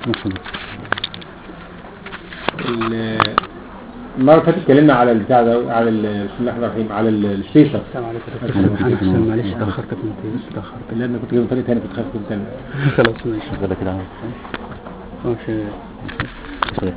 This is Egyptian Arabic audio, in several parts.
ال- المرة اللي فاتت اتكلمنا على البتاع ده على ال- بسم الله الرحمن الرحيم على ال- السبيسر السلام عليكم يا دكتور سبحان حسين معلش تأخرتك من كده تأخرت اللي انا كنت جايب طريق تاني كنت خايف كنت تاني خلاص ماشي شغالة كده اهو ماشي شغالة.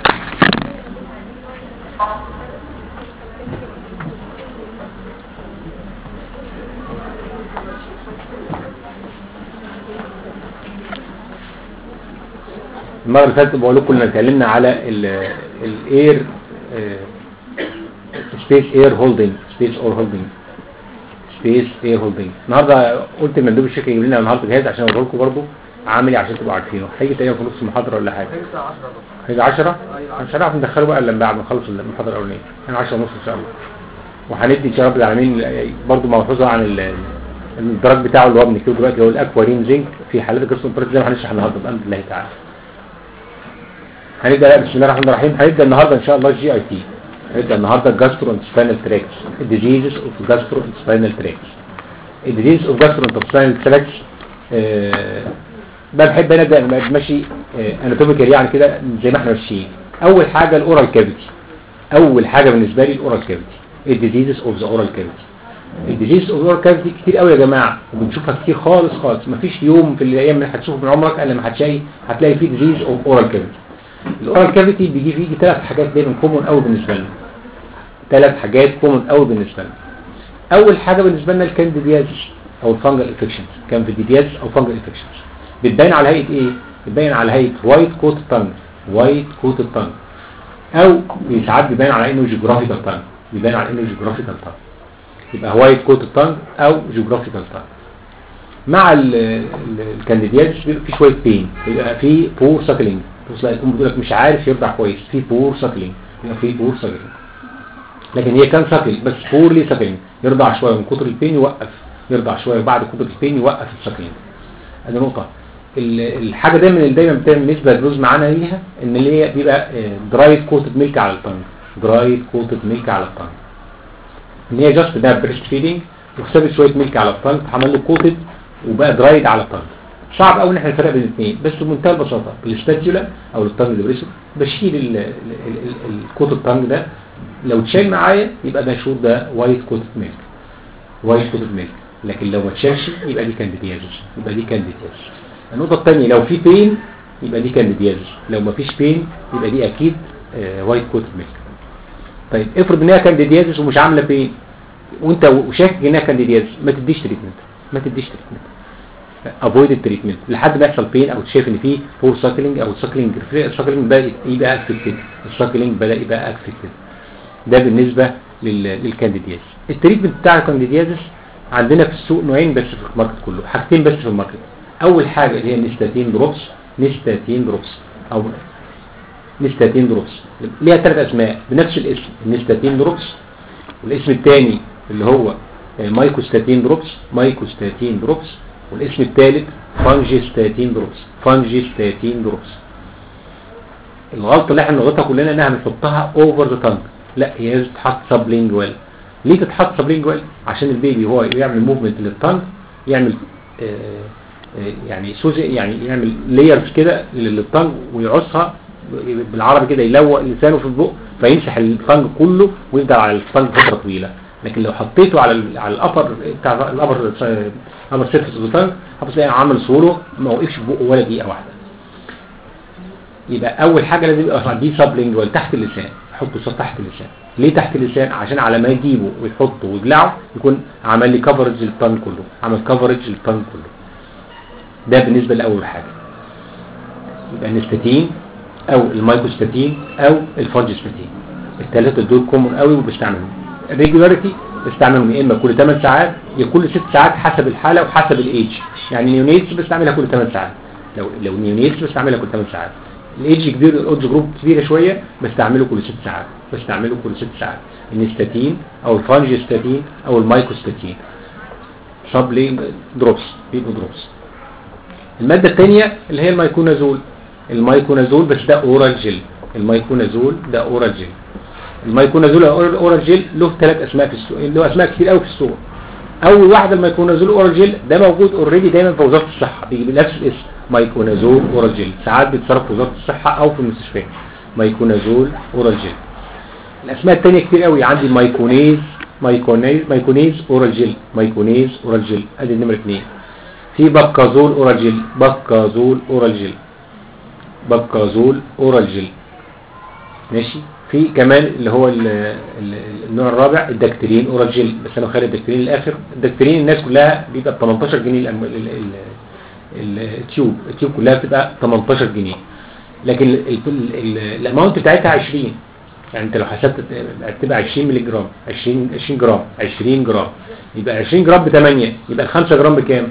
المرة اللي فاتت بقول لكم كنا اتكلمنا على الاير سبيس اير هولدنج سبيس اور هولدنج سبيس اير هولدنج النهارده قلت لمندوب الشركه يجيب لنا النهارده جهاز عشان اوريه لكم برضه عملي عشان تبقوا عارفينه هيجي تقريبا في نص المحاضره ولا حاجه هيجي 10 مش هنعرف ندخله بقى الا بعد ما نخلص المحاضره الاولانيه يعني 10 ونص ان شاء الله وهندي ان شاء الله العالمين برضه ملحوظه عن ال- الدرج بتاعه اللي هو بنكتبه دلوقتي هو الاكوارين زنك في حالات الجرسون بريس زي ما هنشرح النهارده بامر الله تعالى هنبدا بقى بسم الله الرحمن الرحيم هنبدا النهارده ان شاء الله الجي اي تي هنبدا النهارده الجاسترو انتستينال تراكس الديزيزز اوف جاسترو انتستينال تراكس الديزيز اوف جاسترو انتستينال تراكس بقى بحب انا ابدا ماشي اناتوميكال يعني كده زي ما احنا ماشيين اول حاجه الاورال كافيتي اول حاجه بالنسبه لي الاورال كافيتي الديزيزز اوف ذا اورال كافيتي الديزيز اوف الاورال كافيتي كتير قوي يا جماعه وبنشوفها كتير خالص خالص مفيش يوم في الايام اللي هتشوفه من عمرك الا ما هتلاقي هتلاقي فيه ديزيز اوف اورال كافيتي الاورال كافيتي بيجي فيه ثلاث حاجات دايما كومون قوي بالنسبه لنا ثلاث حاجات كومون قوي بالنسبه لنا اول حاجه بالنسبه لنا الكانديديازيس او الفانجل انفكشنز كان في ديديازيس او فانجل انفكشنز بتبين على هيئه ايه بتبين على هيئه وايت كوت تانج وايت كوت تانج او ساعات بيبان على انه جيوغرافيكال تانج بيبان على انه جيوغرافيكال تانج يبقى وايت كوت تانج او جيوغرافيكال تانج مع ال- ال- الكانديديازيس بيبقى في شويه بين بيبقى في بور ساكلينج تلاقي الام بتقول لك مش عارف يرضع كويس في بور ساكلينج يبقى في بور ساكلينج لكن هي كان ساكل بس بورلي ساكلينج يرضع شويه من كتر البين يوقف يرضع شويه وبعد كتر البين يوقف الساكلينج ادي نقطه ال- الحاجه دايما اللي دايما بتعمل نسبه دروز معانا ليها ان اللي هي بيبقى درايد كوتد ميلك على الطنج درايد كوتد ميلك على الطنج ان هي جاست ده بريست فيدنج وسابت شويه ميلك على الطنج عمل له كوتد وبقى درايد على الطنج صعب قوي ان احنا نفرق بين الاثنين بس بمنتهى البساطه بالسباتيولا او الطنج ديبريسور بشيل ال- ال- ال- ال- الكوت الطنج ده لو اتشال معايا يبقى ده شور ده وايت كوت ميلك وايت كوت ميلك لكن لو ما اتشالش يبقى دي كانديديازيس يبقى دي كانديديازيس النقطه الثانيه لو في بين يبقى دي كانديديازيس لو ما فيش بين يبقى دي اكيد آه وايت كوت ميلك طيب افرض ان هي كانديديازيس ومش عامله بين وانت وشاكك انها كانديديازيس ما تديش تريتمنت ما تديش تريتمنت افويد التريتمنت لحد ما يحصل بين او شايف ان في بور ساكلينج او الساكلينج الساكلينج بدا يبقى افكتد الساكلينج بدا يبقى افكتد ده بالنسبه لل- للكانديديازيس التريتمنت بتاع الكانديديازيس عندنا في السوق نوعين بس في الماركت كله حاجتين بس في الماركت اول حاجه اللي هي نيستاتين دروبس نيستاتين دروبس او نيستاتين دروبس ليها ثلاث اسماء بنفس الاسم نيستاتين دروبس والاسم الثاني اللي هو مايكوستاتين دروبس مايكوستاتين دروبس والاسم الثالث فانجيستاتين دروبس فانجيستاتين دروبس الغلطه اللي احنا بنغلطها كلنا انها بنحطها اوفر ذا تانج لا هي لازم تتحط سبلينجوال ليه تتحط سبلينجوال عشان البيبي هو يعمل موفمنت للتانج يعمل آه آه يعني سوزي يعني يعمل لايرز كده للتانج ويعصها بالعربي كده يلوق لسانه في البق فيمسح التانج كله ويفضل على التانج فتره طويله لكن لو حطيته على ال على الابر بتاع الابر الابر سيرفيس اوف التانج هتلاقي عامل صوره ما وقفش في بقه ولا دقيقه واحده يبقى اول حاجه لازم يبقى دي سبلينجوال تحت اللسان حطه صوت تحت اللسان ليه تحت اللسان عشان على ما يجيبه ويحطه ويبلعه يكون عمل لي كفرج للطن كله عمل كفرج للطن كله ده بالنسبه لاول حاجه يبقى النستاتين او المايكوستاتين او الفاجستاتين الثلاثه دول كومون قوي وبستعملهم الريجولاريتي بستعملهم يا اما كل 8 ساعات يا كل 6 ساعات حسب الحاله وحسب الايدج يعني نيونيتس بستعملها كل 8 ساعات لو لو نيونيتس بستعملها كل 8 ساعات الايدج كبير الايدج جروب كبيره شويه بستعمله كل 6 ساعات بستعمله كل 6 ساعات النستاتين او الفانجستاتين او المايكوستاتين سبلي دروبس بيبقوا دروبس الماده الثانيه اللي هي المايكونازول المايكونازول بس ده اورال جل المايكونازول ده اورال جل المايكونازول اورال جل له ثلاث اسماء في السوق له اسماء كتير قوي في السوق اول واحده المايكونازول اورال جل ده موجود اوريدي دايما في وزاره الصحه بيجي بنفس الاسم مايكونازول اورال جل ساعات بيتصرف في وزاره الصحه او في المستشفيات مايكونازول اورال جل الاسماء الثانيه كتير قوي عندي مايكونيز مايكونيز مايكونيز اورال جل مايكونيز اورال جل ادي نمره اثنين في بكازول اورال جل بكازول اورال جل بكازول اورال جل ماشي في كمان اللي هو ال ال النوع الرابع الدكترين اورال جل بس انا خارج الدكترين الاخر الدكترين الناس كلها بيبقى ب 18 جنيه الأم- ال- ال- ال- التيوب التيوب كلها بتبقى 18 جنيه لكن ال- ال- ال- الاماونت بتاعتها 20 يعني انت لو حسبت بتبقى 20 مللي جرام 20 20 جرام 20 جرام يبقى 20 جرام ب 8 يبقى ال 5 جرام بكام؟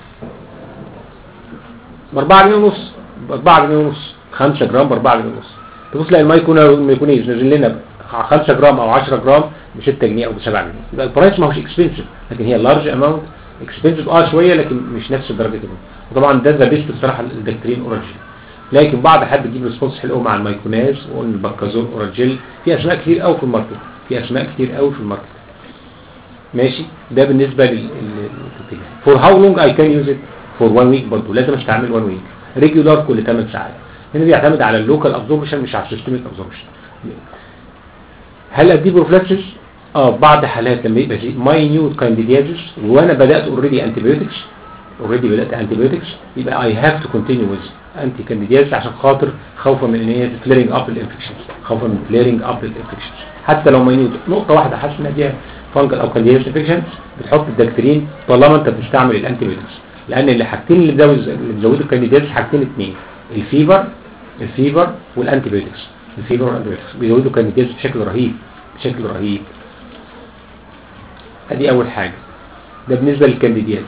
ب 4 جنيه ونص ب 4 جنيه ونص 5 جرام ب 4 جنيه ونص تبص تلاقي المايكونا الميكونيز نازل لنا ب 5 جرام او 10 جرام ب 6 جنيه او ب 7 جنيه يبقى البرايس ما هوش اكسبنسيف لكن هي لارج اماونت اكسبنسيف اه شويه لكن مش نفس الدرجه كده وطبعا ده ذا بيست بصراحه الدكترين اورنج لكن بعض حد بيجيب ريسبونس حلو قوي مع المايكوناز والبكازول اورنجيل في اسماء كتير قوي في الماركت في اسماء كتير قوي في الماركت ماشي ده بالنسبه لل فور هاو لونج اي كان يوز ات فور 1 ويك برضه لازم استعمل 1 ويك ريجولار كل 8 ساعات هنا بيعتمد على اللوكال ابزوربشن مش على السيستميك ابزوربشن هل ادي بروفلاكسس اه بعض حالات لما يبقى في ماينيوت كانديديازيس وانا بدات اوريدي انتيبيوتكس اوريدي بدات انتيبيوتكس يبقى اي هاف تو كونتينيو ويز انتي كانديديازيس عشان خاطر خوفا من ان هي فليرنج اب الانفكشنز خوفا من فليرنج اب الانفكشنز حتى لو ماينيوت نقطه واحده حاسس ان دي فانجل او كانديديازيس انفكشن بتحط الدكترين طالما انت بتستعمل الانتيبيوتكس لان اللي حاجتين اللي بزود اللي بيزودوا الكانديديازيس حاجتين اثنين الفيفر الفيفر والانتيبيوتكس الفيفر والانتيبيوتكس بيزودوا الكانديديازيس بشكل رهيب بشكل رهيب ادي اول حاجة ده بالنسبة للكانديديات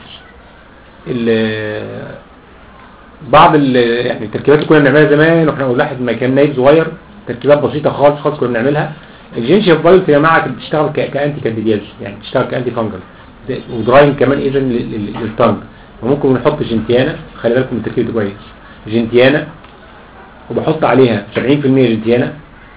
ال- بعض ال يعني التركيبات اللي كنا بنعملها زمان واحنا واحد ما كان نايب صغير تركيبات بسيطة خالص خالص كنا بنعملها الجينشيا فايلت يا جماعة كانت بتشتغل ك- كانتي كانديدياز يعني بتشتغل كانتي فانجل ده- ودراين كمان اذا للتانج وممكن نحط جنتيانا خلي بالكم من التركيب ده كويس جنتيانا وبحط عليها 70% جنتيانا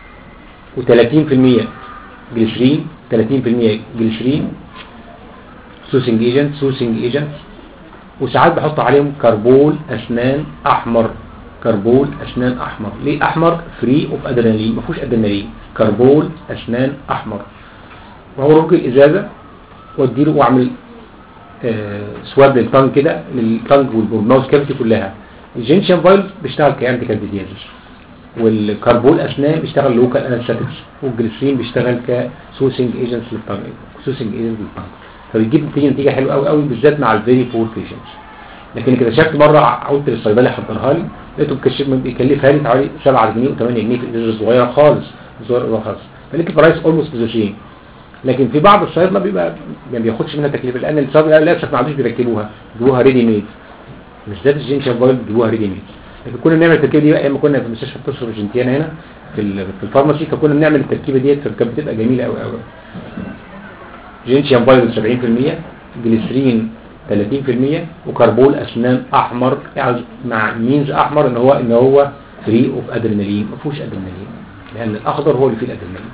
و30% جليسرين 30% جليسرين سوسنج ايجنت سوسنج ايجنت وساعات بحط عليهم كربول اسنان احمر كربول اسنان احمر ليه احمر فري اوف ادرينالين ما فيهوش ادرينالين كربول اسنان احمر وهو رج الازازه واديله واعمل آه سواب للتانج كده للتانج والماوس كافيتي كلها الجينشن فايل بيشتغل كانتي كانديديازيس والكربول اسنان بيشتغل لوكال انستاتكس والجليسرين بيشتغل كسوسنج ايجنتس للتانج سوسنج ايجنت للتانج فبتجيب نتيجه نتيجه حلوه قوي قوي بالذات مع الفيري بور بيشنتس لكن كده شفت مره قلت للصيدلي حضرها لي لقيته بكشف بيكلفها لي حوالي 7 جنيه و8 جنيه في ازازه صغيره خالص صغيره خالص فلقيت البرايس اولموست ذا سيم لكن في بعض الصيادله بيبقى ما بياخدش منها تكلفه لان الصيادله للاسف ما عادوش بيركبوها بيجيبوها ريدي ميد مش ذات الجينشن فايل بيجيبوها ريدي ميد لكن كنا بنعمل التركيبه دي بقى ايام ما كنا في مستشفى بتصرف جنتيانا هنا في ال- في الفارماسي فكنا بنعمل التركيبه ديت فكانت بتبقى جميله قوي قوي جينشيان فايروس 70% جليسرين 30% وكربول اسنان احمر يعني مع مينز احمر ان هو ان هو فري اوف ادرينالين ما فيهوش ادرينالين لان الاخضر هو اللي فيه الادرينالين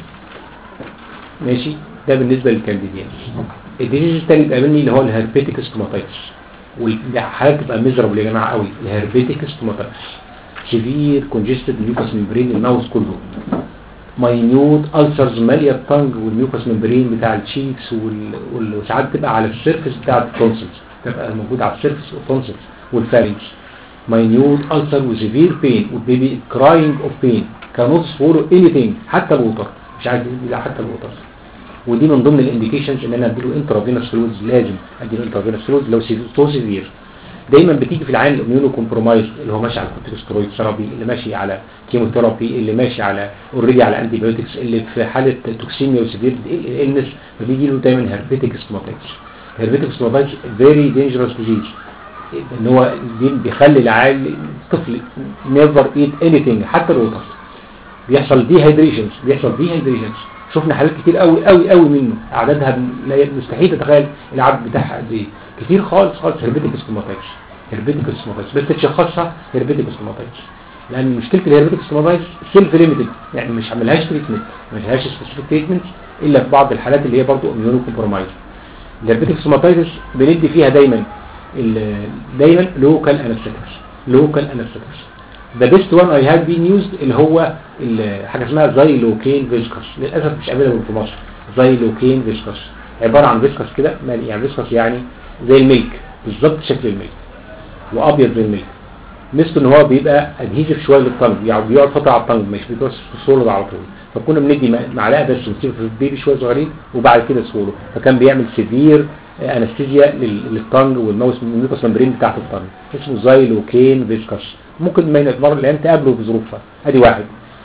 ماشي ده بالنسبه للكانديديان الديزيز الثاني اللي قابلني اللي هو الهربيتيك ستوماتايتس والحالات تبقى ميزربل يا جماعه قوي الهربيتيك ستوماتايتس سيفير كونجستد ميوكس ممبرين الماوس كله ماينيوت ألسرز مالية التنج والميوكس ممبرين بتاع التشيكس وال- وال- وساعات تبقى على السيرفس بتاع التونسلز تبقى موجود على السيرفس والتونسلز والفارنج ماينيوت ألسر وسيفير بين والبيبي كراينج اوف بين كانوت فولو اني حتى الوتر مش عايز يدي حتى الوتر ودي من ضمن الانديكيشنز ان انا اديله انترافينوس فلويدز لازم اديله انترافينوس فلويدز لو سيفير سيفير دايما بتيجي في العين الاميونو كومبرومايز اللي هو ماشي على كورتيكوستيرويد ثيرابي اللي ماشي على كيموثيرابي اللي ماشي على اوريدي على انتي بايوتكس اللي في حاله توكسيميا وسيفير النس فبيجي له دايما هربيتيك ستوماتايتس هربيتيك ستوماتايتس فيري دينجرس ديزيز ان هو دي بيخلي العيال الطفل نيفر ايت اني ثينج حتى الوتر بيحصل دي هيدريشنز بيحصل دي هيدريشنز شفنا حالات كتير قوي قوي قوي منه اعدادها لا مستحيل تتخيل العدد بتاعها قد ايه كتير خالص خالص هربيتيك ستوماتايتس هربيتيك ستوماتايتس بس تشخصها هربيتيك ستوماتايتس لان مشكله الهربيتيك ستوماتايتس سيلف ليميتد يعني مش عملهاش تريتمنت ما لهاش سبيسيفيك تريتمنت الا في بعض الحالات اللي هي برضه اميونو كومبرومايز الهربيتيك ستوماتايتس بندي فيها دايما ال- دايما لوكال انستيكس local anesthetics the best one I have been used اللي هو ال- حاجة اسمها زيلوكين فيسكس للأسف مش قابلها في مصر زيلوكين فيسكس عبارة عن فيسكس كده مال- يعني فيسكس يعني زي الميلك بالظبط شكل الميلك وأبيض زي الميلك ميزته ان هو بيبقى ادهيزف شويه للطنج يعني بيقعد فتره على الطنج مش بيبقى سولو على طول فكنا بندي م- معلقه بس ونسيبه في البيبي شويه صغيرين وبعد كده سولو فكان بيعمل سيفير انستيزيا لل- للطنج والماوس الميوكس ممبرين بتاعت الطنج اسمه زايلوكين فيسكس ممكن ما المره اللي انت تقابله في ظروفها ادي واحد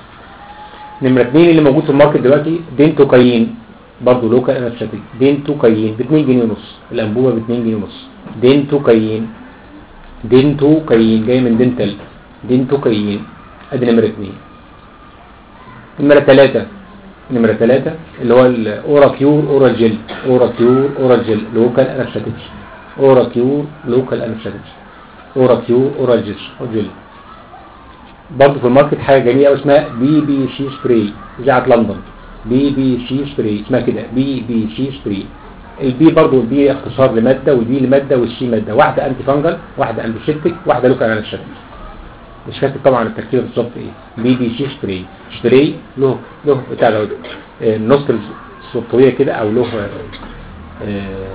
نمرة اتنين اللي موجود في الماركت دلوقتي دينتوكايين برضه لوكال انستاتيك دينتوكايين ب 2 جنيه ونص الانبوبه ب 2 جنيه ونص دينتوكايين دينتوكايين جاي من دينتال دينتوكايين ادي نمرة اتنين نمرة تلاتة نمرة تلاتة اللي هو الاورا كيور اورا جيل اورا كيور اورا جيل لوكال انستاتيك اورا كيور لوكال انستاتيك اورا كيور اورا جيل جيل برضه في الماركت حاجة جميلة قوي اسمها بي بي سي سبراي اذاعة لندن بي بي سي سبراي اسمها كده بي بي سي سبراي البي برضه البي اختصار لمادة والبي لمادة والسي مادة واحدة انتي فانجل واحدة انتي سيبتيك واحدة لوكال انستاتيك مش فاكر طبعا التركيب بالظبط ايه بي بي سي سبراي سبراي له له بتاع ده آه، نوستل طويله كده او له آه،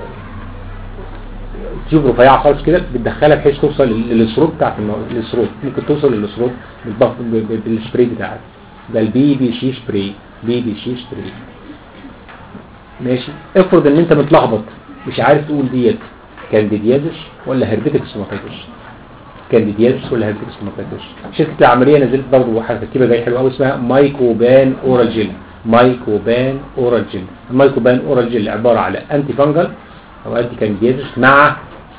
تيوب رفيعه خالص كده بتدخلها بحيث توصل لل- للثروت بتاعت المو- للثروت ممكن توصل للثروت بالضغط ب- ب- بالسبراي بتاعك ده البي بي سي سبراي بي بي سي سبراي ماشي افرض ان انت متلخبط مش عارف تقول ديت كانديديازس ولا هربتك ستوماتيتس كانديديازس ولا هربتك ستوماتيتس شركه العمليه نزلت برضه حاجه تركيبه جايه حلوه قوي اسمها مايكوبان اورال جيل مايكوبان اورال جيل المايكوبان اورال جيل عباره على انتي فانجل او انتي كانديديازس مع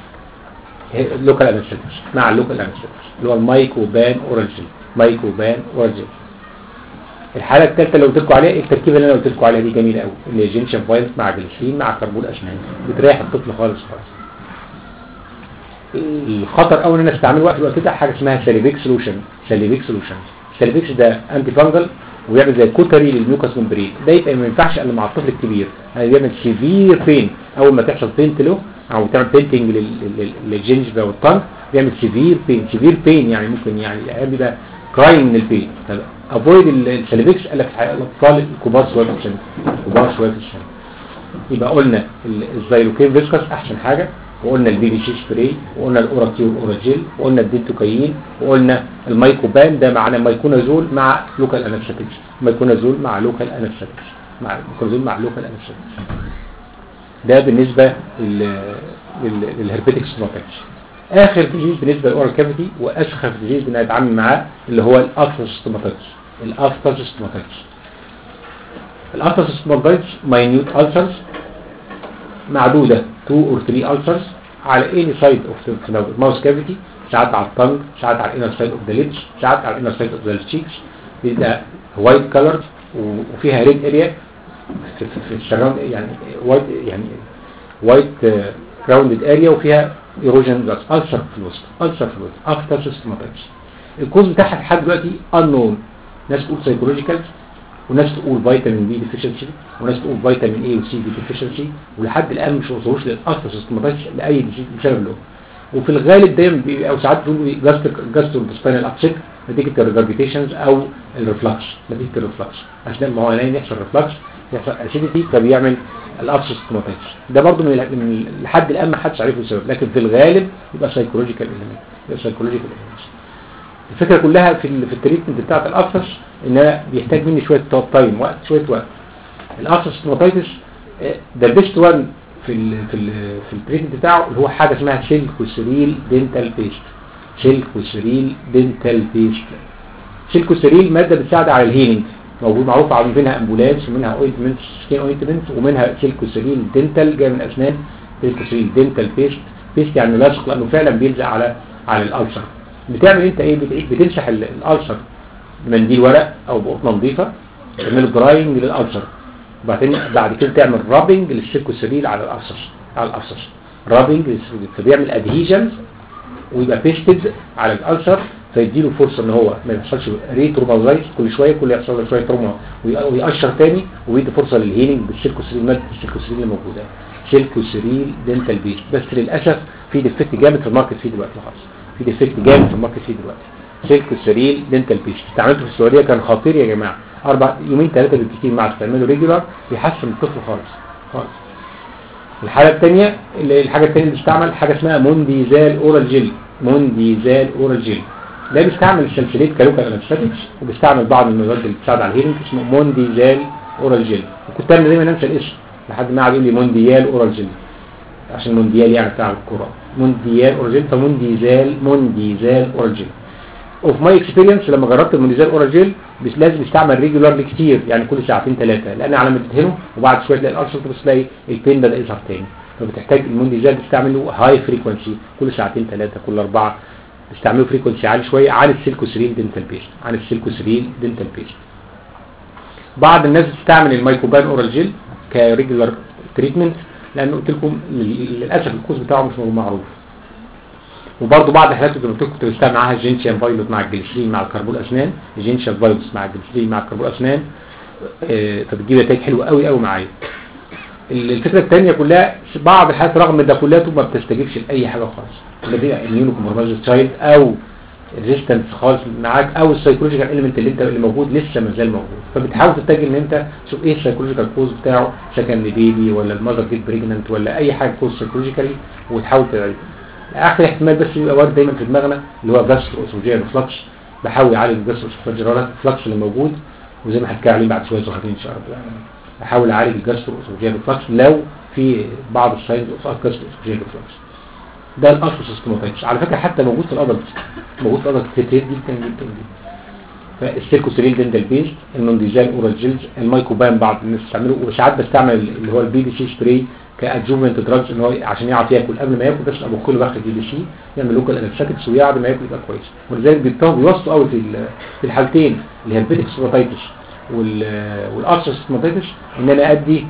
لوكال انستيتس مع اللوكال انستيتس اللي هو المايكوبان اورال جيل مايكوبان اورال جيل الحاله الثالثه اللي قلت لكم عليها التركيبه اللي انا قلت لكم عليها دي جميله قوي اللي هي جينشن فايلز مع جليسرين مع كربون اسمنت بتريح الطفل خالص خالص الخطر قوي ان انا استعمل وقت الوقت ده حاجه اسمها ساليفيك سولوشن ساليفيك سولوشن ساليفيكس ده انتي فانجل ويعمل زي كوتري للميوكس ممبرين ده يبقى ما ينفعش الا مع الطفل الكبير يعني بيعمل سيفير بين اول ما تحصل بينت له او تعمل بينتنج للجنجفا والطنج بيعمل سيفير بين سيفير بين يعني ممكن يعني العيال بيبقى كرايم من البين افويد الساليفيكس قال لك في الحقيقة الاطفال الكبار شويه في السن الكبار شويه في السن يبقى قلنا ال- الزيلوكين فيسكس احسن حاجة وقلنا البي بي سي سبراي وقلنا الاوراتيور اورالجيل وقلنا الدينتوكايين وقلنا المايكوبان ده معانا مايكونازول مع لوكال انستاتيكس مايكونازول مع لوكال انستاتيكس مع مايكونازول مع لوكال انستاتيكس ده بالنسبة لل- لل- للهربيتك ستوماتيكس اخر ديزيز بالنسبة للاورال كافيتي واسخف ديزيز بنتعامل معاه اللي هو الافتر ستوماتيكس الافتر ستوماتيكس الافتر ستوماتيكس ماينيوت ulcers معدودة 2 or 3 ulcers على any side of the mouth cavity ساعات على الطنج ساعات على الانر side of the lips ساعات على الانر side of the cheeks بيبقى white colored وفيها red area في, في, في السراوند يعني white يعني white uh, rounded area وفيها erosion gas ulcer في الوسط ulcer في الوسط after systematics الكوز بتاعها لحد دلوقتي unknown ناس تقول psychological وناس تقول فيتامين بي ديفيشنسي وناس تقول فيتامين اي وسي بي ديفيشنسي ولحد الان مش وصلوش للاثر سيستماتيك لاي ديزيز بسبب له وفي الغالب دايما بي- او ساعات بيقولوا جاستر جاستر سباينال ابسيت نتيجه الريجرجيتيشنز او الريفلكس نتيجه الريفلكس عشان ما هو هنا يحصل ريفلكس يحصل اسيديتي فبيعمل الابسس سيستماتيك ده برضو من, ال- من ال- لحد الان ما حدش عارفه السبب لكن في الغالب يبقى سايكولوجيكال اليمنت يبقى سايكولوجيكال اليمنت الفكرة كلها في ال في التريتمنت بتاعت الأبسس ان انا بيحتاج مني شوية تايم وقت شوية وقت الأبسس ستوماتيتس ده البيست وان في ال في ال في التريتمنت بتاعه اللي هو حاجة اسمها سيلكوسيريل دينتال بيست سيلكوسيريل دينتال بيست سيلكوسيريل مادة بتساعد على الهيلينج موجود معروف عن منها امبولانس ومنها اوينتمنت سكين اوينتمنت ومنها سيلكوسيريل دينتال جاي من الاسنان سيلكوسيريل دينتال بيست بيست يعني لاصق لانه فعلا بيلزق على على الالسر بتعمل انت ايه بت- بتمسح ال- الالسر بمنديل ورق او بقطنه نظيفه تعمل دراينج للالسر وبعدين بعد كده تعمل رابنج للسيلكوسيريل على الالسر على الالسر رابنج للسيلكوسيريل فبيعمل ادهيجنز ويبقى بيستد على الالسر فيديله فرصه ان هو ما يحصلش ريترومازايز كل شويه كل يحصل له شويه تروما وي- ويقشر تاني ويدي فرصه للهيلينج بالسيلكوسيريل ماده السيلكوسيريل اللي موجوده سيلكوسيريل دنتال بيست بس للاسف في ديفكت جامد في الماركت فيه دلوقتي خالص في ديفكت جامد في الماركت فيه دلوقتي سلك سريل دنتال بيست استعملته في السعوديه كان خطير يا جماعه اربع يومين ثلاثه بالكثير مع استعماله ريجولار بيحسن الطفل خالص خالص الحاله الثانيه الحاجه الثانيه اللي بتستعمل حاجه اسمها مونديزال اورال جيل مونديزال اورال جيل ده بيستعمل السلسليت كالوكال انستاتكس وبيستعمل بعض المواد اللي بتساعد على الهيرنج اسمه مونديزال اورال جيل وكنت انا دايما انسى الاسم لحد ما قعد يقول لي مونديال اورال جيل عشان مونديال يعني بتاع الكوره مونديال اورال جيل فمونديزال مونديزال اورال جيل اوف ماي اكسبيرينس لما جربت المونديزال اورال جيل بس لازم يستعمل ريجولارلي كتير يعني كل ساعتين ثلاثه لان على ما تدهنه وبعد شويه تلاقي الالسر بس تلاقي البين بدا يظهر تاني فبتحتاج المونديزال تستعمله هاي فريكونسي كل ساعتين ثلاثه كل اربعه استعملوا فريكونسي عالي شويه عن السيلكوسرين دنتال بيست عن السيلكوسرين دنتال بيست بعض الناس بتستعمل الميكوبان اورال جيل كريجولار تريتمنت لان قلت لكم للاسف الكوز بتاعه مش معروف وبرضه بعض الحالات اللي قلت لكم كنت بستعمل معاها الجينشيان فايلوت مع الجليسرين مع الكربون اسنان الجينشيان فايلوت مع الجليسرين مع الكربون اسنان آه فبتجيب نتائج حلوه قوي قوي معايا الفكره الثانيه كلها بعض الحالات رغم ده كلها ما بتستجيبش لاي حاجه خالص الذين اميونو كومبرمايز تشايلد او ريزيستنس خالص معاك او السايكولوجيكال اليمنت اللي انت اللي موجود لسه ما زال موجود فبتحاول تتجه ان انت تشوف ايه السايكولوجيكال كوز بتاعه سكن بيبي ولا المذر جيت بريجننت ولا اي حاجه كوز سايكولوجيكالي وتحاول تعالج اخر احتمال بس يبقى وارد دايما في دماغنا اللي هو جاسترو اسوجيال فلكس بحاول اعالج الجاسترو اسوجيال فلكس اللي موجود وزي ما هحكي عليه بعد شويه صغيرين ان شاء الله احاول اعالج الجاسترو اسوجيال فلكس لو في بعض الساينز اوف جاسترو اسوجيال فلكس ده الاصل سيستماتيكس على فكره حتى موجود في الادلت موجود في الادلت كتير جدا جدا جدا فالسيركوسيريل دندل بيست المونديزال اورال جيلز المايكوبان بعض الناس بتستعمله وساعات بستعمل اللي هو البي بي سي سبراي كادجوفنت دراجز ان هو عشان يعرف ياكل قبل ما ياكل بس ابو كل واخد بي بي سي يعمل لوكال انستاتكس ويقعد ما ياكل يبقى كويس ولذلك بيبقوا بيوصوا قوي في في الحالتين اللي هي البيتك سباتايتس والارثر سباتايتس ان انا ادي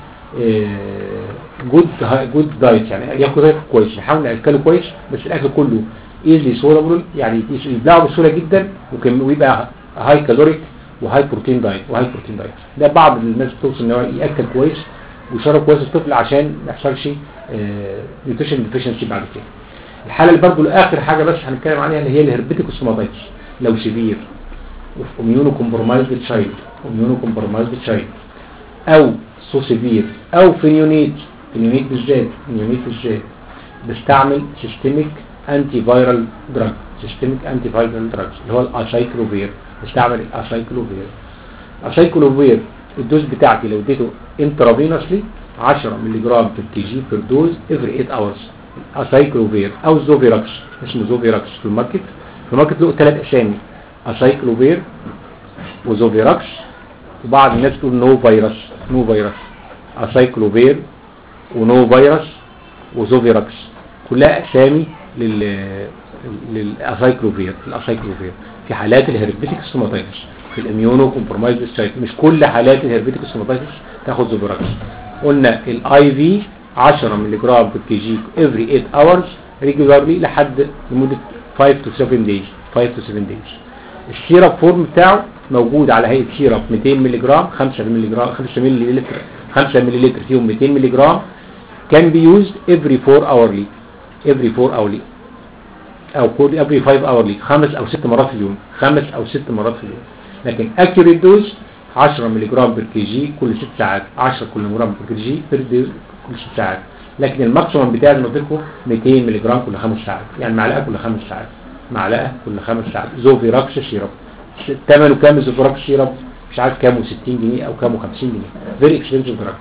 جود جود دايت يعني ياكل دايت كويس نحاول ناكله كويس بس الاكل كله ايزلي سولابل يعني يبلعه بسهوله جدا ويبقى هاي كالوريك وهاي بروتين دايت وهاي بروتين دايت ده بعض الناس بتوصل ان هو ياكل كويس ويشرب كويس الطفل عشان ما يحصلش نيوتريشن ديفيشنسي بعد كده الحاله اللي برضه اخر حاجه بس هنتكلم عليها اللي هي الهربيتيك سوماتايتس لو سيفير وفي اميونو كومبرومايزد تشايلد اميونو كومبرومايزد تشايلد او سو سيفير او في نيونيت في نيونيت بالذات نيونيت بالذات بستعمل سيستميك انتي فايرال دراج سيستميك انتي فايرال دراج اللي هو الاسايكلوفير بستعمل الاسايكلوفير الاسايكلوفير الدوز بتاعتي لو اديته انترافينوسلي 10 مللي جرام في الكي جي بير دوز افري 8 اورز اسايكلوفير او زوفيراكس اسمه زوفيراكس في الماركت في الماركت له ثلاث اسامي اسايكلوفير وزوفيراكس وبعض الناس تقول نو فيروس نو فيروس اسايكلوفير ونو فيروس وزوفيراكس كلها اسامي لل للاسايكلوفير الاسايكلوفير في حالات الهربيتيك ستوماتايتس في الاميونو كومبرومايزد سايت مش كل حالات الهربيتيك ستوماتايتس تاخد زوفيراكس قلنا الاي في 10 مللي جرام في كي جي افري 8 اورز ريجولارلي لحد لمده 5 تو 7 دايز 5 تو 7 دايز السيرب فورم بتاعه موجود على هيئه سيرب 200 مللي جرام 5 مللي جرام 5 مللي لتر 5 مللي لتر فيهم 200 مللي جرام can be used every 4 hourly every 4 hourly او كل every 5 hourly خمس او ست مرات في اليوم خمس او ست مرات في اليوم لكن accurate dose 10 مللي جرام بر كي جي كل 6 ساعات 10 كل جرام بر كي جي بر دي كل 6 ساعات لكن الماكسيمم بتاعي زي ما قلت لكم 200 مللي جرام كل 5 ساعات يعني معلقه كل 5 ساعات معلقه كل 5 ساعات زوفيراكس سيرب ثمنه كام الزوفيراكس سيرب مش عارف كام 60 جنيه او كام 50 جنيه فيري اكسبنسيف دراج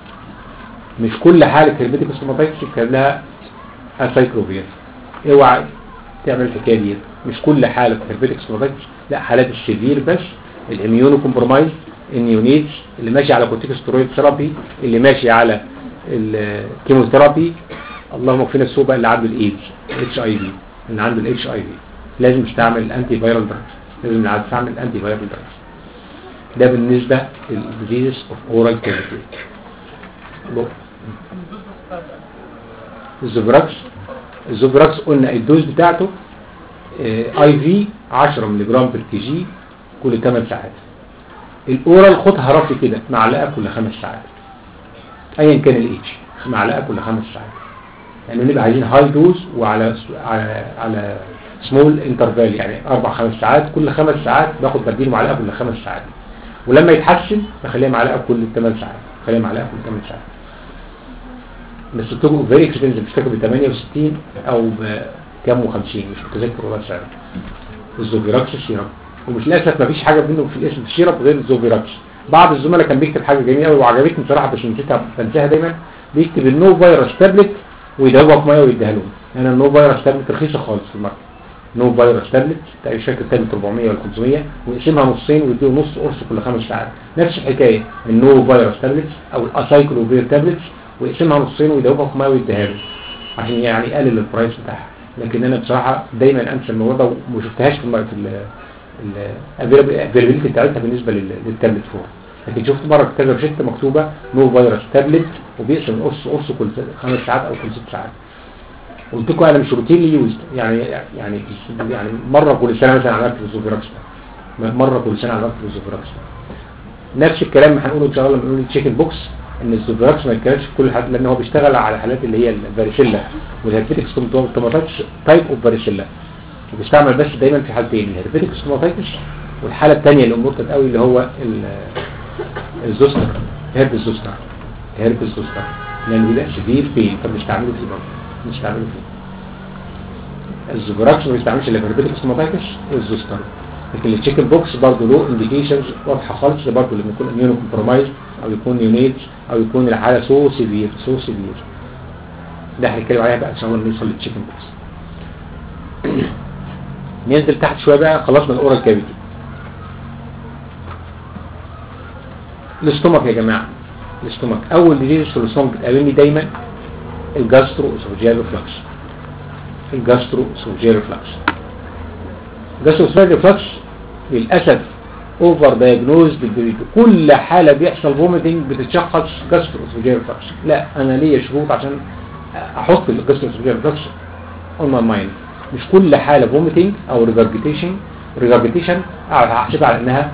مش كل حاله هربيتيك ستوماتايتس يتكتب لها اسايكلوفير اوعى تعمل الحكايه دي مش كل حاله هربيتيك ستوماتايتس لا حالات السيفير بس الاميونو كومبرومايز النيونيتس اللي ماشي على كورتيكوستيرويد ثيرابي اللي ماشي على الكيموثيرابي اللهم اكفينا السوء بقى اللي عنده الايدز اتش اي في اللي عنده الاتش اي في لازم يستعمل الانتي فايرال دراجز لازم يستعمل الانتي فايرال دراجز ده بالنسبه للديزيز اوف اورال كافيتي الزوبراكس الزوبراكس قلنا الدوز بتاعته اي في 10 مللي جرام بر كي جي كل 8 ساعات الاورال خدها رفي كده معلقه كل 5 ساعات ايا كان الاتش معلقه كل 5 ساعات يعني نبقى عايزين هاي دوز وعلى على على سمول انترفال يعني اربع خمس ساعات كل خمس ساعات باخد بديله معلقه كل خمس ساعات ولما يتحسن بخليها معلقه كل 8 ساعات بخليها معلقه كل 8 ساعات بس بتبقوا فيري اكسبنسيف مش فاكر ب 68 او بكام و50 مش متذكر والله سعر الزوفيراكس السيرب ومش للاسف مفيش حاجه منه في الاسم السيرب غير الزوفيراكس بعض الزملاء كان بيكتب حاجه جميله قوي وعجبتني بصراحه بس نسيتها بنساها دايما بيكتب النو فيروس تابلت ويدوبها في ميه ويديها لهم يعني النو فيروس تابلت رخيصه خالص في الماركت نو فيروس تابلت تلاقي شركه تابلت 400 ولا 500 ويقسمها نصين ويديه نص قرص كل خمس ساعات نفس الحكايه النو فيروس تابلت او الاسايكلوفير تابلت ويقسمها نصين ويدوبها في ميه ويديها له عشان يعني يقلل البرايس بتاعها لكن انا بصراحه دايما انسى الموضوع ده وما شفتهاش في الم- في الافيلابيلتي بتاعتها بالنسبه لل- للتابلت فور لكن شفت مره كذا في شته مكتوبه نو فيروس تابلت وبيقسم القرص قرص كل خمس ساعات او كل ست ساعات قلت لكم انا مش روتينلي يوز يعني يعني يعني مره كل سنه مثلا عملت الزوفيراكس مره كل سنه عملت الزوفيراكس نفس الكلام اللي هنقوله ان شاء الله لما نقول تشيكن بوكس ان الزوفيراكس ما يتكلمش في كل حد لان هو بيشتغل على الحالات اللي هي الفاريسيلا والهيربيتك ستوماتايتس تايب اوف فاريسيلا وبيستعمل بس دايما في حالتين الهيربيتك ستوماتايتس والحاله الثانيه اللي امورتها قوي اللي هو ال- الزوستر هيرب الزوستر هيرب الزوستر لان بيبقى سيفير بين فبنستعمله فيه برضه بنستعمله فيه الزوفيراكس ما بيستعملش الا الهيربيتك ستوماتايتس والزوستر لكن التشيكن بوكس برضه له انديكيشنز واضحه خالص ده برضه لما يكون اميونو كومبرومايز او يكون يونيت او يكون الحاله سو سيفير سو سيفير ده هنتكلم عليها بقى ان شاء الله نوصل للتشيكن بوكس ننزل تحت شويه بقى خلصنا الاورال كافيتي الاستومك يا جماعه الاستومك اول ديزيز في الاستومك بتقابلني دايما الجاسترو اسوفجيال ريفلكس الجاسترو اسوفجيال ريفلكس الجاسترو اسوفجيال ريفلكس للاسف اوفر دايجنوز كل حاله بيحصل فوميتنج بتتشخص جاسترو اسوفجيال ريفلكس لا انا ليا شروط عشان احط الجاسترو اسوفجيال ريفلكس اون ماي مايند مش كل حاله فوميتنج او ريجرجيتيشن ريجرجيتيشن هحسبها على انها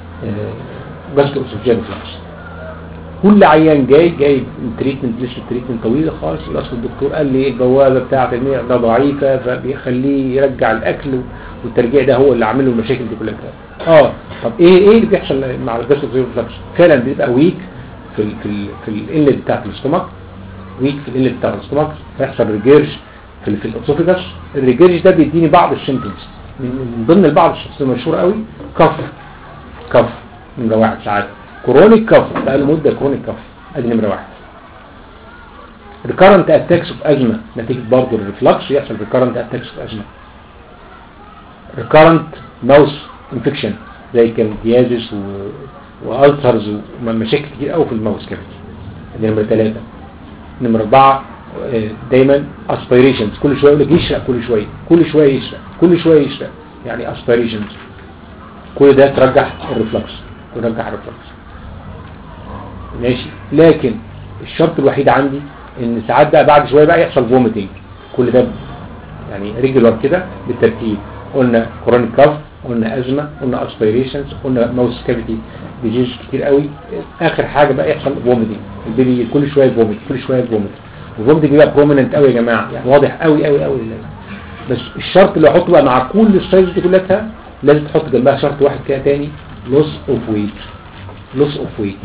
جاسترو اسوفجيال ريفلكس كل عيان جاي جاي تريتمنت لسه تريتمنت طويله خالص الاصل الدكتور قال لي البوابه بتاعه المعده ضعيفه فبيخليه يرجع الاكل والترجيع ده هو اللي عامل له المشاكل دي كلها اه طب ايه ايه اللي بيحصل مع الجاسترو ريفلكس فعلا بيبقى ويك في ال في ال في الانلت بتاعت الاستومك ويك في الانلت بتاع الاستومك فيحصل ريجيرج في ال- في الاسوفيجاس الريجيرج ده بيديني بعض السيمبتومز من من ضمن البعض السيمبتومز المشهوره قوي كف كف نمره واحد ساعات كرونيك كف بقى له مده كرونيك كف ادي نمره واحد ريكارنت اتاكس اوف ازمه نتيجه برضه الريفلكس يحصل ريكارنت اتاكس اوف ازمه ريكارنت ماوس انفكشن زي كالديازيس و... والترز ومشاكل كتير قوي في الماوس كافيتي دي نمره ثلاثه نمره اربعه آه، دايما اسبيريشنز كل شويه يقول لك يشرق كل شويه كل شويه يشرق كل شويه يشرق يعني اسبيريشنز كل ده ترجح الريفلكس ترجح الريفلكس ماشي لكن الشرط الوحيد عندي ان ساعات بقى بعد شويه بقى يحصل فوميتنج كل ده يعني ريجولار كده بالترتيب قلنا كورونيك كاف قلنا ازمه قلنا اسبيريشنز قلنا ماوس كافيتي ديزيز كتير قوي اخر حاجه بقى يحصل فوميتنج البيبي كل شويه فوميت كل شويه فوميت والفوميتنج بيبقى بروميننت قوي يا جماعه يعني واضح قوي قوي قوي بس الشرط اللي احطه بقى مع كل السايز دي كلها لازم تحط جنبها شرط واحد كده تاني لوس اوف ويت لوس اوف ويت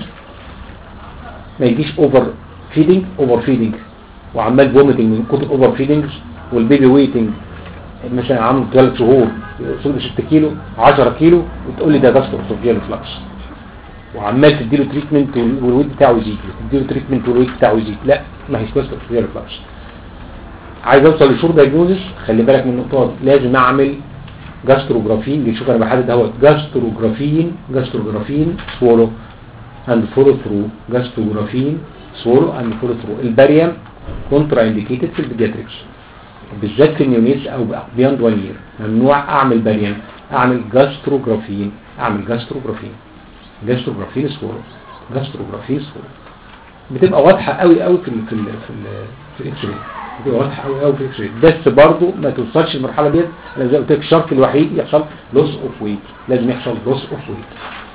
ما يجيش اوفر فيدنج اوفر فيدنج وعمال فوميتنج من كتر اوفر فيدنجز والبيبي ويتنج مثلا عامل ثلاث شهور وصل 6 كيلو 10 كيلو وتقول لي ده جاسترو اسوفجيال فلكس وعمال تديله تريتمنت والويت بتاعه يزيد تديله تريتمنت والويت بتاعه يزيد لا ما هيش جاسترو اسوفجيال فلكس عايز اوصل لشور دايجنوزس خلي بالك من النقطه دي لازم اعمل جاستروجرافين دي شوف انا بحدد اهو جاستروجرافين جاستروجرافين سولو اند فولو ثرو جاستروجرافين سولو اند فولو ثرو الباريوم كونترا انديكيتد في البيدياتريكس بالذات في النيونيتس او بياند 1 يير ممنوع اعمل باريوم اعمل جاستروجرافين اعمل جاستروجرافين جاستروجرافين سولو جاستروجرافين سولو بتبقى واضحه قوي قوي في ال في ال في ال في الاكس راي بتبقى واضحه قوي قوي في الاكس راي بس برضه ما توصلش المرحله ديت انا زي ما قلت لك الشرط الوحيد يحصل لوس اوف ويت لازم يحصل لوس اوف ويت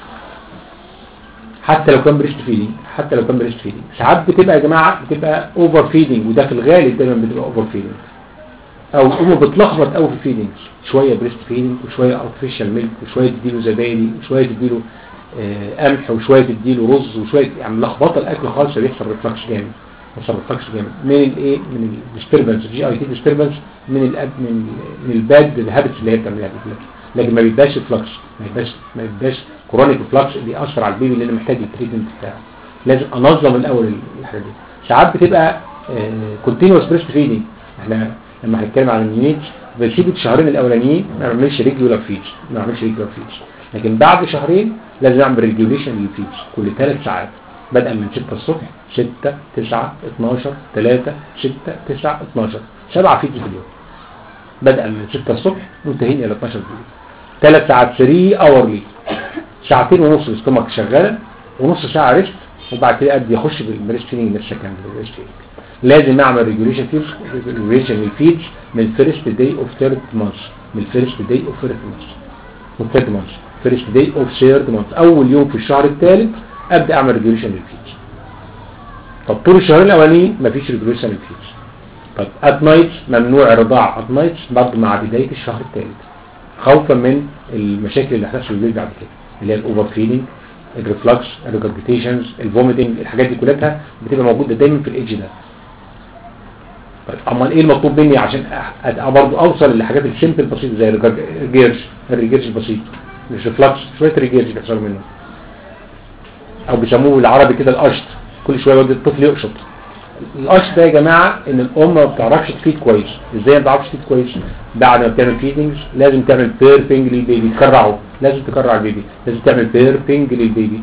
حتى لو كان بريست فيدنج حتى لو كان بريست فيدنج ساعات بتبقى يا جماعه بتبقى اوفر فيدنج وده في الغالب دايما بتبقى اوفر فيدنج او الام بتلخبط قوي في الفيدنج شويه بريست فيدنج وشويه ارتفيشال ميلك وشويه تديله زبادي وشويه تديله آه، قمح وشويه تديله رز وشويه يعني ملخبطه الاكل خالص فبيحصل ريفلكس جامد بيحصل ريفلكس جامد من الايه من الديستربنس جي اي تي ديستربنس من الأب من من الباد الهابتس اللي هي بتعملها دي لكن ما بيبقاش فلكس ما بيبقاش ما بيبقاش كرونيك فلكس اللي ياثر على البيبي اللي انا محتاج التريتمنت بتاعه لازم انظم الاول الحاجه دي ساعات بتبقى كونتينوس بريست فيدنج احنا لما هنتكلم عن النيونيت بنسيب الشهرين الاولانيين ما نعملش ريجولار فيدز ما نعملش ريجولار فيدز لكن بعد شهرين لازم نعمل ريجوليشن للفيدز كل ثلاث ساعات بدءا من 6 الصبح 6 9 12 3 6 9 12 سبعة فيدز في اليوم بدءا من 6 الصبح منتهين الى 12 بالليل ثلاث ساعات 3 اورلي ساعتين ونص الاستومك شغاله ونص ساعه ريست وبعد كده قد يخش بالبريست فيدنج نفسها كان بالبريست فيدنج لازم اعمل ريجوليشن فيدز ريجوليشن للفيدز من فيرست داي اوف ثيرد مانث من فيرست داي اوف ثيرد مانث من ثيرد مانث فيرست داي اوف ثيرد مانث اول يوم في الشهر الثالث ابدا اعمل ريجوليشن للفيدز طب طول الشهرين الاولانيين مفيش ريجوليشن للفيدز طب ات نايت ممنوع الرضاعه ات نايت برضه مع بدايه الشهر الثالث خوفا من المشاكل اللي هتحصل للبيبي بعد كده اللي هي الاوفر فيدنج الريفلكس الريجرجيتيشنز الفوميتنج الحاجات دي كلها بتبقى موجوده دايما في الايدج ده طيب امال ايه المطلوب مني عشان أ- برضه اوصل للحاجات السيمبل بسيطه زي الريجيرج الريجيرج البسيط مش ريفلكس شويه ريجيرج بيحصلوا منه او بيسموه بالعربي كده القشط كل شويه يودي الطفل يقشط القشط ده يا جماعه ان الام ما بتعرفش تفيد كويس ازاي ما بتعرفش تفيد كويس بعد ما بتعمل فيدنجز لازم تعمل بيربنج للبيبي تكرعه لازم تكرع البيبي لازم تعمل بيربنج للبيبي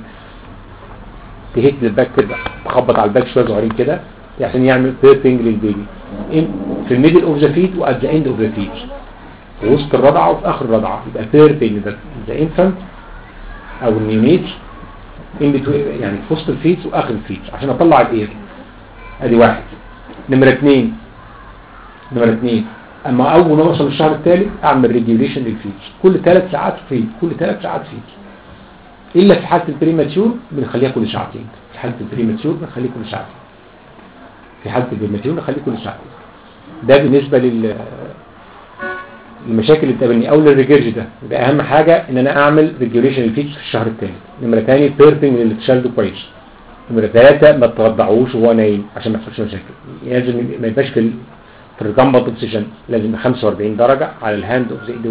تهيت الباك كده تخبط على الباك شويه صغيرين كده عشان يعمل بيربنج للبيبي إن- في الميدل اوف ذا فيت وات ذا اند اوف ذا فيت وسط الرضعه وفي اخر الرضعه يبقى بيربنج ده ذا انفانت او النيونيت in between يعني في وسط الفيت واخر الفيت عشان اطلع الاير ادي واحد نمرة اثنين نمرة اثنين اما اول ما اوصل الشهر الثالث اعمل ريجوليشن للفيت كل ثلاث ساعات فيت كل ثلاث ساعات فيت الا في حالة البريماتيور بنخليها كل ساعتين في حالة البريماتيور بنخليه كل ساعتين في حالة البريماتيور بنخليه كل ساعتين ده بالنسبة لل المشاكل اللي بتقابلني او للريجيرج ده يبقى اهم حاجة ان انا اعمل ريجوليشن للفيتس في الشهر الثاني نمرة ثاني بيربنج اللي تشالده كويس نمرة ثلاثة ما ترضعوش وهو نايم عشان ما يحصلش مشاكل لازم ما يبقاش في ال- في الريكامبت بوزيشن لازم 45 درجة على الهاند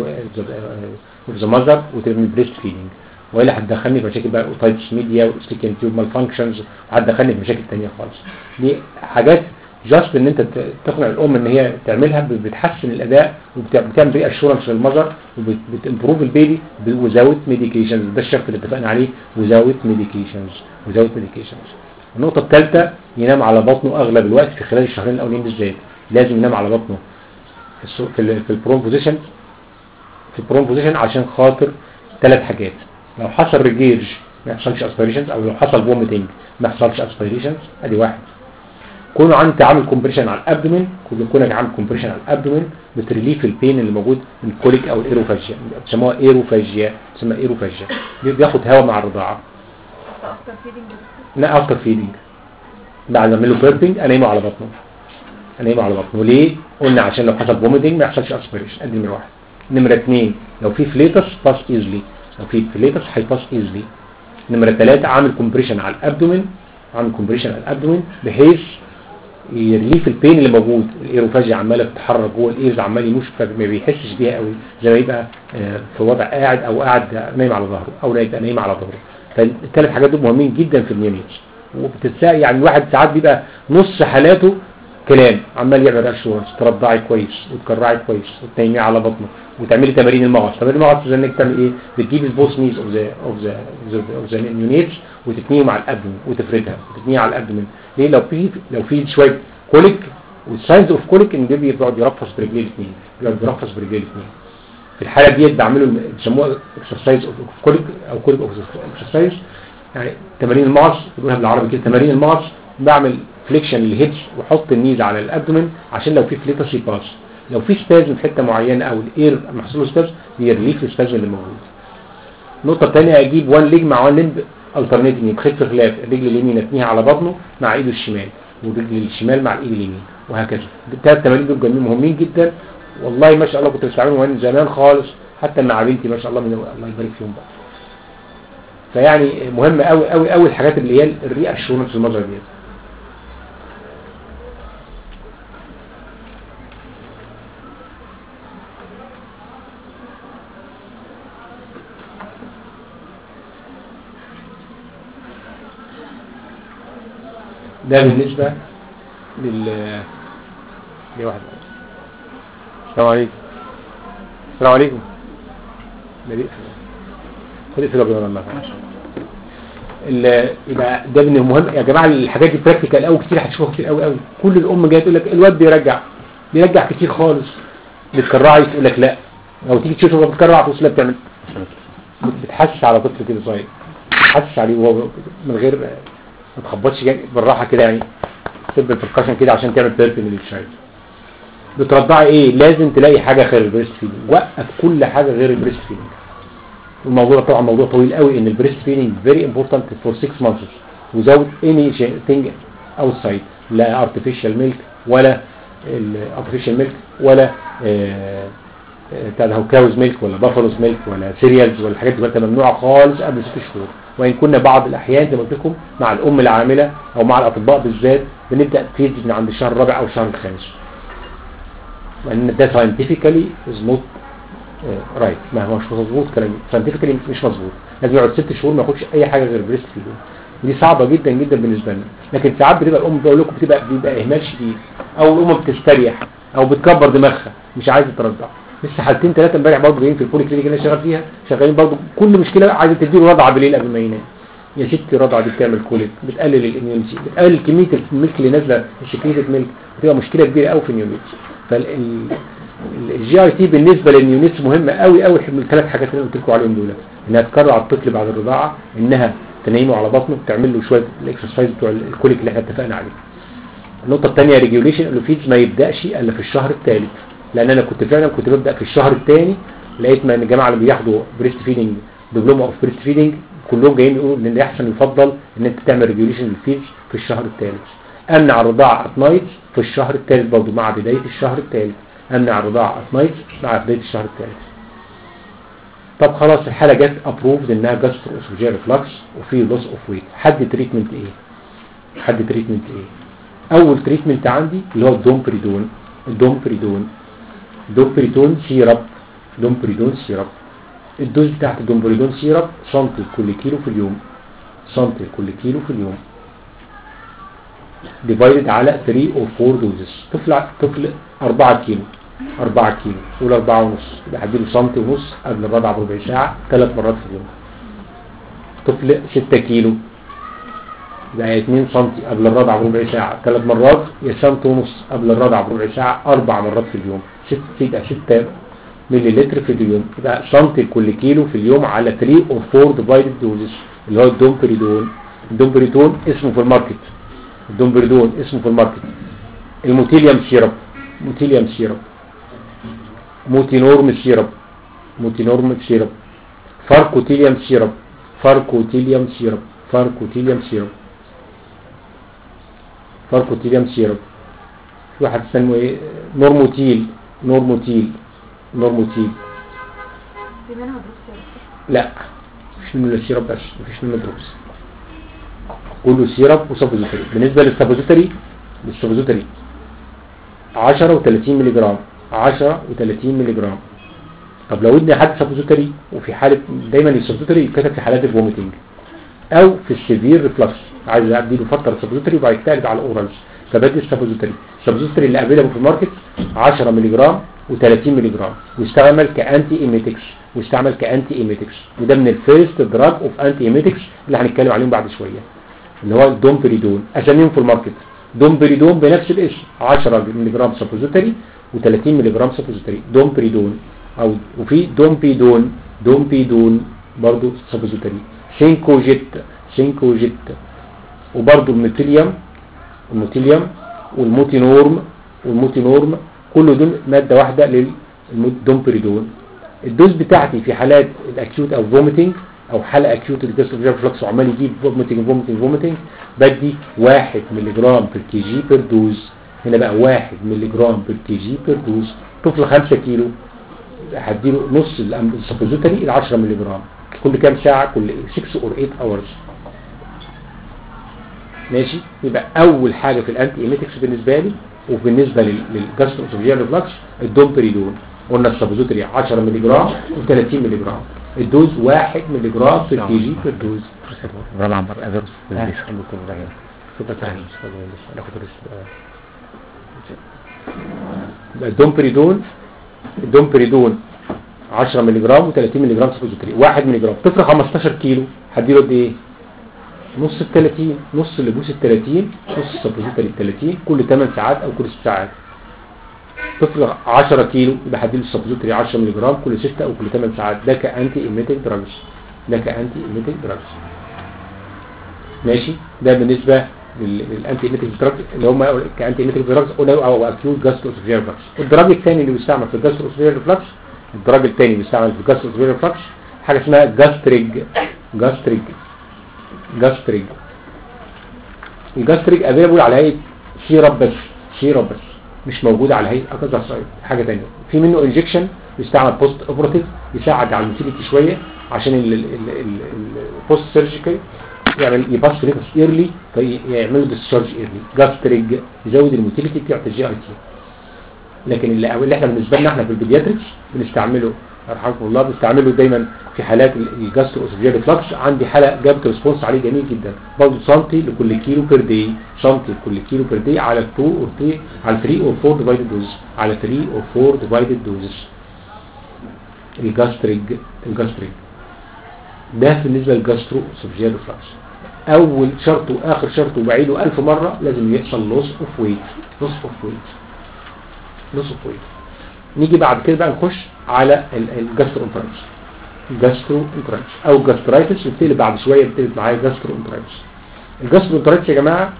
اوف ذا ماذر وتعمل بريست فيدنج والا هتدخلني في مشاكل بقى اوتايتس ميديا والاستيكين تيوب مالفانكشنز وهتدخلني في مشاكل ثانيه خالص دي حاجات جاست ان انت ت- تقنع الام ان هي تعملها ب- بتحسن الاداء وبتعمل ري اشورنس للمذر وبتمبروف البيبي وزاوت ميديكيشنز ده الشرط اللي اتفقنا عليه وزاوت ميديكيشنز وزاوت ميديكيشنز النقطه الثالثه ينام على بطنه اغلب الوقت في خلال الشهرين الاولين بالذات لازم ينام على بطنه في السو- في ال- في البرون بوزيشن في البرون بوزيشن عشان خاطر ثلاث حاجات لو حصل ريجيرج ما يحصلش اسبيريشنز او لو حصل فوميتنج ما يحصلش اسبيريشنز ادي واحد كونه عندي عامل كومبريشن على الابدومين كل كونك عامل كومبريشن على الابدومين بتريليف البين اللي موجود من الكوليك او الايروفاجيا بيسموها ايروفاجيا بيسموها ايروفاجيا بي- بياخد هواء مع الرضاعه افتر فيدنج لا افتر فيدنج بعد ما اعمل له بيربنج انيمه على بطنه انيمه على بطنه ليه قلنا عشان لو حصل فوميتنج ما يحصلش اسبيريشن ادي نمره واحد نمره اثنين لو في فليتس باس ايزلي لو في فليتس هيباس ايزلي نمره ثلاثة عامل كومبريشن على الابدومين عامل كومبريشن على الابدومين بحيث يرليف البين اللي موجود الايروفاجيا عماله بتتحرك جوه الايرز عمال يموش فما بيحسش بيها قوي زي ما يبقى آه، في وضع قاعد او قاعد نايم على ظهره او يبقى نايم على ظهره فالثلاث حاجات دول مهمين جدا في النيونيتس وبتتساءل يعني الواحد ساعات بيبقى نص حالاته كلام عمال يعمل اشورنس ترضعي كويس وتكرعي كويس وتنيميه على بطنه وتعملي تمارين المغص تمارين المغص زي انك تعمل ايه بتجيب البوس نيز اوف ذا اوف ذا اوف ذا نيونيتس وتتنيهم على الابدومين وتفردها وتتنيها على الابدومين ليه لو في لو في شويه كوليك والساينز اوف كوليك ان البيبي بيقعد يرفص برجليه الاثنين بيقعد يرفص برجليه الاثنين في الحاله ديت بعمله بيسموها اكسرسايز اوف كوليك او كوليك اوف اكسرسايز يعني تمارين الماس بيقولها بالعربي كده تمارين الماس بعمل فليكشن للهيدز واحط النيز على الابدومين عشان لو في فليتس يباس لو في سبازم في حته معينه او الاير محصول له سبازم بيرليف السبازم اللي موجود النقطه الثانيه اجيب وان ليج مع وان ليج الترنيتنج بخف خلاف الرجل اليمين اتنيها على بطنه مع ايده الشمال والرجل الشمال مع الايد اليمين وهكذا الثلاث تمارين دول جميل مهمين جدا والله ما شاء الله كنت بستعمله من زمان خالص حتى مع بنتي ما شاء الله من الله يبارك فيهم بقى فيعني مهم قوي قوي قوي الحاجات اللي هي الري اشورنس في المظهر ديت ده بالنسبة لل ليه واحد السلام عليكم السلام عليكم نبي خد اقفل ابيض الله ال- يبقى ده من المهم يا جماعه الحاجات دي براكتيكال قوي كتير هتشوفوها كتير قوي قوي كل الام جايه تقول لك الواد بيرجع بيرجع كتير خالص بتكرعي تقول لك لا او تيجي تشوفه وهو بتكرع تقول لا بتعمل بتحسس على طفل كده صغير بتحسس عليه وهو من غير ما تخبطش جامد بالراحه كده يعني تسيب البركشن كده عشان تعمل بيربنج للشايلد بترضعي ايه لازم تلاقي حاجه غير البريست فيدنج وقف كل حاجه غير البريست فيدنج الموضوع طبعا موضوع طويل قوي ان البريست فيدنج فيري امبورتنت فور 6 مانثس without anything outside لا artificial milk ولا artificial milk ولا آه، آه، بتاع ده هو كاوز ميلك ولا بافلوز ميلك ولا سيريالز ولا الحاجات دي بقى ممنوعه خالص قبل ست شهور وان كنا بعض الاحيان زي ما قلت لكم مع الام العامله او مع الاطباء بالذات بنبدا فيد من عند الشهر الرابع او الشهر الخامس لان ده scientifically is not رايت ما هو مش مظبوط كلامي ساينتفكلي مش مظبوط لازم يقعد ست شهور ما ياخدش اي حاجه غير بريست فيدنج ودي صعبه جدا جدا بالنسبه لنا لكن ساعات بتبقى الام بقول لكم بتبقى بيبقى اهمال شديد او الام بتستريح او بتكبر دماغها مش عايزه ترضع لسه حالتين ثلاثه امبارح برضه جايين في البولي كلينيك اللي انا شغال فيها شغالين برضه كل مشكله عايزه تديله رضعه بالليل قبل ما ينام يا ستي الرضعه دي بتعمل كوليك بتقلل الاميونيتي بتقلل كميه الميلك اللي نازله السكريتد ميلك بتبقى مشكله كبيره قوي في الاميونيتي فال الجي اي تي بالنسبه للنيونيتس مهمه قوي قوي من الثلاث حاجات اللي قلت لكم عليهم دول انها تكرر على الطفل بعد الرضاعه انها تنيمه على بطنه تعمل له شويه الاكسرسايز بتوع الكوليك اللي احنا اتفقنا عليه النقطه الثانيه ريجوليشن اللوفيدز ما يبداش الا في الشهر الثالث لان انا كنت فعلا كنت ببدا في الشهر الثاني لقيت ما ان الجماعه اللي بياخدوا بريست فيدنج دبلومه اوف بريست فيدنج كلهم جايين يقولوا ان الاحسن يفضل ان انت تعمل ريجوليشن للفيدز في الشهر الثالث امنع الرضاعه ات نايت في الشهر الثالث برضه مع بدايه الشهر الثالث امنع الرضاعه ات نايت مع بدايه الشهر الثالث طب خلاص الحاله جت ابروفد انها جاسترو اسوجير ريفلكس وفي لوس اوف ويت حد تريتمنت ايه حد تريتمنت ايه اول تريتمنت عندي اللي هو الدومبريدون الدومبريدون دومبريدون سيرب دومبريدون سيرب الدوز بتاعت الدومبريدون سيرب سنتي كل كيلو في اليوم سنتي كل كيلو في اليوم ديفايدد على 3 او 4 دوزز طفل طفل 4 كيلو 4 كيلو قول 4 ونص يبقى هديله سنتي ونص قبل الرضع بربع ساعه ثلاث مرات في اليوم طفل 6 كيلو يبقى 2 سم قبل الرضع بربع ساعه ثلاث مرات يا سنتي ونص قبل الرضع بربع ساعه اربع مرات في اليوم 6 يبقى 6 ملي لتر في اليوم يبقى سنتي كل كيلو في اليوم على 3 او 4 ديفايدد دوزز اللي هو الدومبريدون الدومبريدون اسمه في الماركت الدومبريدون اسمه في الماركت الموتيليوم سيرب موتيليوم سيرب موتينورم سيرب موتينورم سيرب فاركوتيليوم سيرب فاركوتيليوم سيرب فاركوتيليوم سيرب فاركوتيليوم سيرب في واحد اسمه ايه نورموتيل نورموتيل نورموتيل في منها دروس لا مفيش منه الا سيرب بس مفيش منه دروبس كله سيرب وسبوزيتري بالنسبه للسبوزيتري للسبوزيتري 10 و30 مللي جرام 10 و30 مللي جرام طب لو ادني حد سبوزيتري وفي حاله دايما السبوزيتري يتكتب في حالات الفوميتنج او في السيفير ريفلكس عايز ادي له فتره سبوزيتري وبعد كده اقلب على الاورالز فبدي السبوزيتري السبوزيتري اللي افيلابل في الماركت 10 مللي جرام و30 مللي جرام ويستعمل كانتي ايميتكس ويستعمل كانتي ايميتكس وده من الفيرست دراج اوف انتي ايميتكس اللي هنتكلم عليهم بعد شويه اللي هو الدومبريدون اساميهم في الماركت دومبريدون بنفس الاسم 10 مللي جرام سبوزيتري و30 مللي جرام سبوزيتري دومبريدون او وفي دومبيدون دومبيدون برضو سبوزيتري سينكوجيت سينكوجيت وبرضو الميتيليوم الميتيليوم والموتينورم والموتينورم كل دول ماده واحده للدومبريدون الدوز بتاعتي في حالات الاكيوت او فوميتنج او حاله اكيوت الجسم فلكس وعمال يجيب فوميتنج فوميتنج فوميتنج بدي 1 مللي جرام في الكي جي بير دوز هنا بقى 1 مللي جرام بير كي جي بير دوز طفل 5 كيلو هديله نص السبوزيتري ال 10 مللي جرام كل كام ساعة كل 6 اور 8 اورز ماشي يبقى اول حاجة في الانتي ايميتكس بالنسبة لي وبالنسبة للجاستروسوفيال ريفلكس الدومبريدون قلنا السبوزيتري 10 مللي جرام و30 مللي جرام الدوز 1 مللي جرام في كي جي بير دوز رابع عمر افيروس الحمد لله شكرا تاني ناخد ريست الدومبريدون الدومبريدون 10 مللي جرام و30 مللي جرام سبوزيتري 1 مللي جرام طفل 15 كيلو هديله قد ايه نص ال 30 نص اللبوس ال 30 نص السبوزيتري ال 30 كل 8 ساعات او كل 6 ساعات طفل 10 كيلو يبقى هديله السبوزيتري 10 مللي جرام كل 6 او كل 8 ساعات ده كانتي ايميتنج دراجز ده كانتي ايميتنج دراجز ماشي ده بالنسبه للانتي ايميتنج دراجز اللي هم كانتي ايميتنج دراجز او اكيوت جاستروسوفيال ريفلكس الدراج الثاني اللي بيستعمل في الجاستروسوفيال ريفلكس الدراج الثاني اللي بيستعمل في الجاستروسوفيال ريفلكس حاجه اسمها جاستريج جاستريج جاستريج الجاستريج افيلبل على هيئه سيرب بس سيرب بس مش موجوده على هيئه اكتر حاجه ثانيه في منه انجكشن بيستعمل بوست اوبراتيف يساعد على الموتيليتي شويه عشان البوست سيرجيكال يعمل يباس ريكس ايرلي فيعملوا ديسشارج ايرلي جاستريج يزود الموتيليتي بتاعت الجي اي تي لكن اللي, اللي احنا بالنسبه لنا احنا في البيدياتريكس بنستعمله رحمكم الله بنستعمله دايما في حالات الجاسترو اسوفيال ريفلكس عندي حاله جابت ريسبونس عليه جميل جدا برضه سنتي لكل كيلو بير داي سنتي لكل كيلو بير داي على 2 اور 3 على 3 اور 4 ديفايدد دوز على 3 اور 4 ديفايدد دوزز الجاستريج الجاستريج ده بالنسبه للجاسترو اسوفيال ريفلكس اول شرط واخر شرط وبعيده 1000 مره لازم يحصل لوس اوف ويت لوس اوف ويت لوس اوف ويت نيجي بعد كده بقى نخش على الجاسترو انترايتس الجاسترو انترايتس او الجاسترايتس بتقلب بعد شويه بتقلب معايا جاسترو انترايتس الجاسترو انترايتس يا جماعه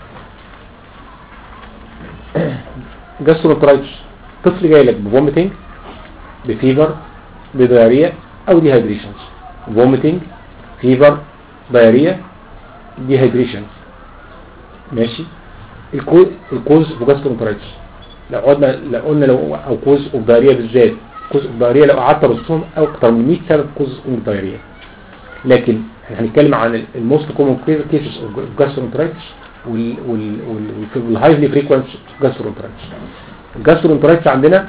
جاسترو انترايتس طفل جاي لك بفوميتنج بفيفر بدايريا او ديهايدريشنز فوميتنج فيفر دايريا ديهايدريشنز ماشي الكوز في جاسترو انترايتس لو قلنا لو قلنا لو او كوز اوف دايريا بالذات كوز اوف دايريا لو قعدت ارصهم اكتر من 100 سبب كوز اوف دايريا لكن احنا هنتكلم عن الموست كومن كيسز اوف جاسترونترايتس والهايلي فريكوينت جاسترونترايتس الجاسترونترايتس عندنا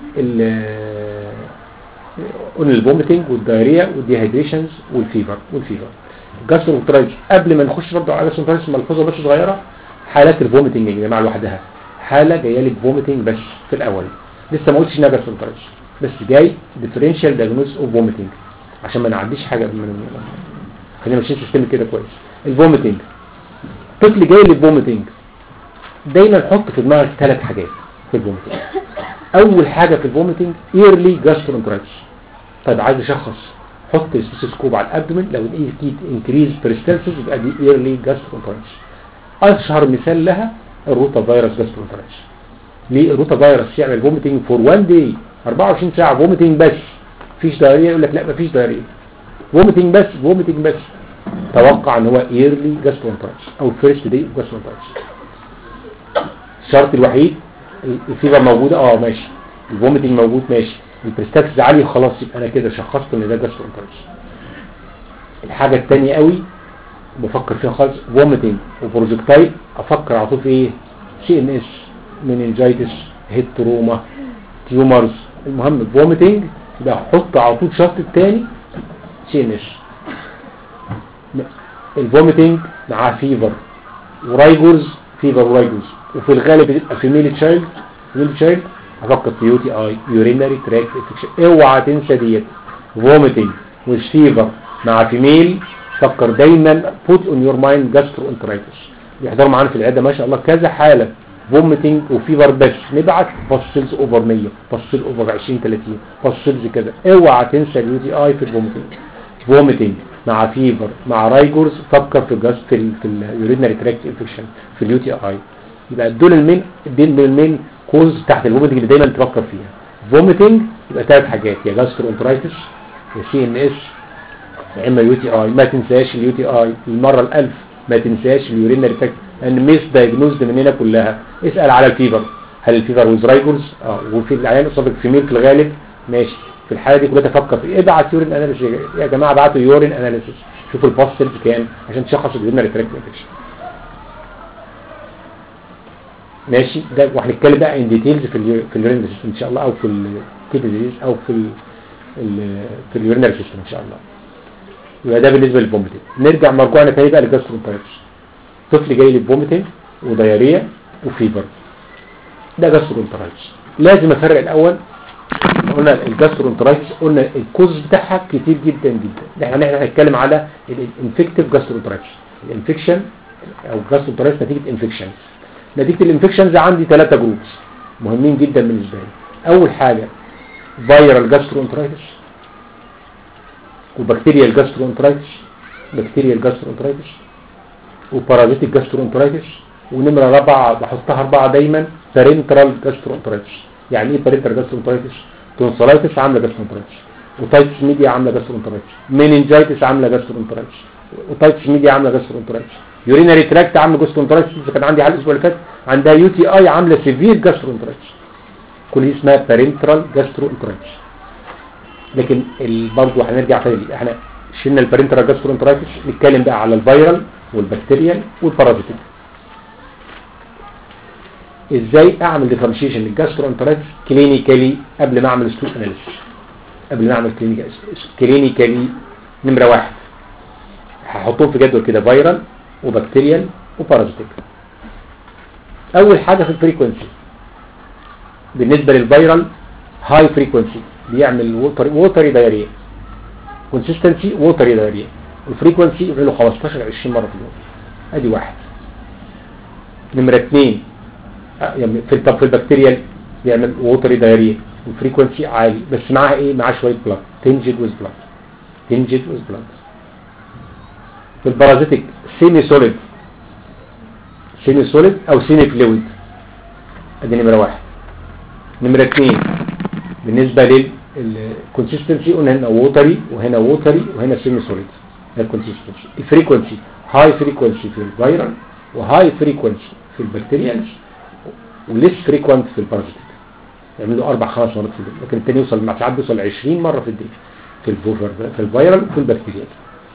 قلنا الفوميتنج والدايريا والديهايدريشنز والفيفر والفيفر الجاسترونترايتس قبل ما نخش برضه على الجاسترونترايتس ملحوظه بس صغيره حالات الفوميتنج يا جماعه لوحدها حالة جايه لك فوميتنج بس في الاول لسه ما قلتش انها جاسترونترايتس بس جاي ديفرنشال دايجنوز اوف فوميتنج عشان ما نعديش حاجه من خلينا ماشيين سيستم كده كويس الفوميتنج طفل جاي للفوميتنج دايما حط في دماغك ثلاث حاجات في الفوميتنج اول حاجه في الفوميتنج ايرلي جاسترونترايتس طيب عايز اشخص حط الستيثوسكوب على الابدومين لو لقيت انكريز بريستالسيس يبقى دي ايرلي جاسترونترايتس اشهر مثال لها الروتا فيروس جاسترونترايتس ليه الروتا فيروس يعمل فوميتنج فور 1 داي 24 ساعه فوميتنج بس مفيش دايريه يقول لك لا مفيش دايريه فوميتنج بس فوميتنج بس توقع ان هو ايرلي جاسترونترايتس او فيرست داي جاسترونترايتس الشرط الوحيد الفيفر موجوده اه ماشي الفوميتنج موجود ماشي البريستاكس عالي خلاص يبقى انا كده شخصت ان ده جاسترونترايتس الحاجه الثانيه قوي بفكر فيها خالص فوميتنج وبروجكتايل افكر على طول في ايه سي ان اس مننجايتس هيد تروما تيومرز المهم فوميتنج يبقى احط على طول الشرط الثاني سي ان اس الفوميتنج مع فيفر ورايجورز فيفر ورايجورز وفي الغالب بتبقى في ميل تشايلد ميل تشايلد افكر في يو تي اي يورينري تراك انفكشن اوعى تنسى ديت فوميتنج والفيفر مع فيميل فكر دايما put on your mind gastroenteritis بيحضروا معانا في العياده ما شاء الله كذا حاله فوميتنج وفيفر بس نبعت باسلز اوفر 100 باسل اوفر 20 30 باسلز كذا اوعى تنسى اليو تي اي في الفوميتنج فوميتنج مع فيفر مع رايجورز فكر في الجاست في ال في اليورينري تراكت انفكشن في اليو تي اي يبقى دول المين دول المين كوز تحت الفوميتنج اللي دايما تفكر فيها فوميتنج يبقى ثلاث حاجات يا جاسترونترايتس يا سي ان اس يا اما يو تي اي ما تنساش اليو تي اي المره الالف ما تنساش اليورينري تراكت ان ميس دايجنوزد مننا كلها اسال على الفيفر هل الفيفر ويز رايجولز اه وفي العيان اصابك فيميل في الغالب ماشي في الحاله دي كلها تفكر في ايه ابعت يورين اناليسيس يا جماعه ابعتوا يورين اناليسيس شوفوا البوستلز كام عشان تشخص اليورينري تراكت انفكشن ماشي ده وهنتكلم بقى ان ديتيلز في ال في اليورين سيستم ان شاء الله او في الكيدني ديزيز او في ال ال في اليورينري سيستم ان شاء الله يبقى ده بالنسبه للفوميتنج نرجع مرجوعنا تاني بقى للجاسترونترايتس طفل جاي لي بفوميتنج ودياريه وفيبر ده جاسترونترايتس لازم افرق الاول قلنا الجاسترونترايتس قلنا الكوز بتاعها كتير جدا جدا احنا احنا هنتكلم على الانفكتيف جاسترونترايتس الانفكشن او جاسترونترايتس نتيجه انفكشن نتيجه الانفكشنز عندي ثلاثه جروبس مهمين جدا بالنسبه لي اول حاجه فيرال جاسترونترايتس وبكتيريال جاسترونترايتس بكتيريال جاسترونترايتس وبارازيتيك جاسترونترايتس ونمره رابعه بحطها اربعه دايما بارنترال جاسترونترايتس يعني ايه بارنترال جاسترونترايتس تونسلايتس عامله جاسترونترايتس وتايتس ميديا عامله جاسترونترايتس مينينجايتس عامله جاسترونترايتس وتايتس ميديا عامله جاسترونترايتس يورينري تراكت عامله جاسترونترايتس كان عندي حلقه الاسبوع اللي فات عندها يو تي اي عامله سيفير جاسترونترايتس كل دي اسمها بارنترال جاسترونترايتس لكن برضه هنرجع تاني احنا شلنا البارنترال جاسترونترايتس نتكلم بقى على الفيرال والبكتيريال والبارازيتيك ازاي اعمل ديفرنشيشن للجاسترونترايتس كلينيكالي قبل ما اعمل ستول اناليسيس قبل ما اعمل كلينيكالي نمره واحد هحطهم في جدول كده فيرال وبكتيريال وبارازيتيك اول حاجه في الفريكونسي بالنسبه للفيرال هاي فريكونسي بيعمل ووتر ووتري دايريا كونسيستنسي ووتري دايريا والفريكونسي يعمل له 15 20 مره في اليوم ادي واحد نمره اثنين يعني في طب في البكتيريال بيعمل ووتري دايريا والفريكونسي عالي بس معاها ايه معاها شويه بلاد تنجد ويز بلاد تنجد ويز بلاد في البارازيتيك سيمي سوليد سيمي سوليد او سيمي فلويد ادي نمره واحد نمره اثنين بالنسبه للكونسيستنسي قلنا هنا ووتري وهنا ووتري وهنا سيمي سوليد ده الكونسيستنسي الفريكونسي هاي فريكونسي في الفيرال وهاي فريكونسي في البكتيريالز وليس فريكوانت في البارازيتيك يعملوا اربع خمس مرات في اليوم لكن الثاني يوصل مع ساعات بيوصل 20 مره في الدين في الفوفر في الفيرال وفي البكتيريال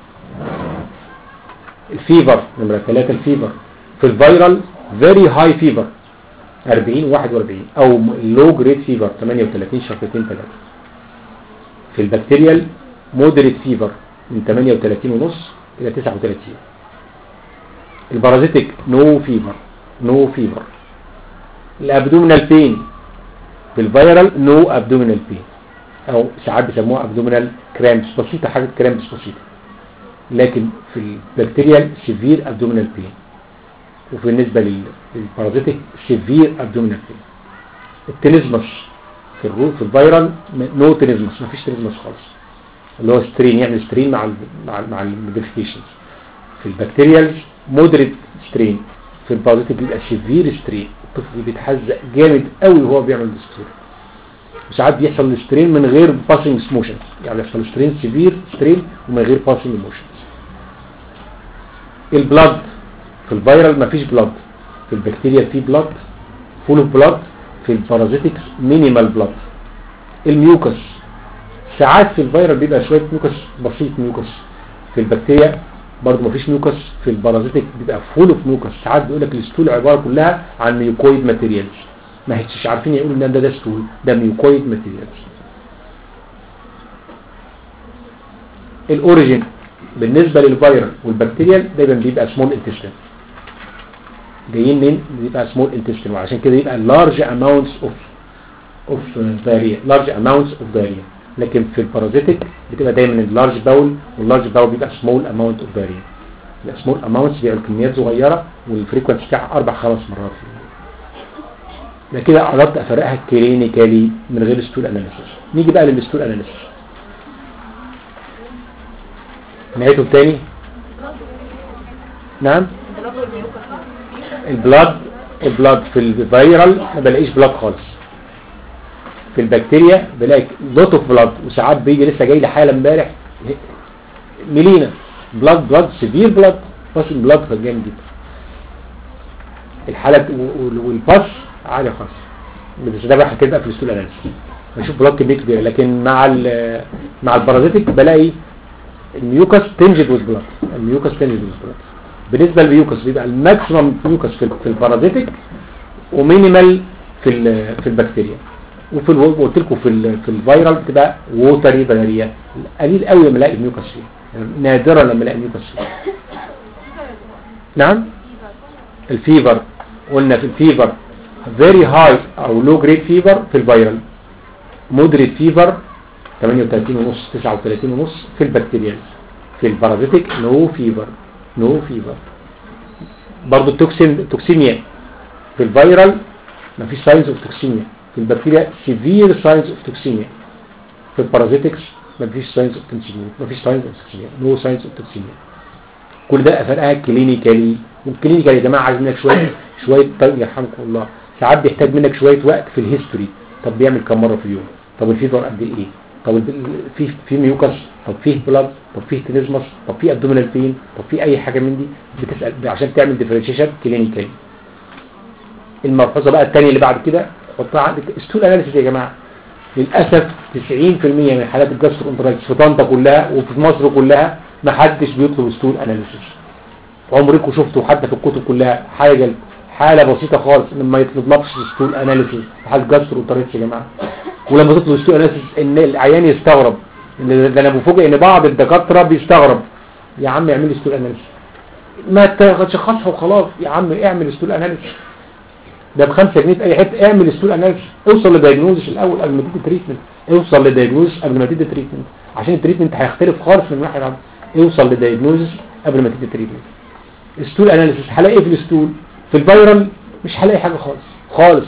الفيفر نمرة ثلاثة الفيفر في الفيرال فيري هاي فيفر 40 41 او لو جريد فيفر 38 شهرتين ثلاثة في البكتيريال مودريت فيفر من 38 ونص الى 39 البارازيتيك نو فيفر نو فيفر الابدومينال بين في الفيرال نو ابدومينال بين او ساعات بيسموها ابدومينال كرامبس بسيطه حاجه كرامبس بسيطه لكن في البكتيريال سيفير ابدومينال بين وفي بالنسبه للبارازيتيك سيفير ابدومينال بين التنزمس في الروت في الفيرال نو تنزمس مفيش تنزمس خالص اللي هو سترين يعمل سترين مع ال مع ال مع الموديفيكيشنز في البكتيريال مودريت سترين في البارازيتيك بيبقى سيفير سترين الطفل بيتحزق جامد قوي وهو بيعمل دستور وساعات بيحصل سترين من غير باسنج موشنز يعني يحصل سترين سيفير سترين ومن غير باسنج موشنز البلاد في الفيرال مفيش بلاد في البكتيريا في بلاد فول اوف بلاد في البارازيتكس مينيمال بلاد الميوكس ساعات في الفيرال بيبقى شويه ميوكس بسيط ميوكس في البكتيريا برضه مفيش ميوكس في البارازيتك بيبقى فول اوف ميوكس ساعات بيقول لك الستول عباره كلها عن ميوكويد ماتيريالز ما هيتش عارفين يقولوا ان ده ده ستول ده ميوكويد ماتيريالز الاوريجين بالنسبه للفيرال والبكتيريال دايما بيبقى سمول انتستين جايين من بيبقى سمول انتستين وعشان كده يبقى لارج اماونتس اوف اوف دايريا لارج اماونتس اوف دايريا لكن في البارازيتك بتبقى دايما اللارج باول واللارج باول بيبقى سمول اماونت اوف دايريا سمول اماونتس بيبقى كميات صغيره والفريكونسي بتاعها اربع خمس مرات في اليوم ده كده قربت افرقها كلينيكالي من غير ستول اناليسيس نيجي بقى للستول اناليسيس نهايته الثاني نعم البلاد البلاد في الفيرال ما بلاقيش بلاد خالص في البكتيريا بلاقي لوت اوف بلاد وساعات بيجي لسه جاي لي حاله امبارح ميلينا بلاد بلاد سيفير بلاد باسنج بلاد جامد جدا الحاله والباس عاليه خالص بس ده بقى هتبقى في الستول اناليسيس بشوف بلاد كميه كبيره لكن مع ال مع البارازيتك بلاقي الميوكس تنجد وذ بلاد الميوكس تنجد وذ بلاد بالنسبه للميوكس بيبقى الماكسيمم ميوكس في في البارازيتك ومينيمال في ال- في البكتيريا وفي ال- قلت لكم في ال- في الفيرال بتبقى ووتري دايريا قليل قوي لما الاقي ميوكس فيه يعني نادرا لما الاقي ميوكس فيه نعم الفيفر قلنا في الفيفر very high او low grade fever في الفيرال moderate fever 38 ونص 39 ونص في البكتيريال في البارازيتيك نو فيفر نو فيفر برضه التوكسين توكسيميا في الفيرال مفيش ساينز اوف توكسيميا في البكتيريا سيفير ساينز اوف توكسيميا في البارازيتكس مفيش ساينز اوف توكسيميا مفيش ساينز اوف توكسيميا نو ساينز اوف توكسيميا كل ده فرقها كلينيكالي والكلينيكال يا جماعه عايز منك شويه شويه طيب يرحمكم الله ساعات بيحتاج منك شويه وقت في الهيستوري طب بيعمل كم مره في اليوم طب الفيفر قد ايه طب الب- في في ميوكس طب فيه بلاد طب فيه تينيزمس طب فيه ابدومينال بين طب فيه اي حاجه من دي بتسال عشان تعمل ديفرنشيشن كلينيكالي الملحوظه بقى الثانيه اللي بعد كده حطها عندك ستول اناليسيس يا جماعه للاسف 90% من حالات الجاسترونترايتس في طنطا كلها وفي مصر كلها ما حدش بيطلب ستول اناليسيس عمركم شفتوا حتى في الكتب كلها حاجه حاله بسيطه خالص ان ما يطلبلكش ستول اناليسيس في حاله جاسترونترايتس يا جماعه ولما تطلب ستول اناليسيس ان العيان يستغرب ان ده انا بفوجئ ان بعض الدكاتره بيستغرب يا عم اعمل لي ستول اناليسيس ما تشخصها وخلاص يا عم اعمل ستول اناليسيس ده ب 5 جنيه في اي حته اعمل ستول اناليسيس اوصل لدايجنوزس الاول قبل ما تدي تريتمنت اوصل لدايجنوزس قبل ما تدي تريتمنت عشان التريتمنت هيختلف خالص من واحد عن اوصل لدايجنوزس قبل ما تدي تريتمنت ستول اناليسيس هلاقي ايه في الستول في الفيرال مش هلاقي حاجه خالص خالص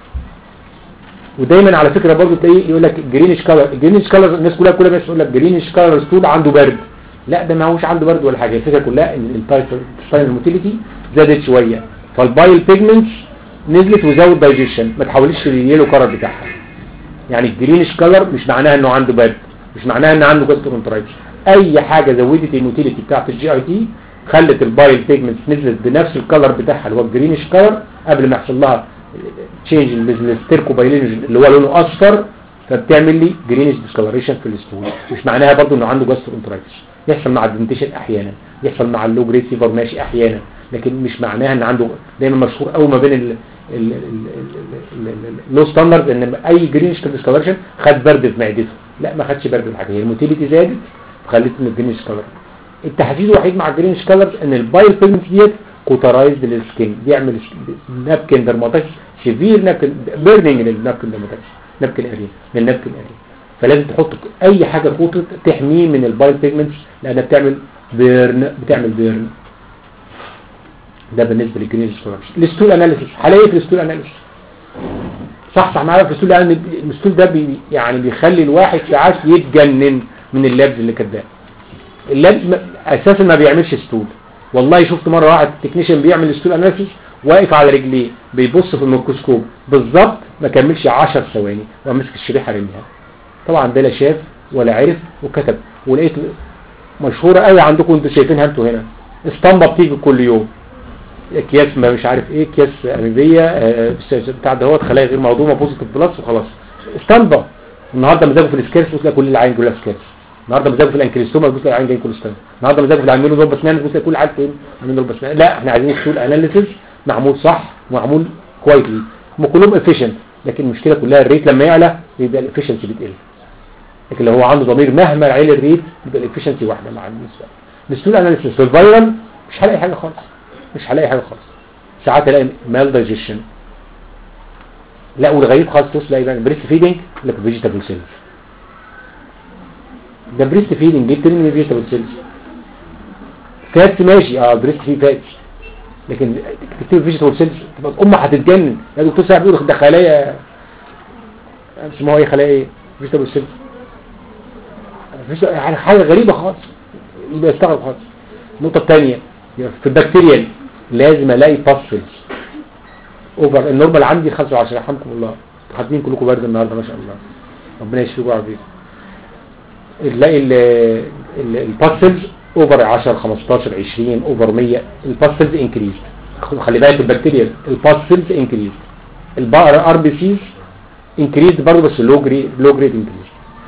ودايما على فكره برضه تلاقيه يقول لك جرينش كلر الجرينش كلر الناس كلها كل الناس تقول لك جرينش كلر ستول عنده برد لا ده ما هوش عنده برد ولا حاجه الفكره كلها ان الانتايل موتيليتي زادت شويه فالبايل بيجمنتس نزلت وزود دايجيشن ما تحولش لليلو كلر بتاعها يعني الجرينش كلر مش معناها انه عنده برد مش معناها ان عنده جاسترونترايتس اي حاجه زودت الموتيليتي بتاعت الجي اي تي خلت البايل بيجمنتس نزلت بنفس الكلر بتاعها اللي هو الجرينش كلر قبل ما يحصل لها تشينج الستيركوبايلينوجين اللي هو لونه اصفر فبتعمل لي جرينش ديسكولريشن في الستول مش معناها برضو انه عنده جاسترونترايتس يحصل مع الدنتيشن احيانا يحصل مع اللو جريد فيفر ماشي احيانا لكن مش معناها ان عنده دايما مشهور قوي ما بين اللو ستاندرد ان اي جرينش ديسكولريشن خد برد في معدته لا ما خدش برد في حاجه هي الموتيليتي زادت خلت من الجرينش كلر التحديد الوحيد مع الجرينش كلر ان البايل بيجمنت ديت كوترايزد للسكين بيعمل نابكن درماتايتس سيفير نابكن بيرنينج للنابكن درماتايتس نابكن اريا للنابكن اريا فلازم تحط اي حاجه كوتد تحميه من البايل بيجمنتس لانها بتعمل بيرن بتعمل بيرن ده بالنسبه للجرينش كلر الستول اناليسيس هلاقي في الستول اناليسيس صح صح معايا في الستول لان الستول ده بي يعني بيخلي الواحد ساعات يتجنن من اللابز اللي كاتباه اللابز اساسا ما بيعملش ستول والله شفت مرة واحد تكنيشن بيعمل ستول اناليسيس واقف على رجليه بيبص في الميكروسكوب بالظبط ما كملش 10 ثواني ومسك الشريحه رميها طبعا ده لا شاف ولا عرف وكتب ولقيت مشهوره قوي عندكم انتوا شايفينها انتوا هنا اسطمبه بتيجي كل يوم اكياس ما مش عارف ايه اكياس اميبيه آه بتاع دهوت خلايا غير موضوعه بوزيتيف بلس وخلاص اسطمبه النهارده مزاجه في السكيرس وتلاقي كل العين كلها سكيرس النهارده مزاجه في الانكريستوما تبص العين جاي كوليسترول النهارده مزاجه في العين ضرب اسنان تبص كل عيل فين عاملين ضرب اسنان لا احنا عايزين ستول اناليسيس معمول صح ومعمول كويسلي هم كلهم افيشنت لكن المشكله كلها الريت لما يعلى يبقى الافيشنسي بتقل لكن لو هو عنده ضمير مهما عالي الريت يبقى الافيشنسي واحده مع النسبه الستول اناليسيس في الفيرال مش هلاقي حاجه خالص مش هلاقي حاجه خالص ساعات الاقي مال دايجيشن لا والغريب خالص تلاقي بقى بريست فيدنج لك فيجيتابل سيلز ده بريست فيدنج جبت منين فيجيتابل سيلز فات ماشي اه بريست فيه فات لكن تكتب فيجيتابل سيلز تبقى الام هتتجنن يا دكتور ساعه بيقول ده خلايا اسمها ايه خلايا ايه فيجيتابل سيلز يعني حاجه غريبه خالص يبقى يستغرب خالص النقطه الثانيه في البكتيريال لازم الاقي باسفلز اوفر النورمال عندي 25 رحمكم الله حاطين كلكم برد النهارده ما شاء الله ربنا يشفيكم ويعافيكم تلاقي الباسلز اوفر 10 15 20 اوفر 100 الباسلز انكريز خلي بالك البكتيريا الباسلز انكريز البقر ار بي سيز انكريز برضه بس لو جريد لو جريد انكريز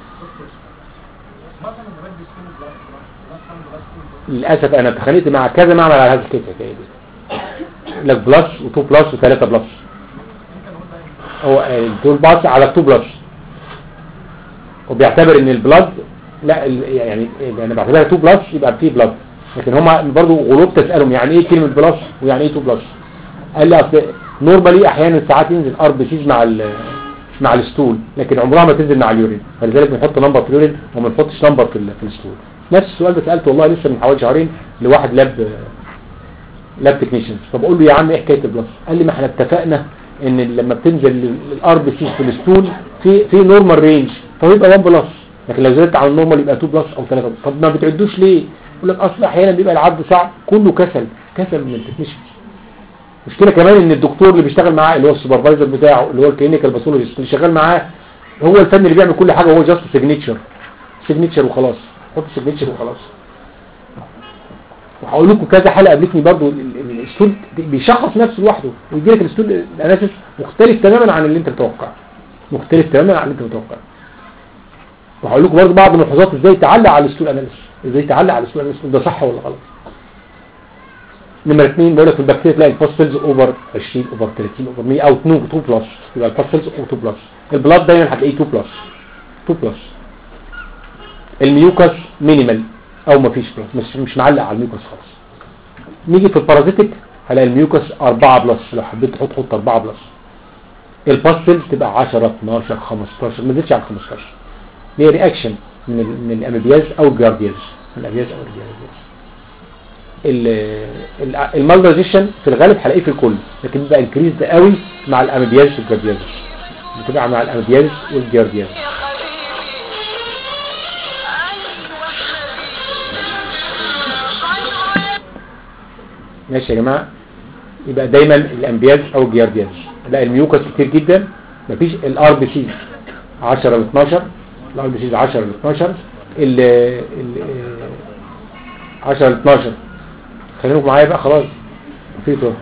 للاسف انا اتخانقت مع كذا معمل على هذا الحكايه دي لك بلس و2 بلس و3 بلس هو الدول باس على 2 بلس وبيعتبر ان البلد لا ال- يعني انا بعتبرها 2 بلس يبقى في بلد لكن هم برضو غلوب تسالهم يعني ايه كلمه بلس ويعني ايه 2 بلس قال لي اصل نورمالي احيانا ساعات ينزل ار بي سيز مع ال مع الستول لكن عمرها ما تنزل مع اليورين فلذلك بنحط نمبر في اليورين وما نحطش نمبر في ال- في الستول نفس السؤال ده سالته والله لسه من حوالي شهرين لواحد لاب لاب تكنيشنز فبقول له يا عم ايه حكايه البلس قال لي ما احنا اتفقنا ان لما بتنزل الار بي سي في الستول في في نورمال رينج فيبقى 1 بلس لكن لو زدت عن النورمال يبقى 2 بلس او 3 طب ما بتعدوش ليه يقول لك اصل احيانا بيبقى العد صعب كله كسل كسل من التكنيشنز مشكله كمان ان الدكتور اللي بيشتغل معاه اللي هو السوبرفايزر بتاعه اللي هو الكلينيكال باثولوجيست اللي شغال معاه هو الفن اللي بيعمل كل حاجه هو جاست سيجنتشر سيجنتشر وخلاص حط سيجنتشر وخلاص وهقول لكم كذا حلقه قابلتني برضو ال- ال- الاسطول بيشخص نفسه لوحده ويجي لك الاسطول الاناليسيس مختلف تماما عن اللي انت متوقعه مختلف تماما عن اللي انت متوقعه وهقول لكم برضو بعض الملحوظات ازاي تعلق على الاسطول اناليسيس ازاي تعلق على الاسطول اناليسيس ده صح ولا غلط نمرة اثنين بقول لك في البكتيريا تلاقي الفوسفيلز اوفر 20 اوفر 30 اوفر 100 او 2 2 بلس يبقى الفوسفيلز او 2 بلس البلاد دايما هتلاقيه 2 بلس 2 بلس الميوكس مينيمال او مفيش بلس مش مش معلق على الميوكس خالص نيجي في البارازيتيك هلاقي الميوكس 4 بلس لو حبيت تحط حط 4 بلس الباستلز تبقى 10 12 15 ما تزيدش عن 15 ليه رياكشن من ال من الاميبياز او الجاردياز من الاميبياز او الجاردياز المالدايزيشن في الغالب هلاقيه في الكل لكن بيبقى انكريز قوي مع الاميبياز والجاردياز بتبقى مع الاميبياز والجاردياز ماشي يا جماعه يبقى دايما الامبياز او الجياردياز لا الميوكس كتير جدا مفيش الار بي سي 10 ل 12 الار بي سي 10 ل 12 ال ال 10 ل 12 خليكم معايا بقى خلاص في طول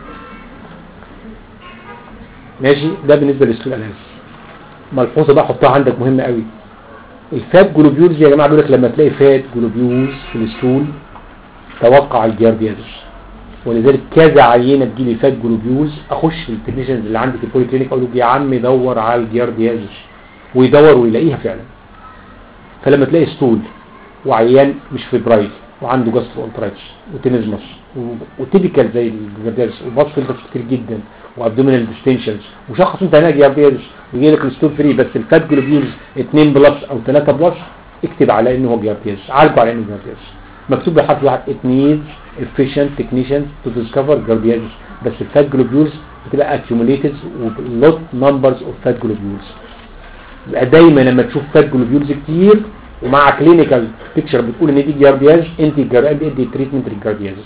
ماشي ده بالنسبه للسول اناليسيس ملحوظه بقى حطها عندك مهمه قوي الفات جلوبيولز يا جماعه بيقول لك لما تلاقي فات جلوبيولز في الستول توقع الجياردياز ولذلك كذا عينه تجيلي فات جلوبيولز اخش التكنيشنز اللي عندي في البولي كلينيك اقول له يا عم دور على الجياردياز ويدور ويلاقيها فعلا فلما تلاقي ستول وعيان مش فيبرايل وعنده جاسترو انترايتس وتنزمس وتيبيكال زي الجيارديز وباص فلتر كتير جدا وابدومينال ديستنشنز وشخص انت هنا جيارديز ويجي لك الستول فري بس الفات جلوبيولز 2 بلس او 3 بلس اكتب على انه هو جيارديز عالجه على انه جيارديز مكتوب بحرف واحد it needs efficient technicians to discover gardiasis بس الفات جلوبيولز بتبقى accumulated with lot numbers of fat globules يبقى دايما لما تشوف فات جلوبيولز كتير ومع كلينيكال بيكتشر بتقول ان دي جاردياز انت جرب ادي تريتمنت للجارديازز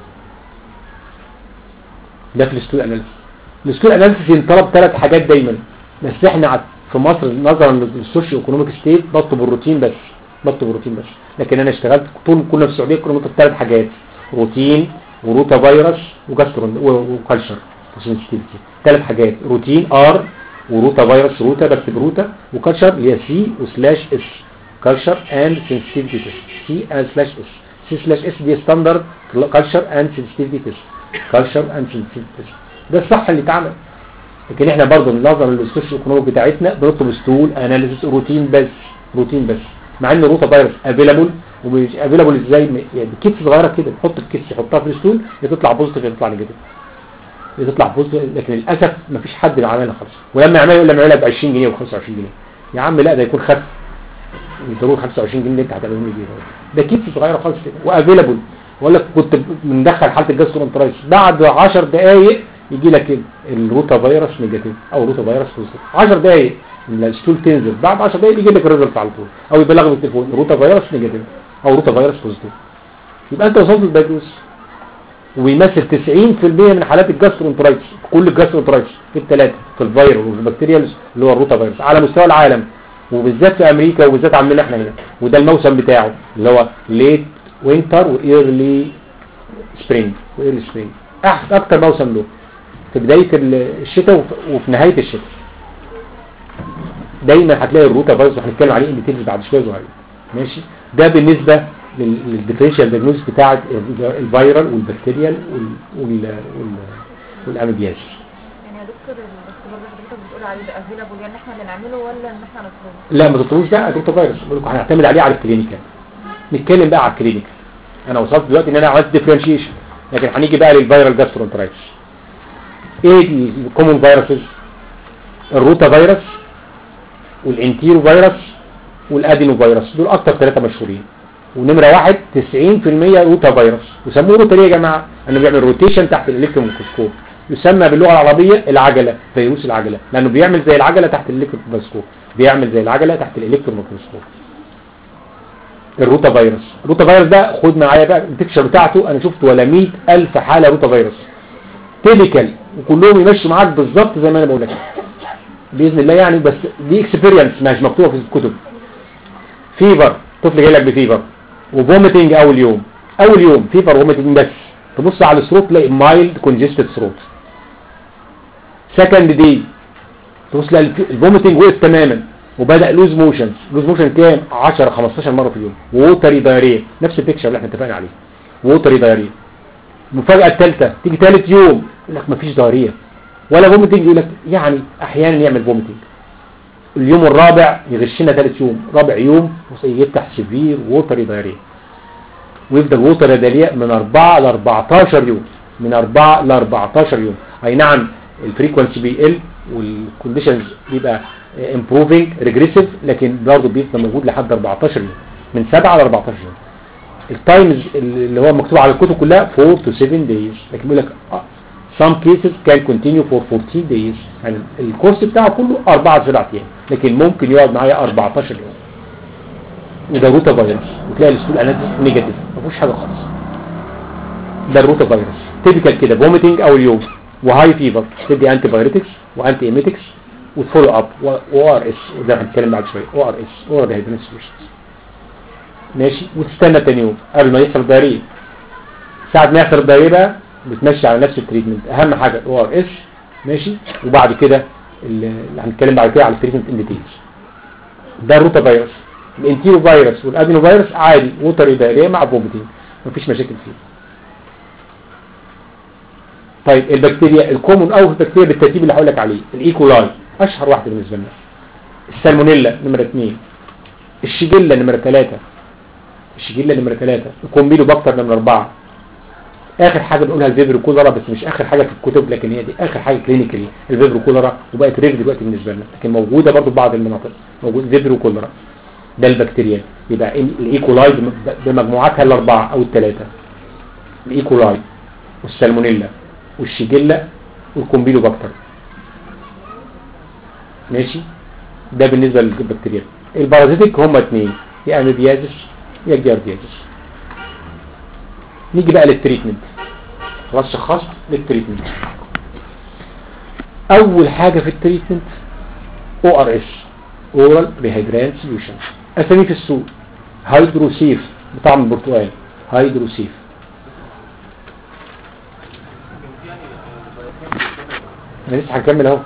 ده في الستول اناليسيس الستول اناليسيس ينطلب ثلاث حاجات دايما بس احنا ع- في مصر نظرا للسوشيو ايكونوميك ستيت بطلب الروتين بس بطلب الروتين بس لكن انا اشتغلت طول كنا في السعوديه كنا بنطلب ثلاث حاجات روتين وروتا فيروس وجاسترون وكالشر وسنسيتيفيتي ثلاث حاجات روتين ار وروتا فيروس روتا بس بروتا وكالشر اللي هي سي وسلاش اس كالشر اند سنسيتيفيتي تيست سي اند سلاش اس سي سلاش اس دي ستاندرد كالشر اند سنسيتيفيتي تيست كالشر اند سنسيتيفيتي تيست ده الصح اللي اتعمل لكن احنا برضه نظرا للسوشيو ايكونوميك بتاعتنا بنطلب ستول اناليسيس روتين بس روتين بس مع ان الروتا فيروس افيلابل ومش افيلابل ازاي م- يعني كيس صغيره كده نحط الكيس يحطها في الستول يا تطلع بوزيتيف يا تطلع نيجاتيف يا تطلع بوزيتيف لكن للاسف ما فيش حد عملها خالص ولما يعملها يقول لما يعملها ب 20 جنيه و 25 جنيه يا عم لا ده يكون خف يضروا 25 جنيه اللي انت هتعملهم لي بيها ده كيس صغيره خالص كده وافيلابل بقول لك كنت مندخل حاله الجاسترونترايتس بعد 10 دقائق يجي لك الروتا فيروس نيجاتيف او روتا فيروس بوزيتيف 10 دقائق الستول تنزل بعد 10 دقائق يجي لك الريزلت على طول او يبلغ بالتليفون روتا فيروس نيجاتيف او روتا فيروس بوزيتيف يبقى انت وصلت للدايجنوز وبيمثل 90% من حالات الجاسترونترايتس كل الجاسترونترايتس في الثلاثه في الفيروس وفي البكتيريا اللي هو الروتا فيروس على مستوى العالم وبالذات في امريكا وبالذات عندنا احنا هنا وده الموسم بتاعه اللي هو ليت وينتر وايرلي سبرينج وايرلي سبرينج اكتر موسم له في بدايه الشتاء وفي- وفي نهايه الشتاء دايما هتلاقي الروتا فيروس وهنتكلم عليه ان ديتيلز بعد شويه صغيرين ماشي ده بالنسبه للديفرنشال دياجنوز بتاعه الفيرال والبكتيريال وال وال وال والاميبياز يعني يا دكتور الاختبار اللي حضرتك بتقول عليه ده افيلابل يعني احنا اللي نعمله ولا ان احنا نطلبه؟ لا ما تطلبوش ده روتا فيروس بقول لكم هنعتمد عليه على الكلينيكال نتكلم بقى على الكلينيكال انا وصلت دلوقتي ان انا عملت ديفرنشيشن لكن هنيجي بقى للفيرال جاسترونترايتس ايه دي الكومون فيروسز الروتا فيروس والانتيرو فيروس والادينو فيروس دول اكتر ثلاثه مشهورين ونمره واحد 90% روتا فيروس يسموه روتا ليه يا جماعه انه بيعمل روتيشن تحت الالكترون ميكروسكوب يسمى باللغه العربيه العجله فيروس العجله لانه بيعمل زي العجله تحت الالكترون ميكروسكوب بيعمل زي العجله تحت الالكترون ميكروسكوب الروتا فيروس الروتا فيروس ده خد معايا بقى البيكتشر بتاعته انا شفت ولا 100000 حاله روتا فيروس تيبيكال وكلهم يمشوا معاك بالظبط زي ما انا بقول لك باذن الله يعني بس دي اكسبيرينس مش مكتوبه في الكتب فيفر طفل جاي لك بفيفر وفوميتنج اول يوم اول يوم فيفر وفوميتنج بس تبص على الثروت تلاقي مايلد كونجستد ثروت سكند دي تبص تلاقي الفوميتنج وقف تماما وبدا لوز موشن لوز موشن كام 10 15 مره في اليوم ووتري دايريه نفس البيكشر اللي احنا اتفقنا عليه ووتري دايريه المفاجاه الثالثه تيجي ثالث يوم يقول لك مفيش دايريه ولا فوميتنج يقول لك يعني احيانا يعمل فوميتنج اليوم الرابع يغشنا ثالث يوم رابع يوم يفتح سيفير ووتري دايريه ويفضل ووتري دايريه من 4 ل 14 يوم من 4 ل 14 يوم اي نعم الفريكونسي بيقل والكونديشنز بيبقى امبروفينج ريجريسيف لكن برضه بيفضل موجود لحد 14 يوم من 7 ل 14 يوم التايمز اللي هو مكتوب على الكتب كلها 4 to 7 days لكن بيقول لك some cases can continue for 14 days يعني الكورس بتاعه كله 4 7 ايام لكن ممكن يقعد معايا 14 يوم وده روتا فيروس وتلاقي السكول اناليسيس نيجاتيف ما فيهوش حاجه خالص ده الروتا فيروس تيبيكال كده فوميتنج اول يوم وهاي فيفر تدي انتي بايوتكس وانتي ايميتكس وتفولو اب و ار اس وده هنتكلم بعد شويه او ار اس اورال هيدرين سوليوشنز ماشي وتستنى تاني يوم قبل ما يحصل دايريه ساعه ما يحصل دايريه بقى بتمشي على نفس التريتمنت اهم حاجه او ار اس ماشي وبعد كده اللي هنتكلم بعد كده على التريتمنت ان ديتيلز ده الروتا فيروس الانتيرو فيروس والادينو فيروس عادي ووتري دايريه مع فوميتنج مفيش مشاكل فيه طيب البكتيريا الكومون او البكتيريا بالترتيب اللي هقول لك عليه الايكولاي اشهر واحده بالنسبه لنا السالمونيلا نمره 2 الشيجيلا نمره 3 الشيجيلا نمره 3 الكومبيلو باكتر نمره 4 اخر حاجه بنقولها الفيبرو كولرا بس مش اخر حاجه في الكتب لكن هي دي اخر حاجه كلينيكالي الفيبرو كولرا وبقت ريف دلوقتي بالنسبه لنا لكن موجوده برضو في بعض المناطق موجود فيبرو كولرا ده البكتيريا يبقى الايكولاي بمجموعاتها الاربعه او الثلاثه الايكولاي والسالمونيلا والشيجيلا والكومبيلو باكتر ماشي ده بالنسبه للبكتيريا البارازيتيك هما اثنين يا اميبيازيس يا جارديازيس نيجي بقى للتريتمنت خلاص شخصت للتريتمنت اول حاجه في التريتمنت او ار اس اورال ريهيدران سوليوشن اسامي في السوق هيدروسيف بطعم البرتقال هيدروسيف انا لسه هنكمل اهو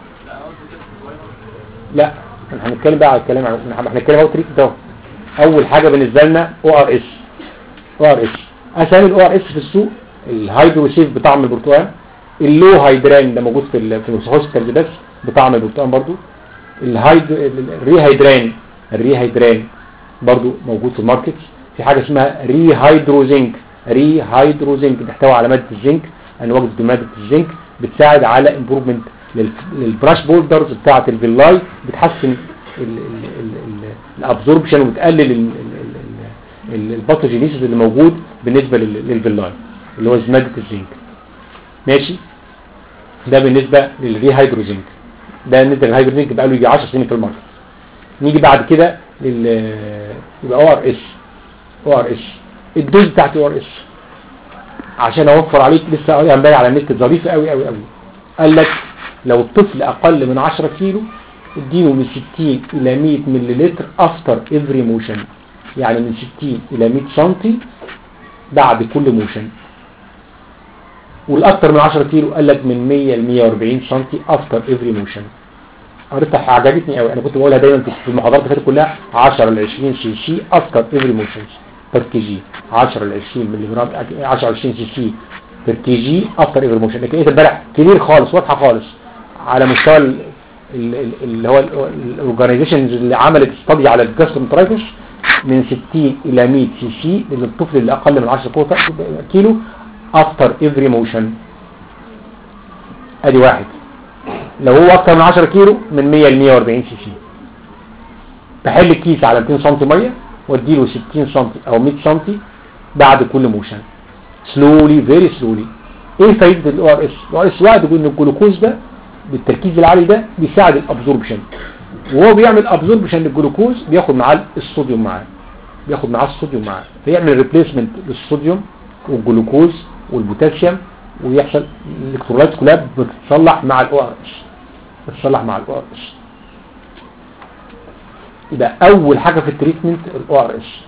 لا احنا هنتكلم بقى على الكلام احنا هنتكلم اهو تريتمنت اهو اول حاجه بالنسبه لنا او ار اس او ار اس اسامي الاو ار اس في السوق الهيدروسيف بطعم البرتقال اللو هيدران ده موجود في ال- في الهوستل بس بطعم البرتقال برضو الهيد الريهيدران الريهيدران برضو موجود في الماركت في حاجه اسمها ريهيدروزنك ريهيدروزنك بتحتوي على ماده الزنك انا وجدت ماده الزنك بتساعد على امبروفمنت للبراش بولدرز بتاعه الفيلاي بتحسن الابزوربشن وبتقلل ال- ال- ال- ال- الباثوجينيسيس اللي موجود بالنسبه لل- للفيلاي اللي هو ماده الزنك ماشي ده بالنسبه للريهيدروزنك ده بالنسبه للهيدروزنك بقى له يجي 10 سنين في الماركت نيجي بعد كده لل يبقى او ار اس او ار اس الدوز بتاعت او ار اس عشان اوفر عليك لسه قاري امبارح على النت ظريفه قوي قوي قوي قال لك لو الطفل اقل من 10 كيلو اديله من 60 الى 100 مللتر افتر افري موشن يعني من 60 الى 100 سم بعد كل موشن والاكثر من 10 كيلو قال لك من 100 ل 140 سم افتر افري موشن قريتها عجبتني قوي انا كنت بقولها دايما في في المحاضرات اللي فاتت كلها 10 ل 20 سي سي افتر افري موشنز بير كي جي 10 ل 20 مللي جرام 10 ل 20 سي سي بير كي جي افتر افري موشن لكن ايه امبارح كبير خالص واضحه خالص على مستوى ال- ال- ال- اللي هو الاورجانيزيشنز اللي عملت استادي على الجاسترومترايتس من 60 الى 100 سي سي للطفل اللي اقل من 10 كوتا- كيلو افتر افري موشن ادي واحد لو هو اكتر من 10 كيلو من 100 ل 140 سي سي بحل الكيس على 200 سم ميه واديله 60 سم او 100 سم بعد كل موشن سلولي فيري سلولي ايه فايده الاو ار اس الاو ار اس واحد يقول ان الجلوكوز ده بالتركيز العالي ده بيساعد الابزوربشن وهو بيعمل ابزوربشن للجلوكوز بياخد معاه الصوديوم معاه بياخد معاه الصوديوم معاه فيعمل ريبليسمنت للصوديوم والجلوكوز والبوتاسيوم ويحصل الالكترولايت كلها بتتصلح مع الاو ار اس بتتصلح مع الاو ار اس يبقى اول حاجه في التريتمنت الاو ار اس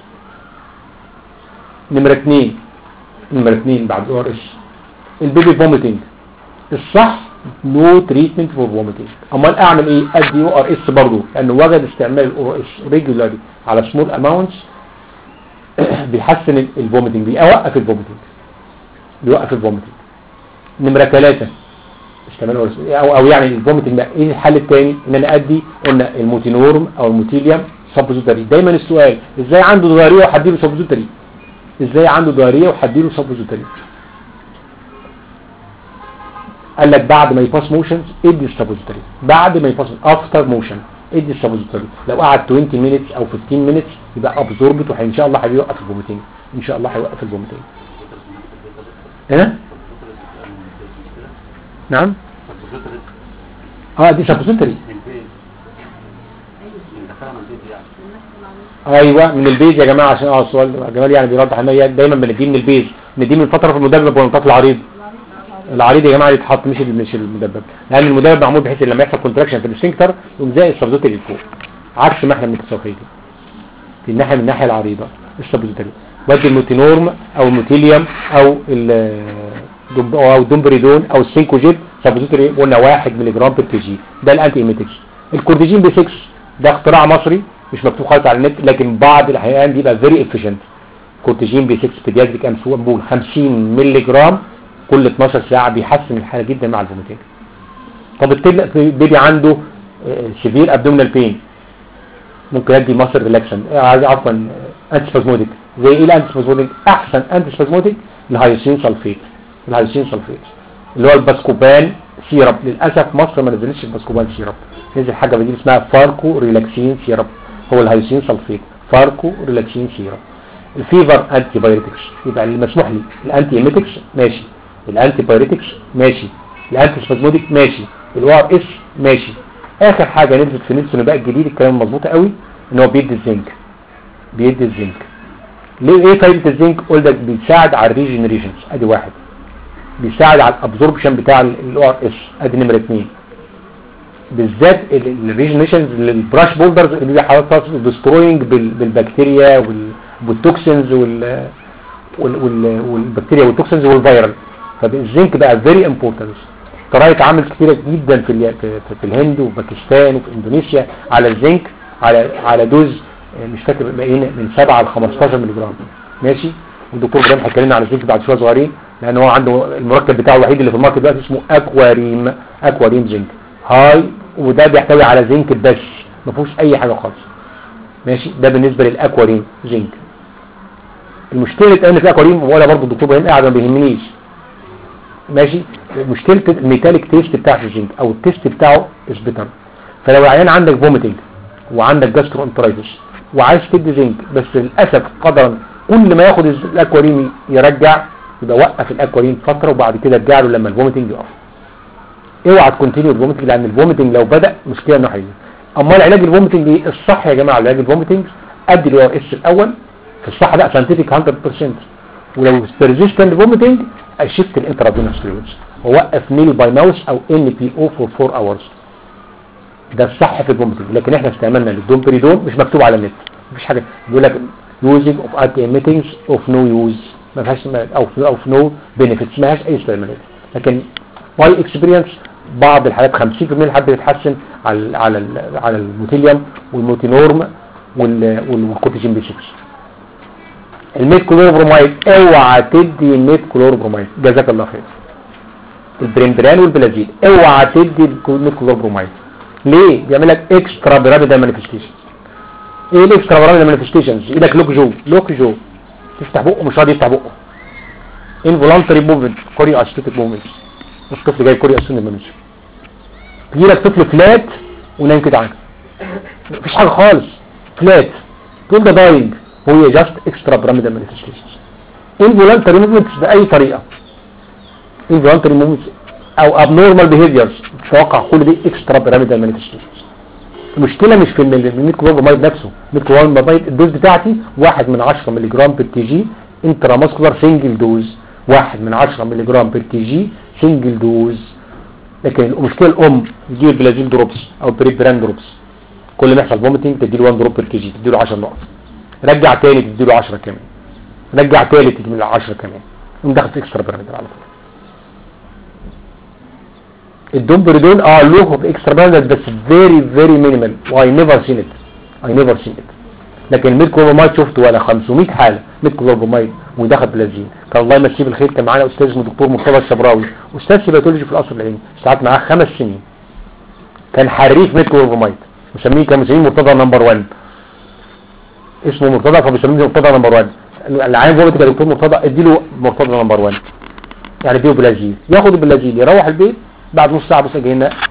نمره اثنين نمره اثنين بعد الاو ار اس البيبي فوميتنج الصح نو تريتمنت فور فوميتنج امال اعمل ايه ادي او ار اس برضه لانه وجد استعمال الاو ار اس ريجولاري على سمول اماونتس بيحسن الفوميتنج بيوقف الفوميتنج بيوقف الفوميتنج نمره ثلاثة استعمال الأورس او او يعني الفوميتنج بقى ايه الحل الثاني ان انا ادي قلنا الموتينورم او الموتيليوم سبوزيتوري دايما السؤال ازاي عنده ضريريه وحديله سبوزيتوري ازاي عنده ضريريه وحديله سبوزيتوري قال لك بعد ما يباس موشنز ادي السبوزيتوري بعد ما يباس افتر موشن ادي السبوزيتوري لو قعد 20 مينتس او 15 مينتس يبقى ابزوربت وان شاء الله هيوقف الفوميتنج ان شاء الله هيوقف الفوميتنج ها نعم اه دي سبوزيتوري ايوه من البيز يا جماعه عشان اه السؤال جمال يعني بيوضح ان هي دايما بنديه من البيز نديه من فتره في المدبب والنطاق العريض العريض يا جماعه يتحط مش مش المدبب لان المدبب معمول بحيث ان لما يحصل كونتراكشن في السفنكتر يقوم زي السبوزيتوري لفوق عكس ما احنا بنتصور في الناحيه من الناحيه العريضه السبوزيتوري ودي الموتينورم او الموتيليوم او ال دم- او الدومبريدون او السينكوجيب سبوزيتوري قلنا 1 ملي جرام بر كي جي ده الانتي ايميتكس الكورديجين بي 6 ده اختراع مصري مش مكتوب خالص على النت لكن بعض الاحيان بيبقى فيري افيشنت كورتيجين بي 6 بيدياتريك امبول 50 ملي جرام كل 12 ساعه بيحسن الحاله جدا مع الفوميتنج طب التل- البيبي عنده سيفير ابدومينال بين ممكن ادي مصر ريلاكسن عفوا انتي سبازموديك زي ايه الانتي سبازموديك احسن انتي سبازموديك الهايوسين سلفيت الهايوسين سلفيت اللي هو الباسكوبان سيرب للاسف مصر ما نزلتش الباسكوبان سيرب نزل حاجه بديل اسمها فاركو ريلاكسين سيرب هو الهايوسين سلفيت فاركو ريلاكسين سيرب الفيفر انتي بايريتكس يبقى اللي مسموح لي الانتي ايميتكس ماشي الانتي بايريتكس ماشي الانتي سبازموديك ماشي الاو ار اس ماشي اخر حاجه نزلت في نيلسون بقى الجديد الكلام مظبوط قوي ان هو بيدي الزنك بيدي الزنك ليه ايه فايده الزنك قلنا بيساعد على الريجنريشنز ادي واحد بيساعد على الابزوربشن بتاع الاو ار اس ادي نمره اثنين بالذات الريجنريشنز للبراش بولدرز اللي بيبقى حضرتك ديستروينج بالبكتيريا وال- والتوكسينز وال وال- وال- والبكتيريا والتوكسينز والفيرال فالزنك بقى فيري امبورتنت طرائق عمل كتيرة جدا في ال- في, في الهند وباكستان وفي اندونيسيا على الزنك على على دوز آه، مش فاكر باين من 7 ل 15 ملي جرام ماشي والدكتور ابراهيم هيكلمنا لنا على الزنك بعد شويه صغيرين لان هو عنده المركب بتاعه الوحيد اللي في الماركت دلوقتي اسمه اكواريم اكواريم زنك هاي وده بيحتوي على زنك بس ما فيهوش اي حاجه خالص ماشي ده بالنسبه للاكواريم زنك المشكله ان في اكواريم ولا برضه الدكتور ابراهيم قاعد ما بيهمنيش ماشي مشكله الميتاليك تيست بتاعت الزنك او التيست بتاعه اسبتر فلو العيان عندك فوميتنج وعندك جاسترو انترايتس وعايز تدي زنك بس للاسف قدرا كل ما ياخد الز- الاكواريم يرجع يبقى وقف الاكواريم فتره وبعد كده ارجع له لما الفوميتنج يقف اوعى تكونتينيو الفوميتنج لان الفوميتنج لو بدا مشكله انه هيجي امال علاج الفوميتنج ايه الصح يا جماعه علاج الفوميتنج ادي الاو ار اس الاول في الصح بقى ساينتفك 100% ولو persistent vomiting اشفت الانترافينوس فلويدز ووقف نيل باي ماوس او ان بي او فور 4 اورز ده الصح في الفوميتنج لكن احنا استعملنا الدومبريدون مش مكتوب على النت مفيش حاجه بيقول لك using of anti emitting of no use ما فيهاش او او no benefits ما فيهاش اي استعمالات لكن باي اكسبيرينس بعض الحالات 50% الحد بيتحسن على ال على ال على الموتيليوم والموتينورم وال- والكوتيجين بي 6 الميت كلوروبرومايد اوعى تدي الميت كلوروبرومايد جزاك الله خير البريمبران والبلازيل اوعى تدي الميت كلوروبرومايد ليه بيعمل لك اكسترا بيراميدال مانيفستيشن ايه الاكسترا بيراميدال مانيفستيشنز ايدك لوك جو لوك جو تفتح بقه مش راضي يفتح بقه انفولانتري موفمنت كوري اشتيتك موفمنت الطفل جاي كوري اشتيتك موفمنت يجي لك طفل فلات ونايم كده عنك مفيش حاجه خالص فلات تقول ده داينج هو جاست اكسترا بيراميدال مانيفستيشنز انفولانتري موفمنتس باي طريقه involuntary movements او abnormal behaviors تتوقع كل دي extra pyramidal manifestations المشكله مش في الميت كلورومايد نفسه الميت كلورومايد الدوز بتاعتي 1 من 10 مللي جرام بير تي جي انتراماسكولار سنجل دوز 1 من 10 مللي جرام بير تي جي سنجل دوز لكن المشكله الام تجيب البلازيل دروبس او البريبران دروبس كل ما يحصل فوميتنج تديله 1 دروب بير كي جي تديله 10 نقط رجع تاني تديله 10 كمان رجع تالت تديله 10 كمان يقوم داخل في اكسترا بيراميدال على طول الدومبريدون اه له اوف اكسترا بيراميدال بس فيري فيري مينيمال واي نيفر سين ات اي نيفر سين ات لكن الميد كلورومايد شفت ولا 500 حاله ميد كلورومايد ودخل بلازين كان الله يمسيه بالخير كان معانا استاذ اسمه دكتور مرتضى الشبراوي استاذ سيباتولوجي في القصر العيني اشتغلت معاه خمس سنين كان حريف ميد كلورومايد مسميه كان مسميه مرتضى نمبر 1 اسمه مرتضى فبيسميه مرتضى نمبر 1 العين فومت يا دكتور مرتضى اديله مرتضى نمبر 1 يعني اديله بلازين ياخد البلازين يروح البيت بعد نص ساعه بس جاي لنا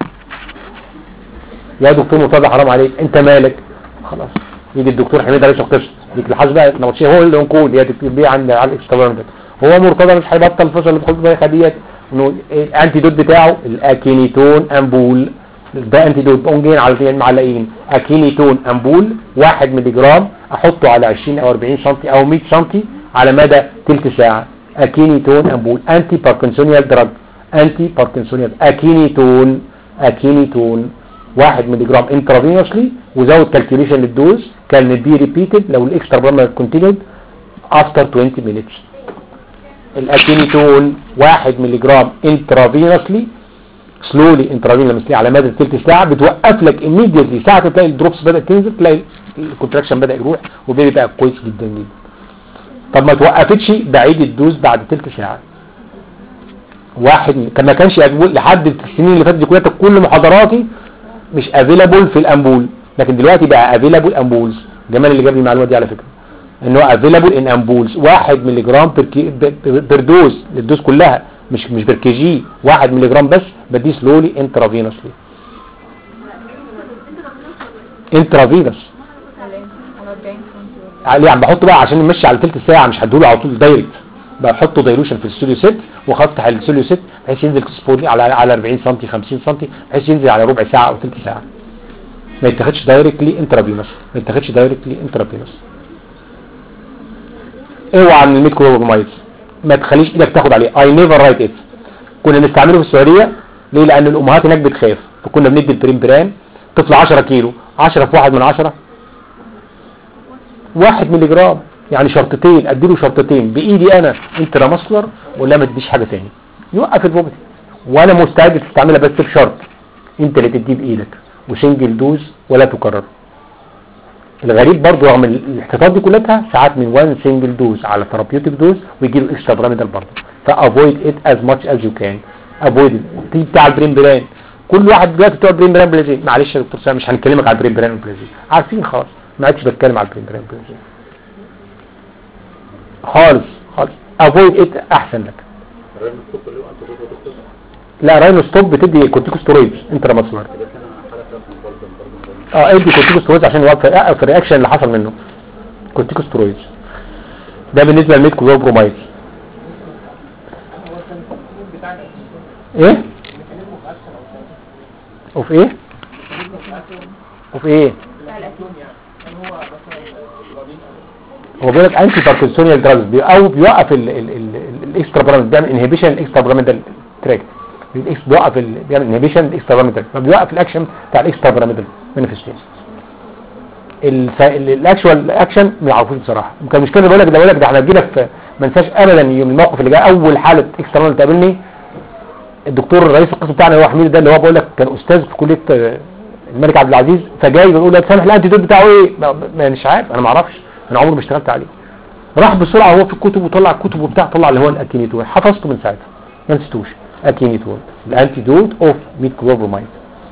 يا دكتور مرتضى حرام عليك انت مالك خلاص يجي الدكتور حميد عليه قصه ديك الحاج بقى نوتشي هو اللي نقول يا دكتور بيه عند على الاكسترا هو مرتضى مش هيبطل الفشل اللي بخد بقى ديت انه الانتي دوت بتاعه الاكينيتون امبول ده انتي دوت بقوم جايين على الاثنين معلقين اكينيتون امبول 1 مللي جرام احطه على 20 او 40 سم او 100 سم على مدى ثلث ساعه اكينيتون امبول انتي باركنسونيال دراج انتي باركنسونيال اكينيتون اكينيتون 1 مللي جرام انترافينوسلي وزود كالكوليشن للدوز كان بي ريبيتد لو الاكسترا برامج كونتينيود افتر 20 مينتس الاكينيتون 1 مللي جرام انترافينوسلي سلولي انترافينوسلي على مدى ثلث ساعه بتوقف لك immediately ساعه تلاقي الدروبس بدات تنزل تلاقي الكونتراكشن بدا يروح وبيبي بقى كويس جدا جدا طب ما توقفتش بعيد الدوز بعد ثلث ساعه واحد كان ما كانش available لحد السنين اللي فاتت دي كلها كل محاضراتي مش افيلابل في الامبول لكن دلوقتي بقى افيلابل امبولز جمال اللي جاب لي المعلومه دي على فكره ان هو افيلابل ان امبولز 1 مللي جرام بير كي- ب- ب- بير دوز للدوز كلها مش مش بير كي جي 1 مللي جرام بس بديه سلولي انترافينوسلي انترافينوس على 40 سم عليه عم بحطه بقى عشان نمشي على ثلث ساعه مش هدوله على طول دايركت بحطه دايلوشن في الستوديو ست وافتح الستوديو ست بحيث ينزل سبوني على على 40 سم 50 سم بحيث ينزل على ربع ساعه او ثلث ساعه ما يتاخدش دايركتلي انترافينوس ما يتاخدش دايركتلي انترافينوس اوعى من الميد كلورومايد ما تخليش ايدك تاخد عليه اي نيفر رايت ات كنا نستعمله في السعوديه ليه لان الامهات هناك بتخاف فكنا بندي البريمبران طفل 10 كيلو 10 في 1 من 10 واحد ملي جرام يعني شرطتين اديله شرطتين بايدي انا انتراماسكولار ولا ما تديش حاجه تاني يوقف الفوميت وانا مستعد تستعملها بس بشرط انت اللي تديه بايدك وسنجل دوز ولا تكرر الغريب برضو رغم الاحتياطات دي كلها ساعات من وان سنجل دوز على ثيرابيوتيك دوز ويجي له اكسترا بيراميدال برضه فافويد ات از ماتش از يو كان افويد دي بتاع البرين بران كل واحد دلوقتي بتوع البرين بران بلازين معلش يا دكتور سامي مش هنكلمك على البرين بران بلازين عارفين خلاص ما عادش بتكلم على البرين بران بلازين خالص خالص افويد ات احسن لك لا راينو ستوب بتدي كورتيكوسترويدز انتراماسولار اه ادي كورتيكوسترويدز عشان يوقف الرياكشن اللي حصل منه كورتيكوسترويدز ده بالنسبه للميد كلوروبرومايد ايه وفي ايه وفي ايه هو بيقول لك انتي باركنسونيال دراجز او بيوقف الاكسترا براميد بيعمل انهبيشن الاكسترا براميدال تراكت بيوقف ال- بيعمل انهبيشن الاكسترا براميدال فبيوقف الاكشن بتاع الاكسترا براميدال مانيفستيشن الاكشوال اكشن ما يعرفوش بصراحه كان مش كده بقول لك ده بقول لك ده احنا جينا في ما انساش ابدا يوم الموقف اللي جاء اول حاله اكسترا تقابلني الدكتور رئيس القسم بتاعنا اللي هو حميد ده اللي هو بقول لك كان استاذ في كليه آه، الملك عبد العزيز فجاي بيقول لك سامح الانتيدوت بتاعه ايه ما- ما- مش عارف انا ما اعرفش انا عمري ما اشتغلت عليه راح بسرعه هو في الكتب وطلع الكتب وبتاع طلع اللي هو الاكينيتول حفظته من ساعتها ما نسيتوش اكينيتول الانتيدوت اوف ميت كلوبرومايد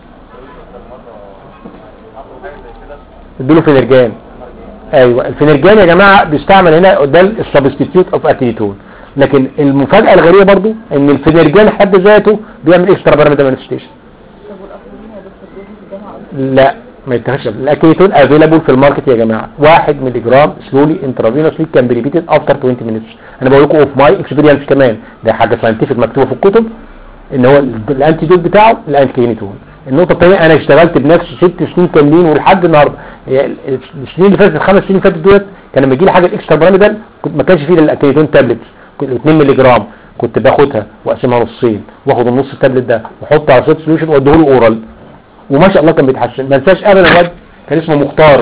ادوا فينرجان ايوه الفينرجان يا جماعه بيستعمل هنا ده السبستيتيوت اوف اكينيتول لكن المفاجاه الغريبه برضو ان الفينرجان حد ذاته بيعمل اكسترا باراميدال مانيفستيشن طب والاخرين يا دكتور دول في الجامعه أصلاً؟ لا ما يتخش الاكيتون افيلابل في الماركت يا جماعه 1 مللي جرام سلولي انترافينوسلي كان بي ريبيتد افتر 20 مينتس انا بقول لكم اوف ماي اكسبيرينس كمان ده حاجه ساينتفك مكتوبه في الكتب ان هو الانتي دوت بتاعه الانكينيتون النقطه الثانيه انا اشتغلت بنفسي ست سنين كاملين ولحد النهارده هي ال- السنين اللي فاتت الخمس سنين اللي فاتت دولت كان لما يجي لي حاجه اكسترا باراميدال كنت ما كانش فيه الا الاكينيتون تابلت 2 مللي جرام كنت باخدها واقسمها نصين واخد النص التابلت ده واحطه على سيت سوليوشن واديه له اورال وما شاء الله كان بيتحسن ما انساش ابدا واد كان اسمه مختار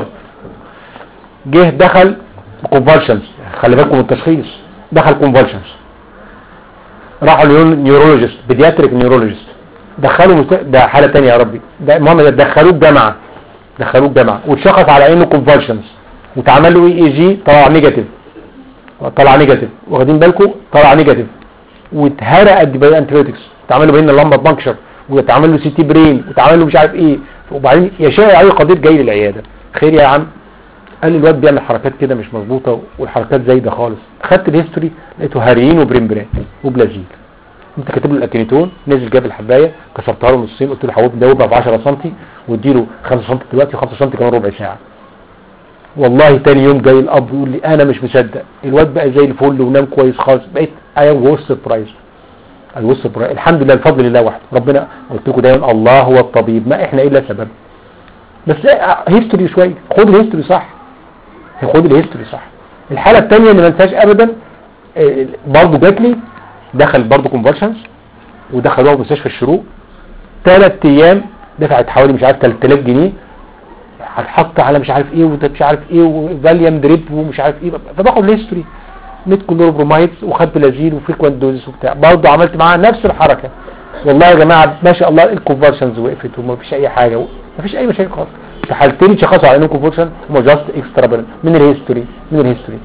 جه دخل كونفالشنز خلي بالكم من التشخيص دخل كونفالشنز راحوا لنيورولوجيست بيدياتريك نيورولوجيست دخلوا مست... ده حاله ثانيه يا ربي ده المهم ده دخلوه الجامعه دخلوه الجامعه واتشخص على انه كونفالشنز واتعمل له اي اي جي طلع نيجاتيف طلع نيجاتيف واخدين بالكم طلع نيجاتيف واتهرق قد باقي انتيبيوتكس اتعمل له بين اللمبه بانكشر واتعمل له سي تي برين واتعمل له مش عارف ايه وبعدين يشاء عليه قضيه جاي للعياده خير يا عم قال لي الواد بيعمل حركات كده مش مظبوطه والحركات زايده خالص خدت الهيستوري لقيته هاريين وبريمبرين وبلازيل انت كاتب له الاكينيتون نزل جاب الحبايه كسرتها له نصين قلت له حبوب دوبها ب 10 سم واديله 5 سم دلوقتي و5 سم كمان ربع ساعه والله تاني يوم جاي الاب يقول لي انا مش مصدق الواد بقى زي الفل ونام كويس خالص بقيت اي وص سربرايز اي وص سربرايز الحمد لله الفضل لله وحده ربنا قلت لكم دايما الله هو الطبيب ما احنا الا سبب بس هيستوري شويه خد الهيستوري صح خد الهيستوري صح الحاله الثانيه اللي ما انساش ابدا آه، برضه جات لي دخل برضه كونفرشنز ودخلوها مستشفى الشروق ثلاث ايام دفعت حوالي مش عارف 3000 جنيه هتحط على مش عارف ايه وده مش عارف ايه وفاليوم دريب ومش عارف ايه فباخد الهيستوري ميت كلوروبرومايد وخد بلازين وفريكوانت دوزز وبتاع برضه عملت معاها نفس الحركه والله يا جماعه ما شاء الله الكونفرشنز وقفت وما فيش اي حاجه ما فيش اي مشاكل خالص في حالتين اتشخصوا على انهم كونفرشن هم جاست اكسترا من الهيستوري من الهيستوري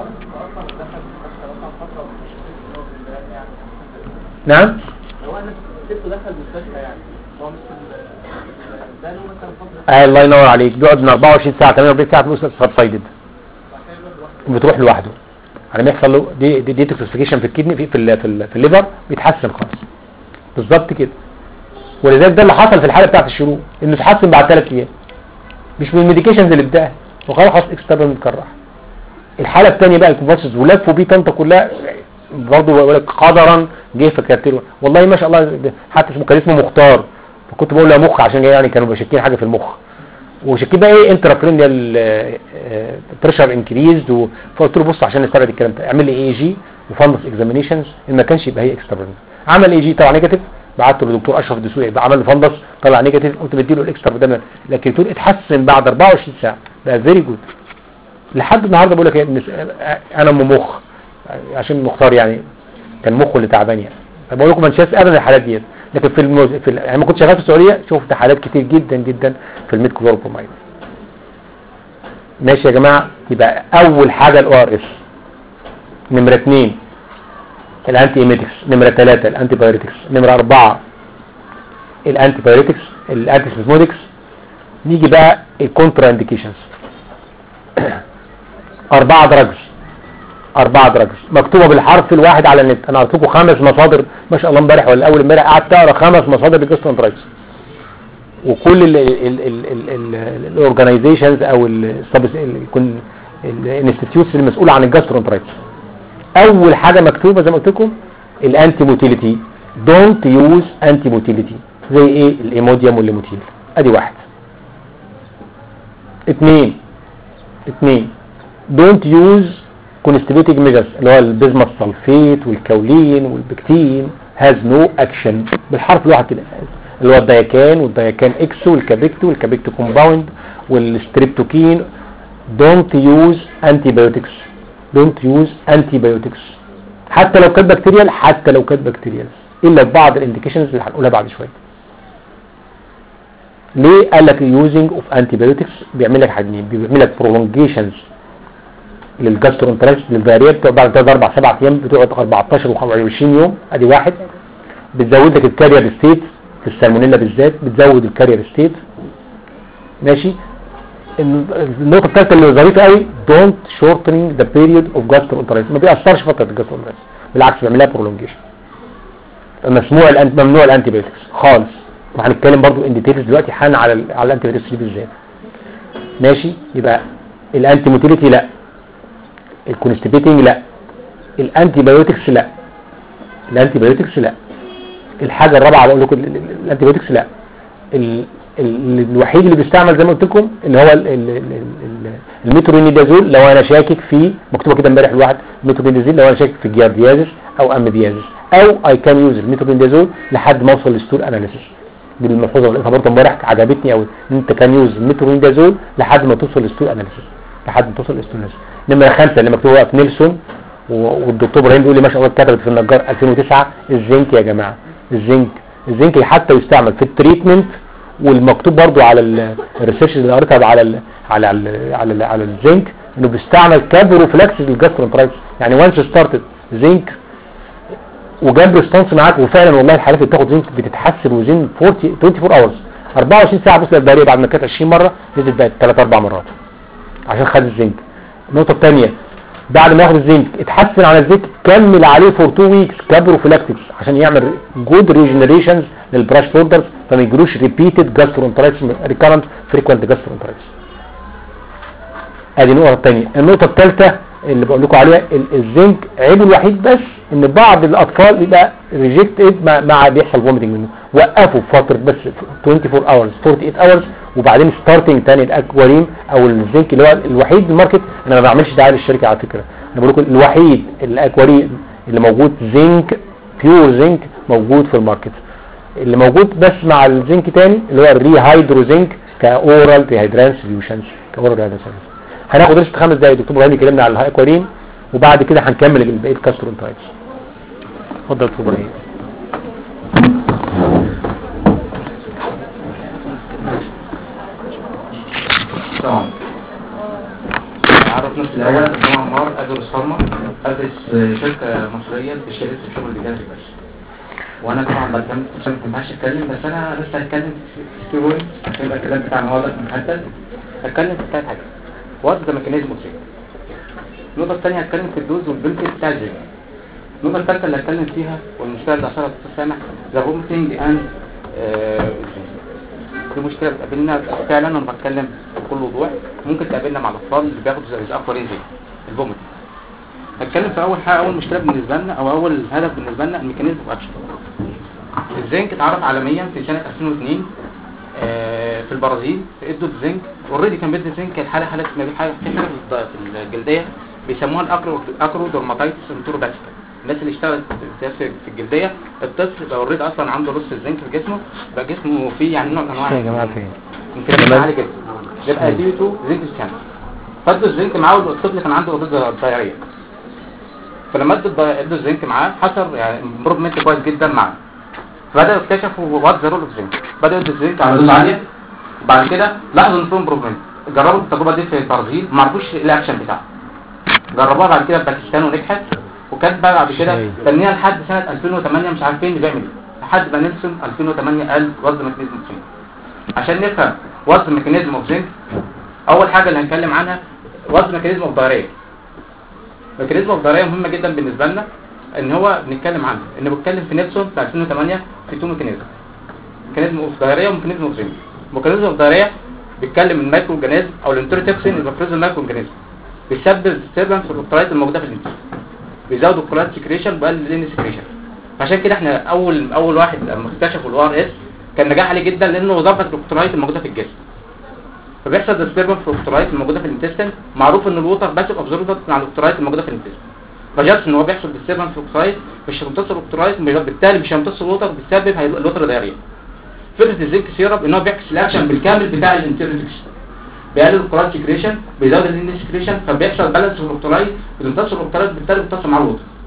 نعم آه الله ينور عليك بيقعد من 24 ساعه 48 ساعه في سبسايدد بتروح لوحده على ما يحصل له دي دي ديتوكسيفيكيشن في الكدني في في ال- في, ال- في الليفر بيتحسن خالص بالظبط كده ولذلك ده اللي حصل في الحاله بتاعت الشروق انه اتحسن بعد ثلاث ايام مش من الميديكيشنز اللي اداها وخلاص اكسترا متكرر الحاله الثانيه بقى الكونفرسز ولفوا بيه طنطا كلها برضه بقول لك قدرا جه في كارتيرو والله ما شاء الله ده حتى اسمه كان اسمه مختار فكنت بقول له يا مخ عشان يعني كانوا بشكين حاجه في المخ وشكين بقى ايه انتراكرينيال بريشر انكريزد فقلت له بص عشان نستبعد الكلام ده اعمل لي اي جي وفندس اكزامينيشنز ان ما كانش يبقى هي اكسترا عمل اي جي طلع نيجاتيف بعته للدكتور اشرف الدسوقي يبقى عمل له فندس طلع نيجاتيف قلت بديله الاكسترا بدل لكن تقول اتحسن بعد 24 ساعه بقى فيري جود لحد النهارده بقول لك إيه، إن- انا ام مخ عشان مختار يعني كان مخه اللي تعبان يعني فبقول لكم ما انساش ابدا الحالات ديت لكن في الموز... في ال... يعني لما كنت شغال في السعوديه شفت حالات كتير جدا جدا في الميد كلوروبرومايد ماشي يا جماعه يبقى اول حاجه الاو ار اس نمره اثنين الانتي ايميتكس نمره ثلاثه الانتي بايوريتكس نمره اربعه الانتي بايوريتكس الانتي سبيزمودكس نيجي بقى الكونترا انديكيشنز اربعه دراجز اربعه دراجز مكتوبه بالحرف الواحد على النت انا قلت لكم خمس مصادر ما شاء الله امبارح ولا اول امبارح قعدت اقرا خمس مصادر للجاسترونترايتس وكل الاورجنايزيشنز او الانستتيوتس المسؤوله عن الجاسترونترايتس اول حاجه مكتوبه زي ما قلت لكم الانتي موتيليتي دونت يوز انتي موتيليتي زي ايه الايموديوم والليموتيل ادي واحد اثنين اثنين دونت يوز كونستيبيتنج ميجرز اللي هو البيزما السلفيت والكولين والبكتين هاز نو اكشن بالحرف الواحد كده اللي هو الدايكان والدايكان اكس والكابيكتو والكابيكتو كومباوند والستريبتوكين دونت يوز انتي بايوتكس دونت يوز انتي بايوتكس حتى لو كانت بكتيريال حتى لو كانت بكتيريال الا في بعض الانديكيشنز اللي هنقولها بعد شويه ليه قال لك يوزنج اوف انتي بايوتكس بيعمل لك حاجتين بيعمل لك برولونجيشنز للجاسترونترايتس للفاريات بتقعد بعد 3 4 7 ايام بتقعد 14 و20 يوم ادي واحد بتزود لك الكارير ستيت في السالمونيلا بالذات بتزود الكارير ستيت ماشي النقطه الثالثه اللي ظريفه قوي دونت شورتنج ذا بيريود اوف جاسترونترايتس ما بيأثرش فتره الجاسترونترايتس بالعكس بيعمل لها برولونجيشن مسموع الانت ممنوع الانتي بايوتكس خالص وهنتكلم برضو ان ديتيلز دلوقتي حان على ال على الانتي بايوتكس دي بالذات ماشي يبقى الانتي موتيليتي لا الكونستيبيتنج لا الانتي بايوتكس لا الانتي بايوتكس لا الحاجه الرابعه بقول لكم ال- ال- ال- الانتي بايوتكس لا ال ال الوحيد اللي بيستعمل زي ما قلت لكم اللي هو ال- ال- ال- ال- الميترونيدازول لو انا شاكك في مكتوبه كده امبارح الواحد ميترونيدازول لو انا شاكك في جيارديازيس او امبيازيس او اي كان يوز الميترونيدازول لحد ما اوصل للستور اناليسيس دي الملحوظه اللي لقيتها برضه امبارح عجبتني قوي ان انت كان يوز الميترونيدازول لحد ما توصل للستور اناليسيس لحد ما توصل للستور اناليسيس نمره خمسه اللي مكتوبه بقى في نيلسون و- والدكتور ابراهيم بيقول لي ما شاء الله اتكتبت في النجار 2009 الزنك يا جماعه الزنك الزنك حتى يستعمل في التريتمنت والمكتوب برضو على ال- الريسيرش اللي قريتها على ال على ال على ال على الزنك انه بيستعمل كبروفلاكسس للجاسترونترايتس يعني وانس ستارتد زنك وجاب ريسبونس معاك وفعلا والله الحالات اللي بتاخد زنك بتتحسن وزين 40 24 اورز 24 ساعه بص الباريه بعد ما كانت 20 مره نزلت بقت 3 4 مرات عشان خد الزنك النقطه الثانيه بعد ما ياخد الزنك اتحسن على الزنك كمل عليه فور 2 ويكس كبروفلاكتكس عشان يعمل جود ريجنريشنز للبراش بوردرز فما يجروش ريبيتد جاسترونترايتس ريكارنت فريكوينت جاسترونترايتس ادي النقطه الثانيه النقطه الثالثه اللي بقول لكم عليها ال- الزنك عيبه الوحيد بس ان بعض الاطفال بيبقى ريجكتد مع, مع بيحصل فوميتنج منه وقفوا فتره بس 24 اورز 48 اورز وبعدين ستارتنج تاني الاكواريم او الزنك اللي هو الوحيد الماركت انا ما بعملش دعايه للشركه على فكره انا بقول لكم الوحيد الاكواريم اللي موجود زنك بيور زنك موجود في الماركت اللي موجود بس مع الزنك تاني اللي هو الري هيدرو زنك كاورال ريهيدران سوليوشنز كاورال ريهيدران سوليوشنز هناخد ريست خمس دقايق دكتور ابراهيم يكلمنا على الاكواريم وبعد كده هنكمل بقيه كاسترونتايتس اتفضل دكتور ابراهيم تمام عرف نفسي الاول انا عمار ادرس فارما ادرس شركه مصريه بتشتغل في الشغل الجذري بس وانا طبعا بتكلم عشان ما ينفعش اتكلم بس انا لسه هتكلم في ستوري عشان يبقى الكلام بتاعنا واضح محدد هتكلم في ثلاث حاجات وات ذا ميكانيزم اوف النقطه الثانيه هتكلم في الدوز والبنفيت بتاع الجيم النقطه الثالثه اللي هتكلم فيها والمشكله اللي اشارها الدكتور سامح ذا فومتنج اند دي مشكله بتقابلنا فعلا انا بتكلم بكل وضوح ممكن تقابلنا مع الاطفال اللي بياخدوا زي اكوارين زي الفوميت هتكلم في اول حاجه اول مشكله بالنسبه لنا او اول هدف بالنسبه لنا الميكانيزم اوف اكشن الزنك اتعرف عالميا في سنه 2002 آه، في البرازيل ادوا الزنك اوريدي كان بيدي الزنك الحاله حاله ما بين حاجه في حاجه في الض- في الجلديه بيسموها الاكرو اكرو درماتايتس انتروباسيكا الناس اللي اشتغلت في في الجلديه الطفل بقى اوريدي اصلا عنده نص الزنك في جسمه بقى جسمه فيه يعني نوع من انواع يا جماعه فين يمكن يبقى عالي جدا يبقى ديته زنك سكان فادوا الزنك معاه والطفل كان عنده غدد ضيعيه فلما ادوا الضي- ادوا الزنك معاه حصل يعني امبروفمنت كويس جدا معاه فبداوا يكتشفوا وات ذا رول اوف زنك بداوا يدوا الزنك على دوز عاليه وبعد كده لاحظوا ان في امبروفمنت جربوا التجربه دي في البرازيل ما عرفوش ايه الاكشن بتاعها جربوها بعد كده في باكستان ونجحت وكانت بقى بعد كده شايف. تنيها لحد سنه 2008 مش عارفين اللي بيعمل ايه لحد ما نيلسون 2008 قال وات ميكانيزم اوف زنك عشان نفهم وات ميكانيزم اوف زنك اول حاجه اللي هنتكلم عنها وات ميكانيزم اوف دايريه ميكانيزم اوف دايريه مهمه جدا بالنسبه لنا ان هو بنتكلم عنه ان بتكلم في نيلسون في 2008 في تو ميكانيزم ميكانيزم اوف دايريه وميكانيزم اوف زنك ميكانيزم اوف دايريه بيتكلم المايكرو اورجانيزم او الانتروتوكسين اللي بيفرزه المايكرو اورجانيزم بيسبب ديستربنس في الاوكترايت الموجوده في الانتستين بيزود الكولات سكريشن وبيقلل الان سكريشن عشان كده احنا اول اول واحد لما اكتشفوا الاو ار اس كان نجاح عالي جدا لانه ظبط الاوكترايت الموجوده في الجسم فبيحصل ديستربنس في الاوكترايت الموجوده في الانتستين معروف ان الووتر باسف ابزوربر مع الاوكترايت الموجوده في الانتستين فجاست ان هو بيحصل ديستربنس في الاوكترايت مش هيمتص الاوكترايت بالتالي مش هيمتص الووتر بيسبب هي- الووتر دايريا فكره الزنك سيرب ان هو بيعكس الاكشن بالكامل بتاع الانترنكس بيقلل الكولات سكريشن بيزود الان سكريشن فبيحصل بالانس في الاوكترايت بيمتص الاوكترايت بالتالي بيمتص مع الووتر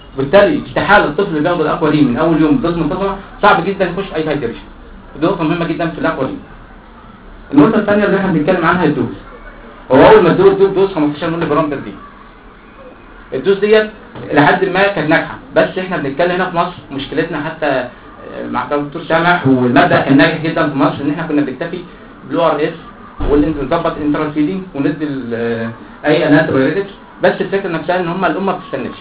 بالتالي استحاله الطفل اللي بياخد الاقوى دي من اول يوم بدوز منتظمه صعب جدا يخش في اي هايدريشن دي نقطه مهمه جدا في الاقوى دي النقطه الثانيه اللي احنا بنتكلم عنها الدوز هو اول ما تدوز دوز دوز 15 مللي جرام بر دي الدوز ديت لحد ما كانت ناجحه بس احنا بنتكلم هنا في مصر مشكلتنا حتى آه، مع الدكتور سامح والمبدا كان ناجح جدا في مصر ان احنا كنا بنكتفي بلو ار اس واللي نظبط انترال فيدنج وندي ال- آه، اي اناتروبيوتكس بس الفكره نفسها ان هم الامه ما بتستناش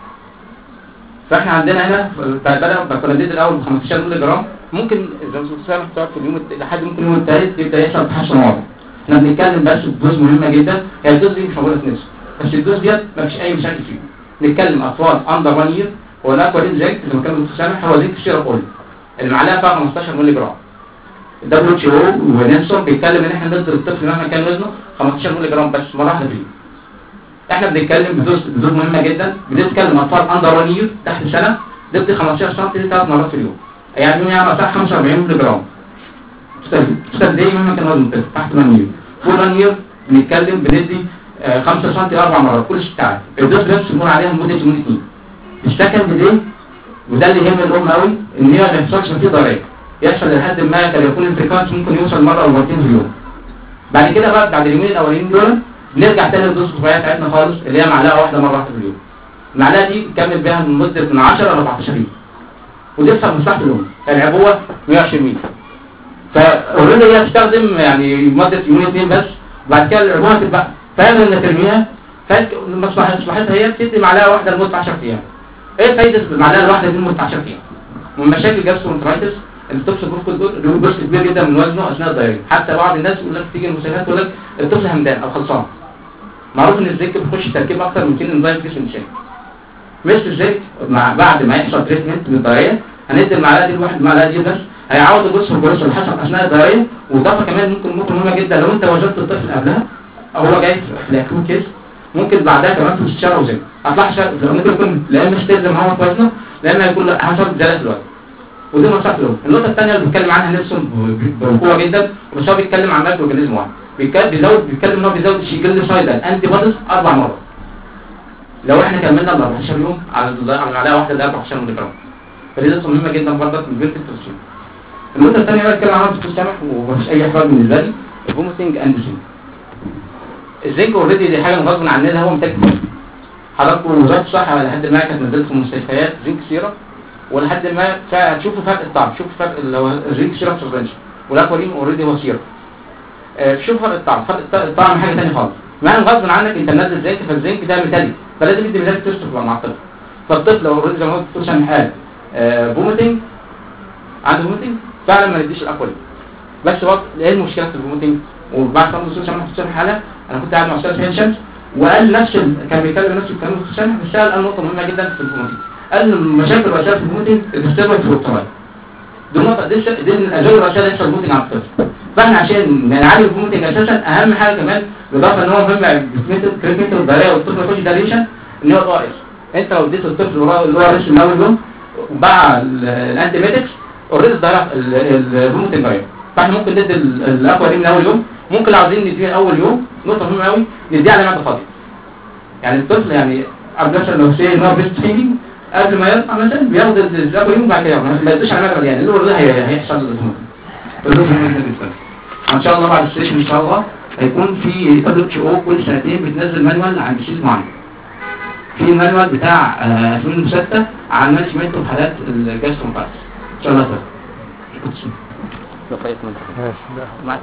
فاحنا عندنا هنا بدأ كنا بندي الاول ب 15 مللي جرام ممكن اذا الدكتور سامح تقعد في اليوم الت- لحد ممكن اليوم الثالث يبدا يحصل تحسن واضح احنا بنتكلم بس بدوز مهمه جدا هي الدوز دي مش موجوده في نفسه بس الدوز ديت ما فيش اي مشاكل فيه نتكلم اطفال اندر 1 يير هو الاكوالين زنك زي ما كان الدكتور سامح هو زنك سيرب اولي المعلقه فيها 15 مللي جرام الدبليو اتش او ونيلسون بيتكلم ان احنا ندي للطفل مهما كان وزنه 15 مللي جرام بس مره واحده فيه احنا بنتكلم بدوز بدوز مهمه جدا بنتكلم اطفال اندر 1 يير تحت سنه ندي 15 سم ثلاث مرات في اليوم يعني اليوم يعني مساحه 45 مللي جرام تستخدم زي مهما كان وزن الطفل تحت 1 يير فوق 1 يير بنتكلم بندي 5 سم اربع مرات كل ست ساعات الدوز بنفس بنقول عليها مده يومين اثنين السكن بالليل وده اللي يهم الام قوي ان هي ما يحصلش فيه ضرائب يحصل لحد ما كان يكون الفريكانس ممكن يوصل مره او مرتين في اليوم بعد كده بقى بعد اليومين الاولانيين دول بنرجع تاني للدوز الصغيره بتاعتنا خالص اللي هي معلقه واحده مره واحده في اليوم المعلقه دي بتكمل بيها من مده من 10 ل 14 يوم ودي في مصلحه الام العبوه 120 مللي فاوريدي هي هتستخدم يعني مده يومين اثنين بس وبعد كده العبوه تبقى فاهم ان ترميها فمصلحتها مصلحتها هي بتدي معلقه واحده لمده 10 ايام ايه فايده المعلقه الواحده دي لمده 10 ايام ومن مشاكل جاسترونترايتس الطفل بيفقد له جزء كبير جدا من وزنه اثناء الدايرة حتى بعض الناس يقول لك تيجي المستشفيات يقول لك الطفل همدان او خلصان معروف ان الزنك بيخش تركيب اكتر من 200 انزيم في جسم الانسان مثل الزنك مع بعد ما يحصل تريتمنت للدايرة هندي المعلقه دي الواحد المعلقه دي بس هيعوض الجزء الجلوس اللي حصل اثناء الدايرة واضافه كمان ممكن نقطه مهمه جدا لو انت وجدت الطفل قبلها او هو جاي في الاكيوت كيس ممكن بعدها كمان في الاستشاره وزن هتلاحظ لو ممكن يكون لا اما ستيل زي ما هو في وزنه لا اما يكون حصل زياده في الوزن ودي مصلحه الام النقطه الثانيه اللي بيتكلم عنها نيلسون بقوه جدا بس هو بيتكلم عن مايكرو اورجانيزم واحد بيتكلم بيزود بيتكلم ان هو بيزود الشيجل سايدال انتي بوديز اربع مرات لو احنا كملنا ال 14 يوم على ال- على معلقه واحده ل 14 مللي جرام فدي نقطه مهمه جدا برضه من بيرت التوصيل النقطه الثانيه بقى بتكلم عنها الدكتور سامح ومفيش اي احراج بالنسبه لي الفوميتنج اند زنك الزنك اوريدي دي حاجه غصب عننا هو محتاج حضراتكم وزاره الصحه لحد ما كانت نزلت في المستشفيات زنك سيرم ولحد ما هتشوفوا فرق الطعم شوفوا فرق اللي هو الزنك سيرم سسبنشن والاكوارين اوريدي هو سيرم آه، شوف فرق الطعم فرق الط- الطعم حاجه ثانيه خالص مع ان غصب عنك انت منزل زنك فالزنك ده مثالي فلازم يدي مثال تشتغل مع الطفل فالطفل لو اوريدي زي ما قلت الدكتور سامح قال فوميتنج عنده فوميتنج فعلا ما نديش الاكوارين بس وقت ايه المشكله في الفوميتنج وبعد ما الدكتور سامح الدكتور سامح حاله انا كنت قاعد مع استاذ هاني شمس وقال نفس ال... كان بيتكلم نفس الكلام الدكتور سامح بس قال نقطه مهمه جدا في الفوميتنج قال ان المشاكل الرئيسيه في الفوميتنج الديستربنس والتراي دي النقطه دي الس- دي الاسباب الرئيسيه اللي يحصل فوميتنج على الطفل فاحنا عشان نعالج الفوميتنج اساسا اهم حاجه كمان بالاضافه ان هو مهم كريتمنت الضريره والطفل يخش داريشن ان هو الاو اس انت لو اديت الطفل الاو اس من اول يوم وبع الانتي ميتكس اوريدي الضرر الفوميتنج ضريره فاحنا ممكن ندي ال- الاقوى دي من اول يوم ممكن لو عاوزين نديها اول يوم نقطه مهمه قوي نديها على معده فاضيه يعني الطفل يعني قبل مثلا لو سي ان هو بريست فيدنج قبل ما يطلع مثلا بياخد الاول يوم بعد كده ياخد. ما يدوش على معده مليانه اللي هو ده هي- هيحصل الفوميتنج فده مهم جدا ان شاء الله بعد السيشن ان شاء الله هيكون في دبليو اتش او كل سنتين بتنزل مانوال عن ديسيز معين في مانوال بتاع آه، 2006 عن مانجمنت حالات الجاسترومباس ان شاء الله خير معاك.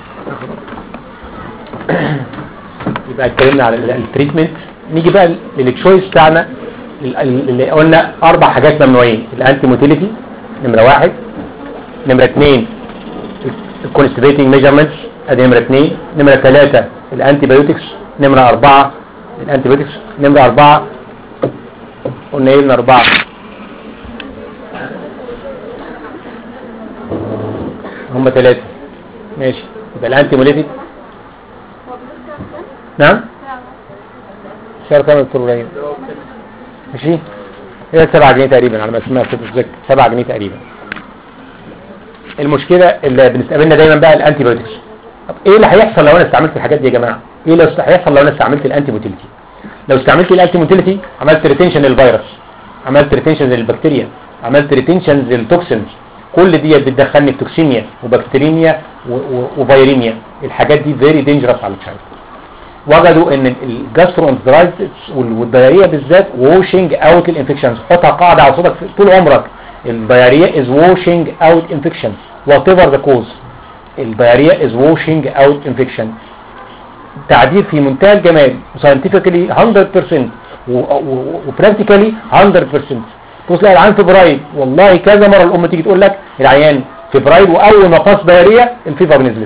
يبقى اتكلمنا على ال- التريتمنت نيجي بقى للتشويس بتاعنا ال- ال- اللي قلنا اربع حاجات ممنوعين الانتي موتيليتي نمره واحد نمره اثنين الكونستيبيتنج ميجرمنتس ادي نمره اثنين نمره ثلاثه الانتي بايوتكس نمره اربعه الانتي بايوتكس نمره اربعه قلنا ايه من اربعه هم ثلاثه ماشي يبقى الانتي موتيليتي نعم سعر كام يا دكتور ابراهيم ماشي هي 7 جنيه تقريبا على ما اسمها في الزك 7 جنيه تقريبا المشكله اللي بنستقبلنا دايما بقى الانتي بايوتكس طب ايه اللي هيحصل لو انا استعملت الحاجات دي يا جماعه ايه اللي هيحصل لو انا استعملت الانتي موتيليتي لو استعملت الانتي موتيليتي عملت ريتنشن للفيروس عملت ريتنشن للبكتيريا عملت ريتنشن للتوكسينز كل دي بتدخلني في توكسيميا وبكتيريميا و- و- وفيريميا الحاجات دي فيري دينجرس على الشايلد وجدوا ان الجاسترو انترايتس والدياريه بالذات ووشنج اوت الانفكشنز حطها قاعده على صوتك طول عمرك الدياريه از ووشنج اوت انفكشنز وات ايفر ذا كوز الدياريه از ووشنج اوت انفكشن تعبير في منتهى الجمال ساينتفكلي 100% وبراكتيكالي 100% تبص تلاقي العيان فبراير والله كذا مره الام تيجي تقول لك العيان فبراير واول ما قاس دياريه الفيفر نزلت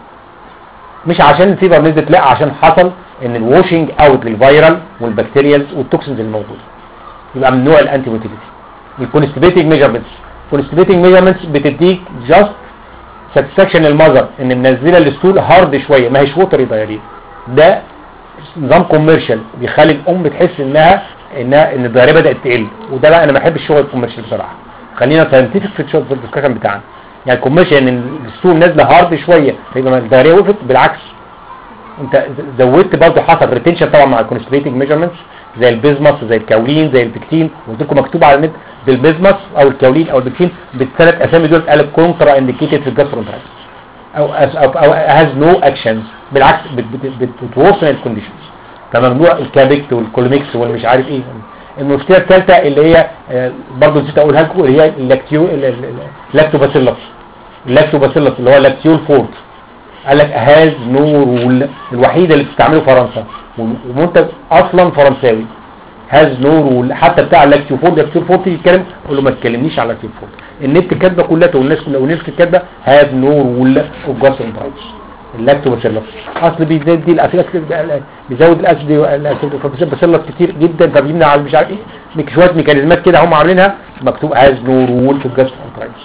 مش عشان الفيفر نزلت لا عشان حصل ان الواشنج اوت للفيرال والبكتيريالز والتوكسينز الموجوده يبقى ممنوع الانتي موتيليتي الكونستيبيتنج ميجرمنتس الكونستيبيتنج ميجرمنتس بتديك جاست ساتسفاكشن للمذر ان منزله الستول هارد شويه ما هيش ووتري دايريه ده نظام كوميرشال بيخلي الام تحس انها انها ان الدايريه بدات تقل وده بقى انا ما بحبش الشغل الكوميرشال بصراحه خلينا ساينتفك في الشغل في الدسكشن بتاعنا يعني الكوميرشال ان الستول نازله هارد شويه فيبقى الدايريه وقفت بالعكس انت زودت برضه حصل ريتنشن طبعا مع الكونستريتنج ميجرمنتس زي البيزمس زي الكاولين زي البكتين قلت لكم مكتوب على النت بالبيزمس او الكاولين او البكتين بالثلاث اسامي دول قال كونترا انديكيتد في الجاسترونترايتس او as او او هاز نو اكشنز بالعكس بت- بت- بت- بتورسن الكونديشنز فممنوع الكابكت والكولوميكس والمش عارف ايه المشكله الثالثه اللي هي آه، برضه نسيت اقولها لكم اللي هي اللاكتيو اللاكتوباسيلس اللاكتوباسيلس اللي هو اللاكتيول فورت قال لك هاز نو رول الوحيده اللي بتستعمله فرنسا ومنتج اصلا فرنساوي هاز نو رول حتى بتاع اللاكتيوفورد اللاكتيوفورد تيجي تتكلم قول له ما تكلمنيش على اللاكتيوفورد النت كاتبه كلها والناس والناس كاتبه هاز نو رول اوف جاسترونترايتس اللاكتوباسيلس اصل بيزود دي الاسيد بيزود الاسيد الاسيد فباسيلس كتير جدا فبيمنع على مش عارف ايه ميك- شويه ميكانيزمات كده هم عاملينها مكتوب هاز نو رول في الجاسترونترايتس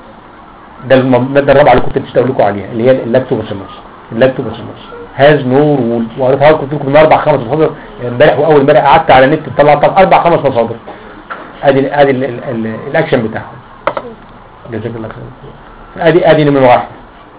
ده الم- الماده الرابعه اللي كنت نسيت اقول لكم عليها اللي هي اللاكتوباسيلس اللاكتوباسيلس هاز نو رول وقريتها لكم قلت لكم من اربع خمس مصادر امبارح واول امبارح قعدت على النت طلعت اربع خمس مصادر ادي ادي ال- ال- ال- الاكشن بتاعهم جزاك الله خير ادي ادي نمره واحد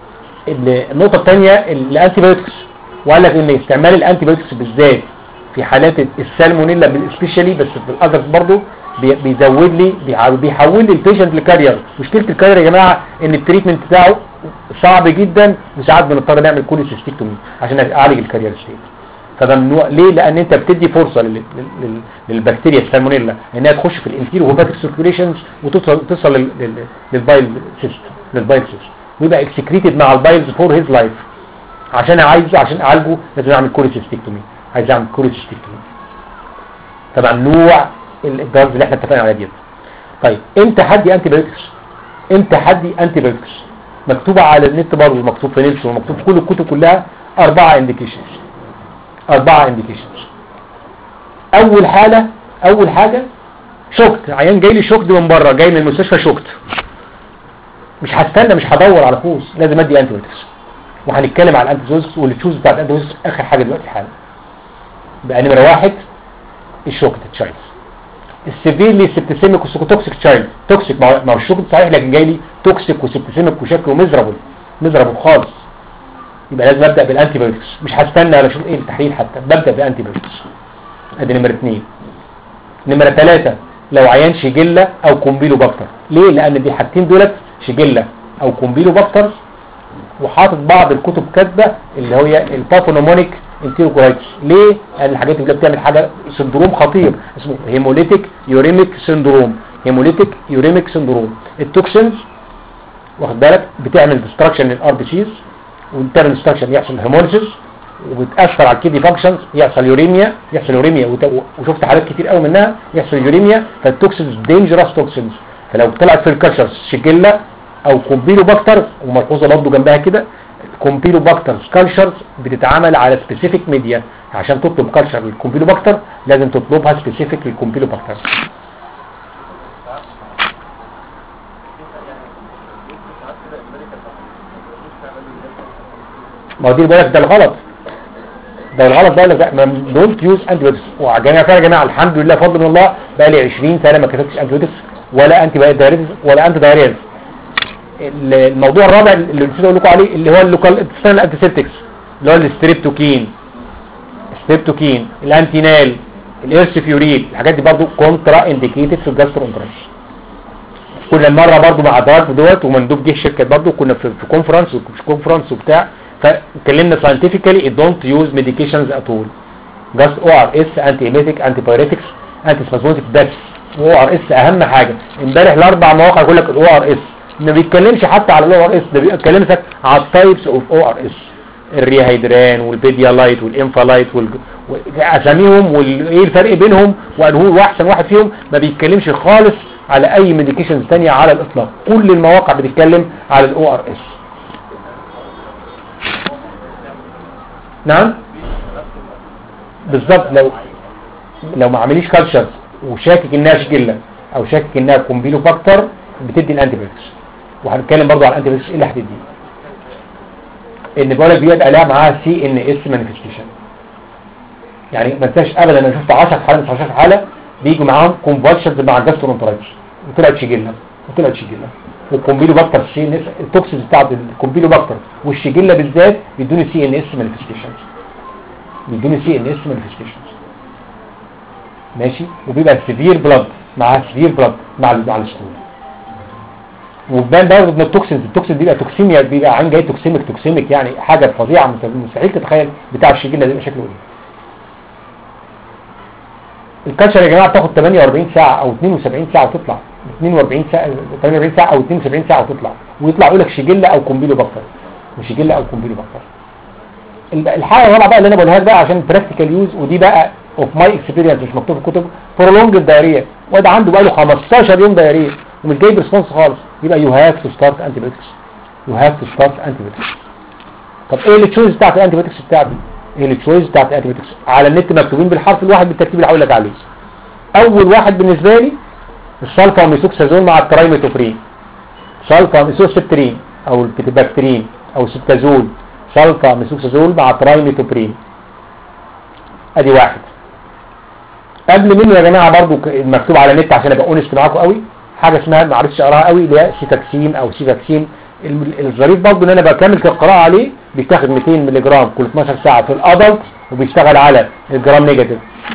ال- النقطه الثانيه الانتي بايوتكس وقال لك ان استعمال الانتي بايوتكس بالذات في حالات السالمونيلا سبيشالي بس في الاذرز برضه بي- بيزود لي بيع- بيحول لي البيشنت لكارير مشكله الكارير يا جماعه ان التريتمنت بتاعه صعب جدا وساعات بنضطر نعمل كوليسيستيكتومي عشان اعالج الكارير ستيت فممنوع ليه لان انت بتدي فرصه لل- لل- للبكتيريا السالمونيلا انها تخش في الانتيرو هوباتيك سيركيوليشنز وتوصل توصل لل- لل- للبايل سيستم للبايل سيستم ويبقى اكسكريتد مع البايلز فور هيز لايف عشان عايزه عشان اعالجه لازم اعمل كوليسيستيكتومي عايز اعمل كوليسيستيكتومي فممنوع الدرجه اللي احنا اتفقنا عليها دي طيب امتى حدي انتي بايوتكس امتى حدي انتي بايوتكس مكتوبه على النت برضه مكتوب في نيلسون ومكتوب في كل الكتب كلها اربعه انديكيشنز اربعه انديكيشنز اول حاله اول حاجه شوكت عيان جاي لي شوكت من بره جاي من المستشفى شوكت مش هستنى مش هدور على فوز لازم ادي انتي بايوتكس وهنتكلم على الانتي بايوتكس والتشوز بتاع الانتي بايوتكس اخر حاجه دلوقتي حالا بقى نمره واحد الشوكت تشايلد السيفيرلي سبتسيميك وسيكوتوكسيك تشايلد توكسيك ما هو- ما هو الشوكت صحيح لكن جاي لي توكسيك وسبتسيميك وشكله ميزرابل ميزرابل خالص يبقى لازم ابدا بالانتي بايوتكس مش هستنى على شوف ايه التحليل حتى ببدا بالانتي بايوتكس ادي نمره اثنين نمره ثلاثة لو عيان شيجيلا او كومبيلو باكتر ليه لان دي حاجتين دولت شيجيلا او كومبيلو باكتر وحاطط بعض الكتب كاتبه اللي هي الباثونومونيك انتيروكورايتس ليه لان الحاجات دي بتعمل حاجه سندروم خطير اسمه هيموليتيك يوريميك سندروم هيموليتيك يوريميك سندروم التوكسينز واخد بالك بتعمل ديستراكشن للار بي سيز وبتعمل ديستراكشن يحصل هيموليسيس وبتاثر على الكيدني فانكشنز يحصل يوريميا يحصل يوريميا وت- وشفت حالات كتير قوي منها يحصل يوريميا فالتوكسينز دينجرس توكسينز فلو طلعت في الكالشرز شيجيلا او كومبيلو باكتر وملحوظه برضه جنبها كده كومبيلو باكتر كالشرز بتتعمل على سبيسيفيك ميديا عشان تطلب كالشر للكومبيلو باكتر لازم تطلبها سبيسيفيك للكومبيلو باكتر ما هو دي بالك ده الغلط ده الغلط ده لا دونت يوز انتي بايوتكس وجماعه فعلا يا جماعه الحمد لله فضل من الله بقى لي 20 سنه ما كتبتش انتي بايوتكس ولا انتي بايوتكس ولا انتي دايريز الموضوع الرابع اللي نسيت اقول لكم عليه اللي هو اللوكال انتيسيبتكس اللي هو الستريبتوكين ستريبتوكين الانتينال الارث فيوريل الحاجات دي برضو كونترا انديكيتد في الجاسترو انترنس كنا مره برضو مع دارك دوت ومندوب جه الشركه برضو كنا في, في كونفرنس في كونفرنس وبتاع فاتكلمنا ساينتفيكالي دونت يوز ميديكيشنز ات اول جاست او ار اس انتي ايميتيك انتي بايريتكس انتي سبازموتيك بس او ار اس اهم حاجه امبارح الاربع مواقع يقول لك الاو ار اس ما بيتكلمش حتى على الاو ار اس ده بيتكلمك على التايبس اوف او ار اس الريهيدران والبيديالايت والانفالايت وال... اساميهم وايه الفرق بينهم وانه احسن واحد فيهم ما بيتكلمش خالص على اي ميديكيشنز تانية على الاطلاق كل المواقع بتتكلم على الاو ار اس نعم بالظبط لو لو ما عمليش كالتشر وشاكك انها شجله او شاكك انها كومبيلو فاكتور بتدي الانتيبيوتكس وهنتكلم برضو على الانتيبيوتكس ايه اللي هتدي ان بقول لك بيبقى عليها معاها سي ان اس مانيفستيشن يعني ما انساش ابدا انا شفت 10 حالات 15 حاله بيجوا معاهم كونفالشنز مع الجاسترونترايتس وطلعت شجله وطلعت شجله والكومبيلو باكتر سي ان اس التوكسيز بتاعت الكومبيلو باكتر والشجله بالذات بيدوني سي ان اس مانيفستيشنز بيدوني سي ان اس مانيفستيشنز ماشي وبيبقى سيفير بلاد مع سيفير بلاد مع ال- مع السكول وبان برضه ان التوكسينز التوكسين بيبقى توكسيميا بيبقى عين جاي توكسيميك توكسيميك يعني حاجه فظيعه مست- مستحيل تتخيل بتاع الشجله ده يبقى شكله ايه الكالتشر يا جماعه بتاخد 48 ساعه او 72 ساعه وتطلع 42 ساعه 48 ساعه او 72 ساعه وتطلع ويطلع يقول لك شجله او كومبيلو بكتر وشجله او كومبيلو بكتر ال- الحاجه الرابعه بقى اللي انا بقولها لك بقى عشان براكتيكال يوز ودي بقى اوف ماي اكسبيرينس مش مكتوب في الكتب prolonged الدايريه واد عنده بقى له 15 يوم دايريه ومش جايب ريسبونس خالص يبقى يو هاف تو ستارت انتي بيوتكس يو هاف تو ستارت انتي بيوتكس طب ايه التشويس بتاعت الانتي بيوتكس بتاعتي ايه التشويس بتاعت الانتي بيوتكس على النت مكتوبين بالحرف الواحد بالترتيب اللي هقول لك عليه اول واحد بالنسبه لي السلفا ميثوكسازون مع الترايميتوبرين سلفا ميثوكسبترين او البيتباكترين او سبتازول سلفا ميثوكسازول مع الترايميتوبرين ادي واحد قبل منه يا جماعه برضو ك- المكتوب على النت عشان ابقى اونست معاكم قوي حاجه اسمها ما عرفتش اقراها قوي اللي هي سيتاكسين او سيفاكسين الم- الظريف برضو ان انا بكمل القراءه عليه بيتاخد 200 مللي جرام كل 12 ساعه في الادلت وبيشتغل على الجرام نيجاتيف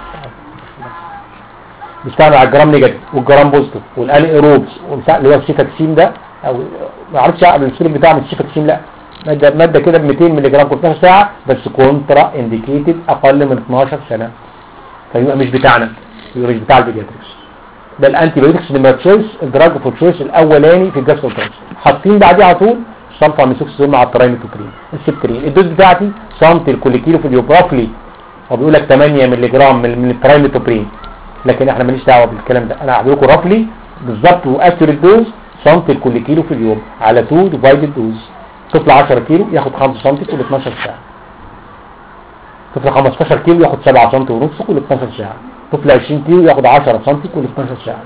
بيشتغل على الجرام نيجاتيف والجرام بوزيتيف والانيروبس اللي هو السيفاكسين ده او ما اعرفش قبل السيرم بتاع من السيفاكسين لا ماده ماده كده ب 200 مللي جرام كل 12 ساعه بس كونترا انديكيتد اقل من 12 سنه فيبقى مش بتاعنا يبقى مش بتاع البيدياتريكس ده الانتي بايوتكس نمبر تشويس الدراج فور تشويس الاولاني في الجاستروكرايس حاطين بعديه على طول سلفا ميثوكسيزون مع الترايميتوبرين السبترين الدوز بتاعتي سنتي لكل كيلو في اليوم رافلي هو بيقول لك 8 مللي جرام من من الترايميتوبرين لكن احنا ماليش دعوه بالكلام ده انا هعمل لكم رافلي بالظبط واكيوريت دوز سنتي لكل كيلو في اليوم على 2 ديفايدد دوز طفل 10 كيلو ياخد 5 سم كل 12 ساعه طفل 15 كيلو ياخد 7 سم ونص كل 12 ساعه طفل 20 كيلو ياخد 10 سم كل 12 ساعه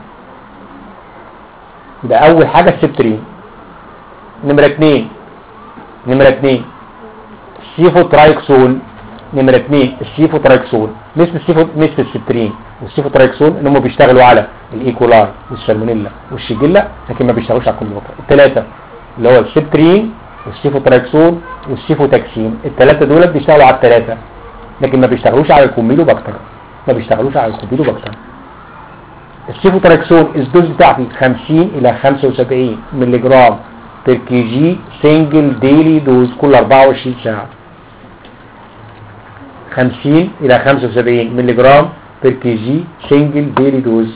ده اول حاجه السبترين نمره 2 نمره 2 السيفوترايكسون نمره 2 السيفوترايكسون مثل السيفو مثل السبترين والسيفوترايكسون ان هم بيشتغلوا على الايكولاي والسالمونيلا والشيجيلا لكن ما بيشتغلوش على الكمبيوتر الثلاثه اللي هو السبترين والسيفوترايكسون والسيفوتاكسين الثلاثه دول بيشتغلوا على الثلاثه لكن ما بيشتغلوش على الكوميلو باكتر ما بيشتغلوش على الكوميلو باكتر السيفوتراكسون الدوز بتاعتي 50 الى 75 مللي جرام بير كي جي سنجل ديلي دوز كل 24 ساعه 50 الى 75 مللي جرام بير كي جي سنجل ديلي دوز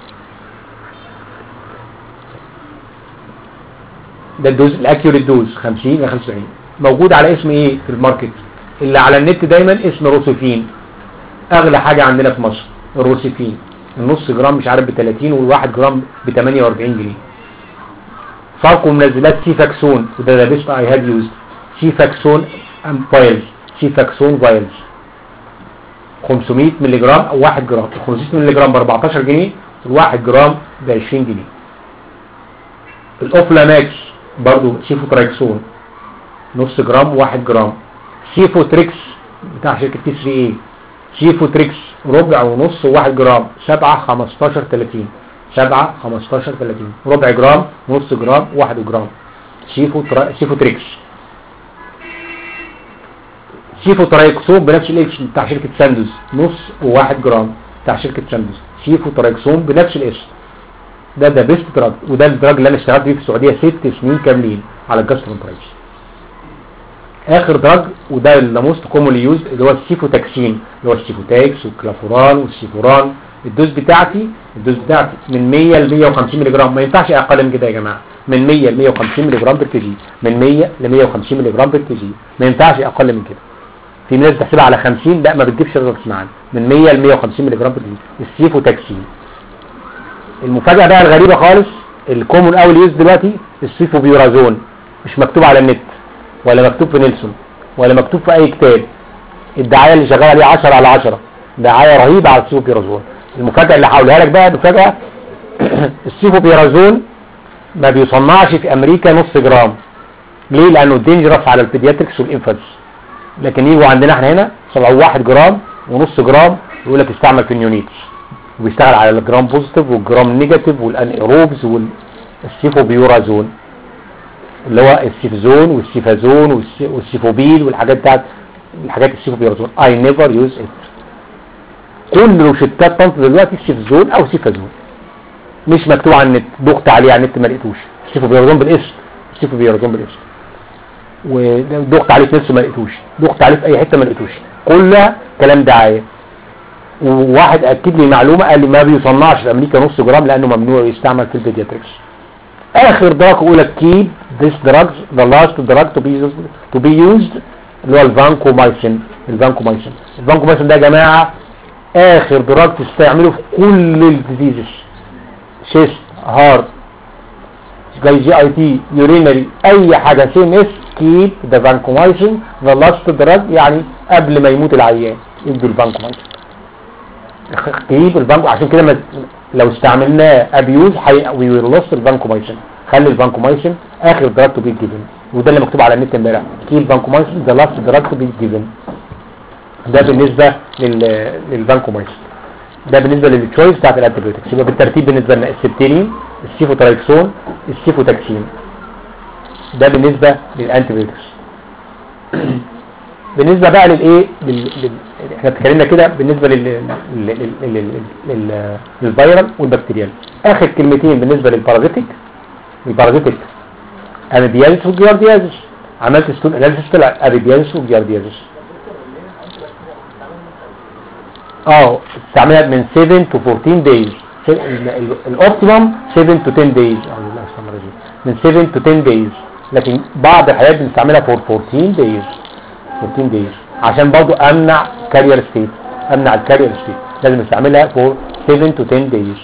ده الدوز الاكيوريت دوز 50 الى 75 موجود على اسم ايه في الماركت اللي على النت دايما اسم روسيفين اغلى حاجه عندنا في مصر الروسيفين النص جرام مش عارف ب 30 والواحد جرام ب 48 جنيه فاركو منزلات سيفاكسون وده ذا بيست اي هاف يوزد سيفاكسون فايلز سيفاكسون فايلز 500 مللي جرام او 1 جرام 500 مللي جرام ب 14 جنيه والواحد جرام ب 20 جنيه الاوفلاماكس برضو سيفوترايكسون نص جرام و1 جرام سيفوتريكس بتاع شركة تي 3 اي سيفوتريكس ربع ونص و1 جرام 7 15 30 7 15 30 ربع جرام نص جرام 1 جرام سيفوترا... سيفوتريكس سيفوترايكسون بنفس الاتش بتاع شركة ساندوز نص و1 جرام بتاع شركه ساندوز سيفو تراكسون بنفس الاسم ده ده بيست دراج وده الدراج اللي انا اشتغلت بيه في السعوديه ست سنين كاملين على الجاسترونترايتس اخر دراج وده اللي موست كومونلي يوز اللي هو السيفوتاكسين اللي هو السيفوتاكس والكلافوران والسيفوران الدوز بتاعتي الدوز بتاعتي من 100 ل 150 مللي جرام ما ينفعش اقل من كده يا جماعه من 100 ل 150 مللي جرام بير كي من 100 ل 150 مللي جرام بير كي ما ينفعش اقل من كده في ناس بتحسبها على 50 لا ما بتجيبش ريزلتس معانا من 100 ل 150 مللي جرام بير كي السيفوتاكسين المفاجاه بقى الغريبه خالص الكومون اول يوز دلوقتي السيفوبيورازون مش مكتوب على النت ولا مكتوب في نيلسون ولا مكتوب في اي كتاب الدعايه اللي شغاله عليه 10 على 10 دعايه رهيبه على السيفوبيرازون المفاجاه اللي هقولها لك بقى مفاجاه السيفوبيرازون ما بيصنعش في امريكا نص جرام ليه لانه دينجرس على البيدياتريكس والانفانتس لكن يجوا عندنا احنا هنا صنعوا 1 جرام ونص جرام يقول لك استعمل في النيونيتس وبيشتغل على الجرام بوزيتيف والجرام نيجاتيف والانيروبز والسيفوبيورازون اللي هو السيفزون والسيفازون والس- والسيفوبيل والحاجات بتاعت الحاجات السيفوبيرازون اي نيفر يوز ات كل روشتات طنط دلوقتي سيفزون او سيفازون مش مكتوب على النت ضغط عليه على النت ما لقيتوش سيفوبيرازون بالاسم سيفوبيرازون بالاسم وضغط عليه في نفسه ما لقيتوش ضغط عليه في اي حته ما لقيتوش كلها كلام دعايه وواحد اكد لي معلومه قال لي ما بيصنعش في امريكا نص جرام لانه ممنوع يستعمل في البيدياتريكس اخر دراج يقول لك keep this drug the last drug to be used to be used اللي هو الفانكومايسين الفانكومايسين الفانكومايسين ده يا جماعه اخر دراج تستعمله في كل الديزيزز شيست هارت زي جي اي تي يورينري اي حاجه سي ام اس كيب ذا فانكومايسين ذا لاست دراج يعني قبل ما يموت العيان ادوا الفانكومايسين كيب الفانكو عشان كده ما- لو استعملناه ابيوز وي ويل لوست الفانكومايسين خلي الفانكومايسين اخر دراج تو بي جيفن وده اللي مكتوب على النت امبارح كيب فانكومايسين ذا لاست دراج تو بي جيفن ده بالنسبه لل للفانكومايسين ده بالنسبه للتشويس بتاعت الانتيبيوتكس يبقى بالترتيب بالنسبه لنا السبتيرين السيفوترايكسون السيفوتاكسين ده بالنسبه للانتيبيوتكس بالنسبه بقى للايه لل... لل... احنا اتكلمنا كده بالنسبه لل لل... لل... لل... لل... للفيرال والبكتيريال اخر كلمتين بالنسبه للبارازيتيك البارازيتيك اميبيازيس وجيارديازيس عملت ستون اناليسيس طلع اميبيازيس وجيارديازيس اه استعملها من 7 to 14 days الاوبتيمم 7 to 10 days أعوذ بالله من الشيطان الرجيم. من 7 to 10 days لكن بعض الحالات بنستعملها for 14 days 14 days عشان برضو امنع كارير ستيت امنع الكارير ستيت لازم استعملها for 7 to 10 days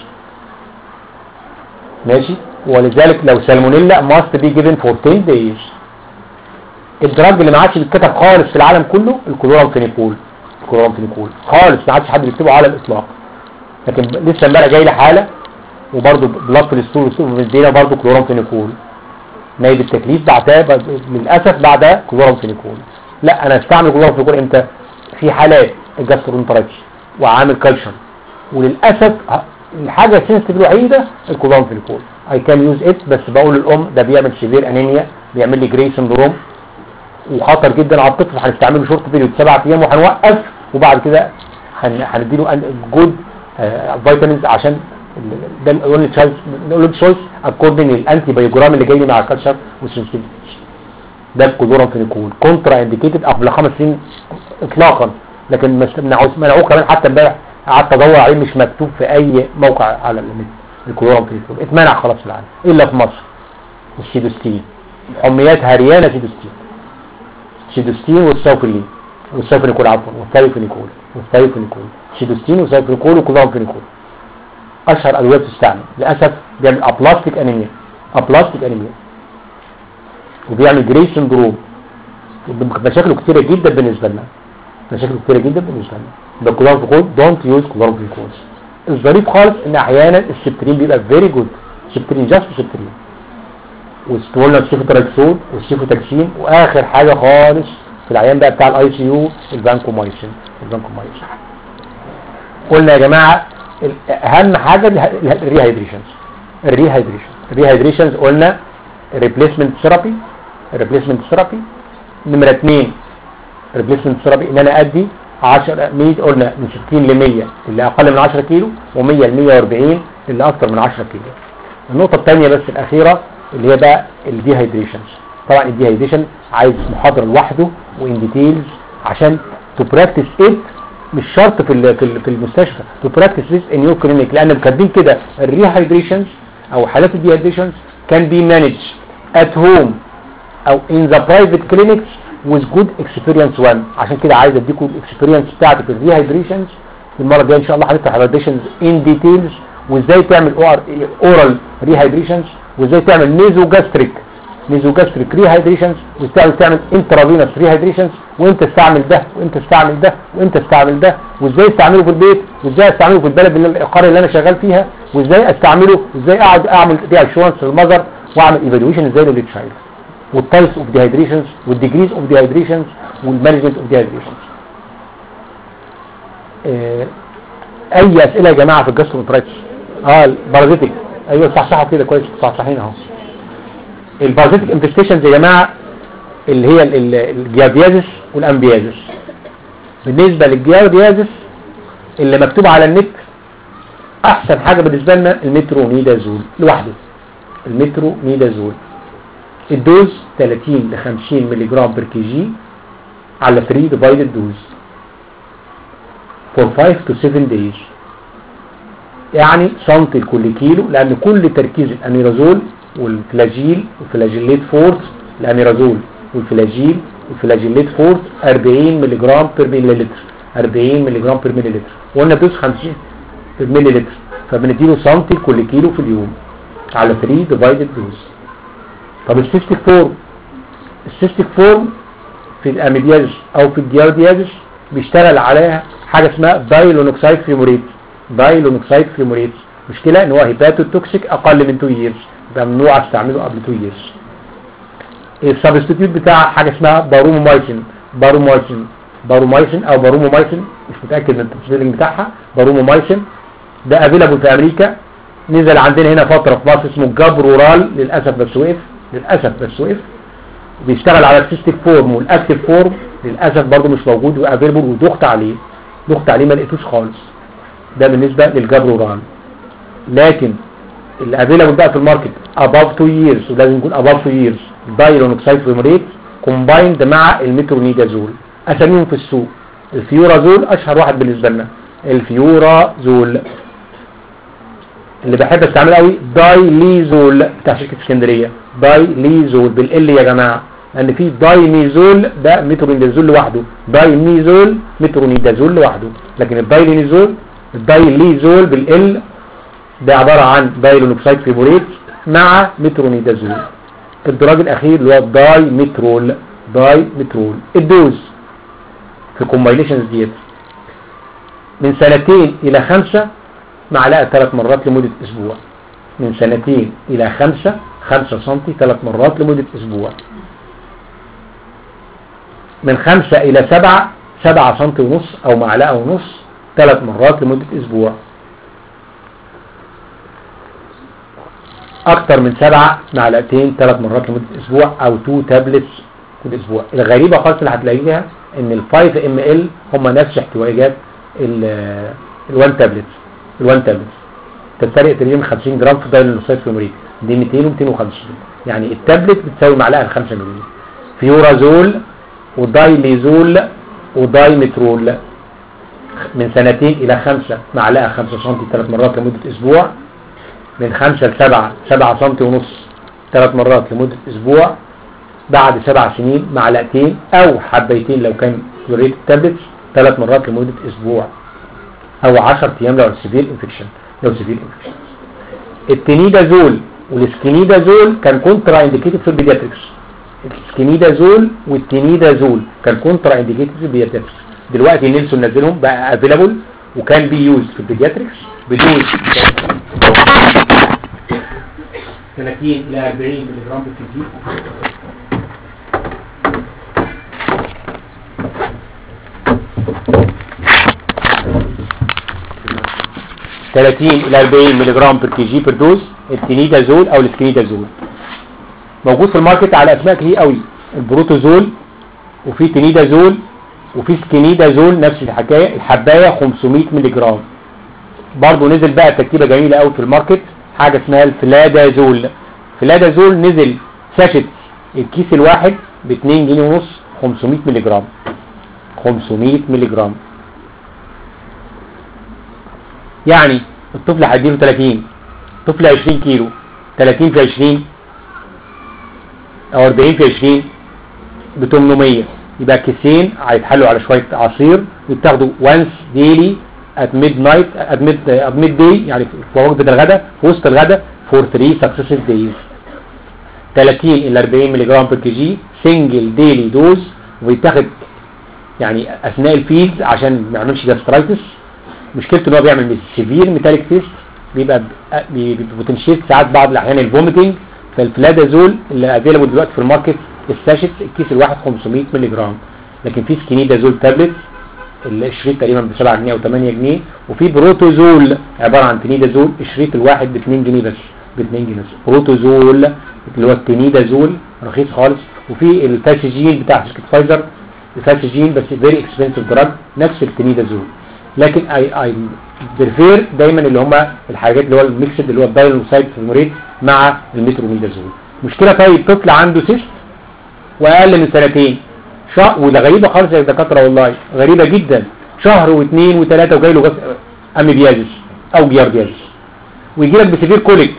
ماشي ولذلك لو سالمونيلا must be given for 10 days الدراج اللي ما عادش بيتكتب خالص في العالم كله الكلورامفينيكول الكلورامفينيكول خالص ما عادش حد بيكتبه على الاطلاق لكن لسه امبارح جاي لي حاله وبرده بلاد في الستور والستور مدينا برده كلورامفينيكول نايب التكليف بعدها ب- للاسف بعدها كلورامفينيكول لا انا استعمل كلورامفينيكول امتى في حالات الجاسترونترايتس وعامل كالشر وللاسف ه- الحاجه السنسيتيف الوحيده الكلورامفينيكول اي كان يوز ات بس بقول للام ده بيعمل سيفير انيميا بيعمل لي جراي سندروم وخطر جدا على الطفل هنستعمله شورت بيريود سبع ايام وهنوقف وبعد كده هن- هنديله جود فيتامينز عشان ال- ده الاونلي تشويس الاونلي تشويس اكوردنج للانتي بايوجرام اللي جاي لي مع الكالشر والسنسيتيفيتي ده الكلورامفينيكول كونترا انديكيتد قبل خمس سنين اطلاقا لكن مش منعوه منعوه كمان حتى امبارح قعدت ادور عليه مش مكتوب في اي موقع على النت الكلورامفينيكول اتمنع خلاص في العالم الا في مصر والسيدوستين حميات هريانه سيدوستين سيدوستين والسوفيلين والسوفينيكول عفوا والثايوفينيكول والثايوفينيكول سيدوستين والسوفينيكول وكلورامفينيكول اشهر ادويه بتستعمل للاسف بيعمل ابلاستيك انيميا ابلاستيك انيميا وبيعمل جري سندروم مشاكله كتيره جدا بالنسبه لنا مشاكله كتيره جدا بالنسبه لنا ده كلورامفينيكول دونت يوز كلورامفينيكول الظريف خالص ان احيانا السبترين بيبقى فيري جود سبترين جاست سبترين وقلنا السيفوتراكسون والسيفوتاكسين واخر حاجه خالص في العيان بقى بتاع الاي سي يو الفانكومايسين الفانكومايسين قلنا يا جماعه ال- اهم حاجه الريهايدريشنز الريهايدريشن الريهايدريشنز قلنا ريبليسمنت ثيرابي ريبليسمنت ثيرابي نمره اثنين ريبليسمنت ثيرابي ان انا ادي 10 100 قلنا من 60 ل 100 اللي اقل من 10 كيلو و100 ل 140 اللي اكثر من 10 كيلو النقطه الثانيه بس الاخيره اللي هي بقى الديهايدريشنز طبعا الديهايدريشن عايز محاضره لوحده وان ديتيلز عشان تو براكتس ات مش شرط في ال- في ال- في المستشفى تو براكتس ذس ان يور كلينيك لان كاتبين كده الريهايدريشنز او حالات الديهايدريشنز كان بي مانج ات هوم او in the private clinics with good experience one عشان كده عايز اديكم الاكسبيرينس بتاعتي في الريهايدريشنز المره الجايه ان شاء الله هنفتح الريهايدريشنز ان ديتيلز وازاي تعمل اورال ريهايدريشنز وازاي تعمل ميزو جاستريك ميزو جاستريك ريهايدريشنز وازاي تعمل انترافينوس ريهايدريشنز وانت استعمل ده وانت استعمل ده وانت استعمل ده وازاي استعمله في البيت وازاي استعمله في البلد اللي القريه اللي انا شغال فيها وازاي استعمله وازاي اقعد اعمل دي اشورنس للمذر واعمل ايفالويشن ازاي للتشايلد والتايبس اوف ديهايدريشنز والديجريز اوف ديهايدريشنز والمانجمنت اوف ديهايدريشنز اي اسئله يا جماعه في الجاستروانترايتس اه البارازيتك ايوه صحصحوا كده كويس صحصحين اهو البارازيتك انفستيشنز يا جماعه اللي هي ال- ال- الجيابيازس والامبيازس بالنسبه للجيابيازس اللي مكتوب على النت احسن حاجه بالنسبه لنا المترونيدازول لوحده المترونيدازول الدوز 30 ل 50 ملي جرام بر كي جي على 3 ديفايدد دوز for 5 to 7 days يعني سنتي لكل كيلو لان كل تركيز الاميرازول والفلاجيل والفلاجيليت فورت الاميرازول والفلاجيل والفلاجيليت فورت 40 ملي جرام بر ملي لتر 40 ملي جرام بر ملي لتر وقلنا دوز 50 بر ملي لتر فبنديله سنتي لكل كيلو في اليوم على 3 ديفايدد دوز طب السيستيك فورم السيستيك فورم في الاميديازس او في الدياوديازس بيشتغل عليها حاجه اسمها دايلونوكسايد فيموريت دايلونوكسايد فيموريت مشكله ان هو هيباتو توكسيك اقل من 2 ييرز يبقى ممنوع استعمله قبل 2 ييرز السبستيتيوت بتاع حاجه اسمها بارومومايسين بارومومايسين بارومايسين او بارومومايسين مش متاكد من التسجيل بتاعها بارومومايسين ده افيلابل في امريكا نزل عندنا هنا فتره في مصر اسمه جابرورال للاسف بس وقف للاسف بس وقف بيشتغل على السيستيك فورم والاكتيف فورم للاسف برضه مش موجود وافيلبل ودخت عليه دخت عليه ما لقيتوش خالص ده بالنسبه للجابرورال لكن الافيلبل بقى في الماركت above 2 years ولازم يكون above 2 years دايلونوكسايد فيموريت كومبايند مع الميترونيدازول اساميهم في السوق الفيورازول اشهر واحد بالنسبه لنا الفيورازول اللي بحب استعمله قوي دايليزول بتاع شركه اسكندريه دايليزول بالال يا جماعه لان في دايميزول ده مترونيدازول لوحده دايميزول مترونيدازول لوحده لكن الدايلينيزول الدايليزول بالال ده عباره عن دايلونوكسايد فيبوريت مع مترونيدازول الدراج الاخير اللي هو الداي مترول داي مترول الدوز في الكومباينيشنز ديت من سنتين الى خمسة معلقة ثلاث مرات لمدة اسبوع من سنتين الى خمسة خمسة سنتي ثلاث مرات لمدة اسبوع من خمسة الى سبعة سبعة سنتي ونص او معلقة ونص ثلاث مرات لمدة اسبوع اكتر من سبعة معلقتين ثلاث مرات لمدة اسبوع او تو تابلتس كل اسبوع الغريبة خالص اللي هتلاقيها ان ال 5 ام ال هم نفس احتوائيات ال 1 تابلت ال 1 تابلت تفترق تقريبا 50 جرام في دايلونوسايد فيموريك دي 200 و 250 يعني التابلت بتساوي معلقه 5 مللي فيورازول ودايليزول ودايمترول من سنتين الى خمسة معلقه 5 سم ثلاث مرات لمدة اسبوع من خمسة لسبعة سبعة سم ونص ثلاث مرات لمدة اسبوع بعد سبع سنين معلقتين او حبيتين لو كان كلوريت تابلتس ثلاث مرات لمدة اسبوع او 10 ايام لو سيفير انفكشن لو سيفير انفكشن التنيدازول والسكينيدازول كان كونترا انديكيتد في البيدياتريكس السكينيدازول والتنيدازول كان كونترا انديكيتد في البيدياتريكس دلوقتي نيلسون نزلهم بقى افيلابل وكان بي يوز في البيدياتريكس بدوز 30 الى 40 ملي جرام بالكي 30 الى 40 ملي جرام بر كي جي بر دوز التنيدازول او السكينيدازول موجود في الماركت على اسماء كتير قوي البروتوزول وفي تنيدازول وفي سكينيدازول نفس الحكايه الحبايه 500 مللي جرام برضه نزل بقى تركيبه جميله قوي في الماركت حاجه اسمها الفلادازول فلادازول نزل ساشت الكيس الواحد ب 2 جنيه ونص 500 مللي جرام 500 مللي جرام يعني الطفل هيديله 30 طفل 20 كيلو 30 في 20 او 40 في 20 ب 800 يبقى كيسين هيتحلوا على شويه عصير يتاخدوا وانس ديلي ات ميد نايت ات ميد ات ميد داي يعني في وجبه الغداء في وسط الغداء فور 3 سكسيسيف دايز 30 الى 40 مللي جرام بر كي جي سنجل ديلي دوز ويتاخد يعني اثناء الفيدز عشان ما يعملش جاسترايتس مشكلته ان هو بيعمل سيفير ميتاليك تيست بيبقى بوتنشيت ساعات بعض الاحيان الفوميتنج فالفلادازول اللي افيلابل دلوقتي في الماركت الساشت الكيس الواحد 500 مللي جرام لكن في سكينيدازول تابلت الشريط تقريبا ب 7 جنيه او 8 جنيه وفي بروتوزول عباره عن تنيدازول الشريط الواحد ب 2 جنيه بس ب 2 جنيه بس بروتوزول اللي هو التنيدازول رخيص خالص وفي الفاسيجين بتاع شركه فايزر الفاسيجين بس فيري اكسبنسيف دراج نفس التنيدازول لكن اي اي بريفير دايما اللي هم الحاجات اللي هو الميكسد اللي هو الدايلوسايد فورموريت مع الميترونيدازول مشكله طيب طفل عنده سيست واقل من سنتين شهر وده غريبه خالص يا دكاتره والله غريبه جدا شهر واثنين وثلاثه وجاي له غس اميبيازيس او جيارديازيس ويجي لك بسيفير كوليك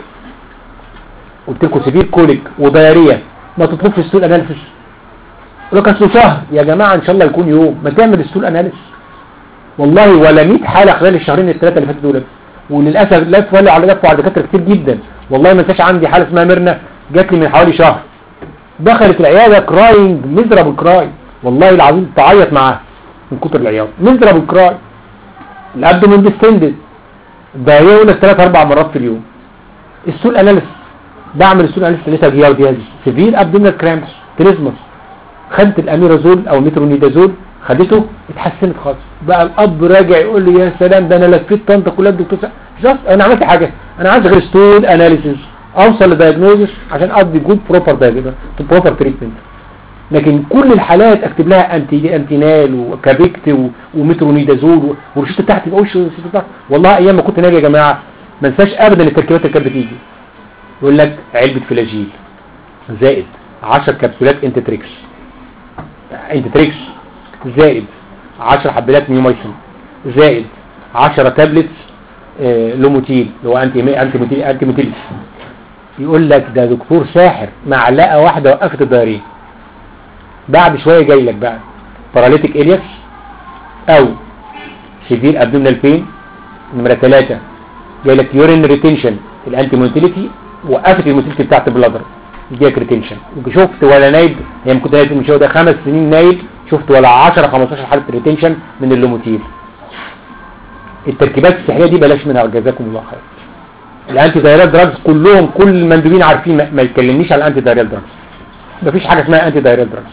قلت لكم سيفير كوليك ودايريه ما تطلبش الستول اناليسيس يقول لك اصله شهر يا جماعه ان شاء الله يكون يوم ما تعمل الستول اناليسيس والله ولا 100 حاله خلال الشهرين الثلاثه اللي فاتوا دول وللاسف لف ولا على لف على دكاتره كتير جدا والله ما انساش عندي حاله اسمها ميرنا جات لي من حوالي شهر دخلت العياده كراينج مزرب كراي والله العظيم تعيط معاها من كتر العياط مزرب كراي الابدومين ديستندد ده يقول لك ثلاث اربع مرات في اليوم السول اناليسيس بعمل السول اناليسيس لقيتها جياردياز سيفير ابدومينال كرامبس تريزمس خدت الاميرازول او الميترونيدازول خدته اتحسنت خالص بقى الاب راجع يقول لي يا سلام ده انا لفيت طنطا كلها الدكتور جاست انا عملت حاجه انا عايز غير ستول اناليسيس اوصل لدايجنوزس عشان ادي جود بروبر دايجنوز بروبر تريتمنت لكن كل الحالات اكتب لها انتي انتينال وكابيكت وميترونيدازول والروشته بتاعتي بقوش والله ايام ما كنت ناجي يا جماعه ما انساش ابدا التركيبات اللي كانت بتيجي يقول لك علبه فلاجيل زائد 10 كبسولات انتتريكس انتتريكس زائد 10 حبات نيومايسين زائد 10 تابلتس آه لوموتيل اللي هو انتي انتي موتيل انتي موتيل يقول لك ده دكتور ساحر معلقه واحده وقفت الدايرين بعد شويه جاي لك بقى باراليتيك الياس او سيفير ابدومينال بين نمره 3 جاي لك يورين ريتنشن الانتي موتيليتي وقفت الموتيليتي بتاعت البلادر يجيك ريتنشن شفت ولا نايب يعني كنت نايب من شويه ده خمس سنين نايب شفت ولا 10 15 حاله ريتنشن من اللوموتيل التركيبات السحريه دي بلاش منها جزاكم الله خير الانتي دايرال دراجز كلهم كل المندوبين عارفين ما يتكلمنيش على الانتي دايرال دراجز مفيش حاجه اسمها انتي دايرال دراجز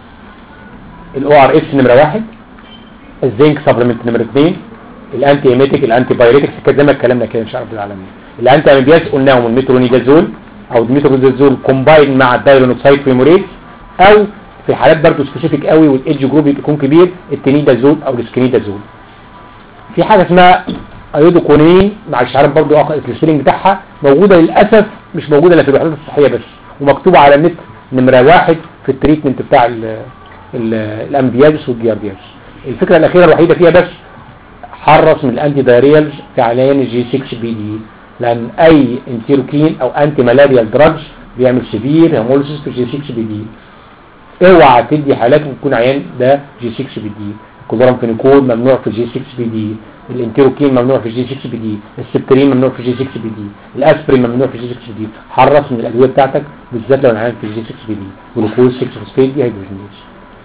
الاو ار اس نمره واحد الزنك سبلمنت نمره اثنين الانتي ايميتيك الانتي بايريتكس كده زي ما اتكلمنا كده ان شاء الله العالمين الانتي امبياس قلناهم الميترونيدازول او الميترونيدازول كومباين مع الدايلونوكسايد فيموريت او في حالات برضه سبيسيفيك قوي والايدج جروب يكون كبير التنيدازول او السكينيدازول في حاجه اسمها ايودوكونين مع الشعار برضه السبيلنج بتاعها موجوده للاسف مش موجوده الا في الوحدات الصحيه بس ومكتوبه على النت نمره واحد في التريتمنت بتاع الامبياجس والجياردياجس الفكره الاخيره الوحيده فيها بس حرص من الانتي دايريالز في علاج الجي 6 بي دي لان اي انتيروكين او انتي مالاريال دراجز بيعمل سيفير هيموليسيس في جي 6 بي دي اوعى تدي حالات وتكون عيان ده جي 6 بي دي الكلورامفينيكول ممنوع في جي 6 بي دي الانتيروكين ممنوع في جي 6 بي دي السبترين ممنوع في جي 6 بي دي الاسبرين ممنوع في جي 6 بي دي حرص من الادويه بتاعتك بالذات لو العيان في جي 6 بي دي جلوكوز 6 فوسفيت دي هيدروجينيز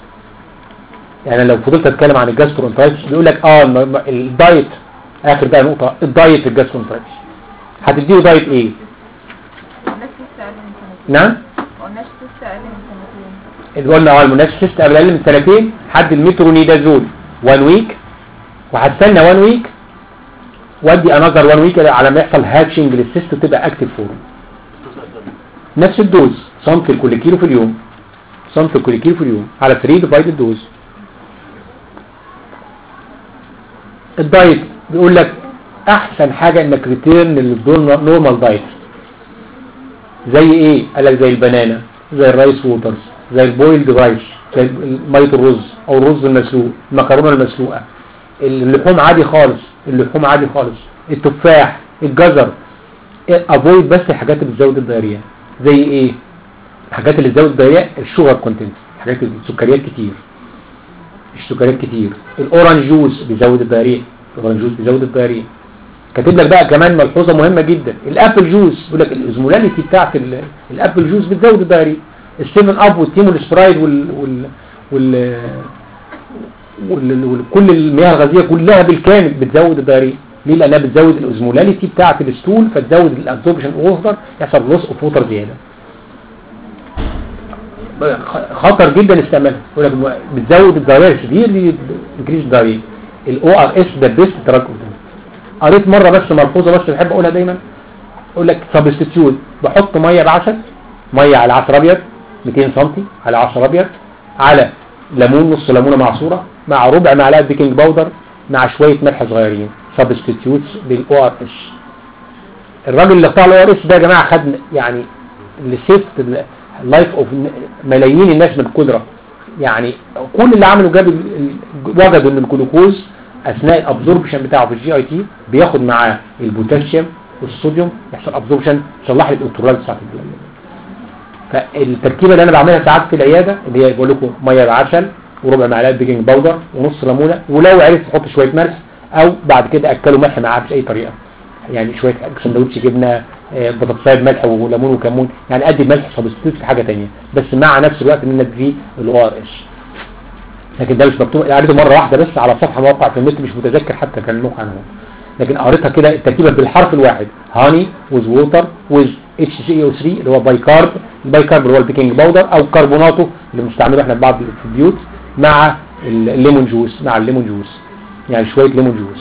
يعني لو فضلت اتكلم عن الجاسترونترايتس بيقول لك اه الدايت اخر بقى نقطه الدايت في الجاسترونترايتس هتديله دايت ايه قلناش لسه اقل من سنتين نعم قلناش لسه اقل من سنتين اللي قلنا اه المنافس قبل اقل من سنتين حد الميترونيدازول 1 ويك وهتستنى 1 ويك وادي انذر 1 ويك على ما يحصل هاتشنج للسيست وتبقى اكتف فورم نفس الدوز صنف لكل كيلو في اليوم صنف لكل كيلو في اليوم على 3 ديفايدد دوز الدايت بيقول لك احسن حاجة انك ريتيرن للنورمال دايت زي ايه قال لك زي البنانا زي الرايس ووترز زي البويلد رايس زي ميه الرز او الرز المسلوق المكرونه المسلوقه اللحوم عادي خالص اللحوم عادي خالص التفاح الجزر افويد بس الحاجات اللي بتزود الدايريه زي ايه الحاجات اللي بتزود الدايريه الشوجر كونتنت حاجات السكريات كتير السكريات كتير الاورنج جوز بيزود الدايريه الاورنج جوز بيزود الدايريه كاتب لك بقى كمان ملحوظه مهمه جدا الابل جوز بيقول لك الازمولاليتي بتاعت ال- الابل جوز بتزود الدايريه السيفن اب والتيم والسبرايد وال وال وال وال- وال- كل المياه الغازيه كلها بالكامل بتزود الدايريه ليه لانها بتزود الاوزمولاليتي بتاعه الستول فتزود الابزوربشن اوفر يحصل لوس اوف ووتر زياده خ- خطر جدا استعمالها يقول لك بتزود الدايريه كتير دي انكريز الدايريه الاو ار اس ده بيست دراج قريت مره بس ملحوظه بس بحب اقولها دايما اقول لك سبستيتيوت بحط ميه بعسل ميه على عسل ابيض 200 سم على عسل ابيض على ليمون نص ليمونه معصوره مع ربع معلقه بيكنج باودر مع شويه ملح صغيرين سبستيتيوتس للاو ار اس الراجل اللي بتاع الاو ار اس ده يا جماعه خد يعني اللي سيفت لايف اوف ملايين الناس من القدره يعني كل اللي عمله جاب ال- ال- وجدوا ان الجلوكوز اثناء الابزوربشن بتاعه في الجي اي تي بياخد معاه البوتاسيوم والصوديوم يحصل ابزوربشن يصلح لي الالكترولات بتاعت الجلوكوز فالتركيبه اللي انا بعملها ساعات في العياده اللي هي بقول لكم ميه بعسل وربع معلقه بيكنج باودر ونص ليمونه ولو عرفت تحط شويه ملح او بعد كده اكلوا ملح معاه باي طريقه يعني شويه سندوتش جبنه آه، بطاطسايه بملح وليمون وكمون يعني ادي ملح سبستيوت في حاجه ثانيه بس مع نفس الوقت ان ندي فيه الاو ار اس لكن ده مش مكتوب قريته مره واحده بس على صفحه موقع في النت مش متذكر حتى كان الموقع هو لكن قريتها كده التركيبه بالحرف الواحد هاني ويز ووتر ويز اتش سي او 3 اللي هو باي كارب الباي كارب اللي هو البيكنج باودر او كربوناته اللي بنستعمله احنا في بعض في البيوت مع الليمون جوس مع الليمون جوس يعني شويه ليمون جوس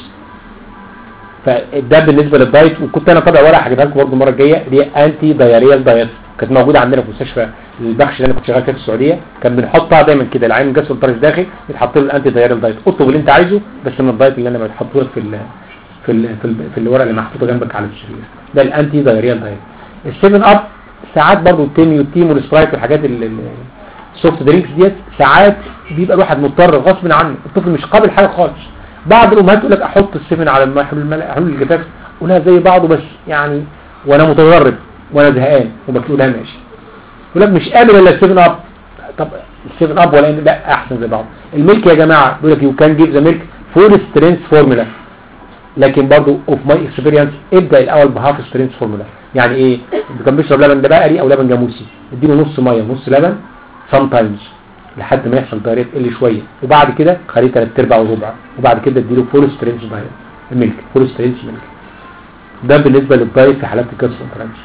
فده بالنسبه للدايت وكنت انا طبعا ورقه هجيبها لكم برضه المره الجايه اللي هي انتي دايريال دايت كانت موجوده عندنا في مستشفى البخش اللي انا كنت شغال فيها في السعوديه كان بنحطها دايما كده العين الجسم الطرف داخل يتحط له الانتي دايريال دايت اطلب اللي انت عايزه بس من الدايت اللي انا بتحطه لك في ال في ال في, ال في الورقه اللي محطوطه جنبك على السرير ده الانتي دايريال دايت السيفن اب ساعات برضه التيمي والتيم والسبرايت والحاجات ال- ال- السوفت درينكس ديت ساعات بيبقى الواحد مضطر غصب عنه الطفل مش قابل حاجه خالص بعض الامهات تقول لك احط السفن على الماء حلول الملح حلول الجفاف قولها زي بعضه بس يعني وانا متغرب وانا زهقان وبتقولها ماشي يقول لك مش قابل الا السفن اب طب السفن اب ولا إن- لا احسن زي بعض الميلك يا جماعه بيقول لك يو كان جيف ذا ميلك فول سترينث فورمولا لكن برضو اوف ماي اكسبيرينس ابدا الاول بهاف سترينث فورمولا يعني ايه اللي كان بيشرب لبن ده بقري او لبن جاموسي اديله نص ميه ونص لبن سام تايمز لحد ما يحصل دايريت تقل شويه وبعد كده خليه ثلاث ارباع وربع وبعد كده اديله فول سترينث دايت الميلك فول سترينث ميلك ده بالنسبه للدايت في حالات الكالسيوم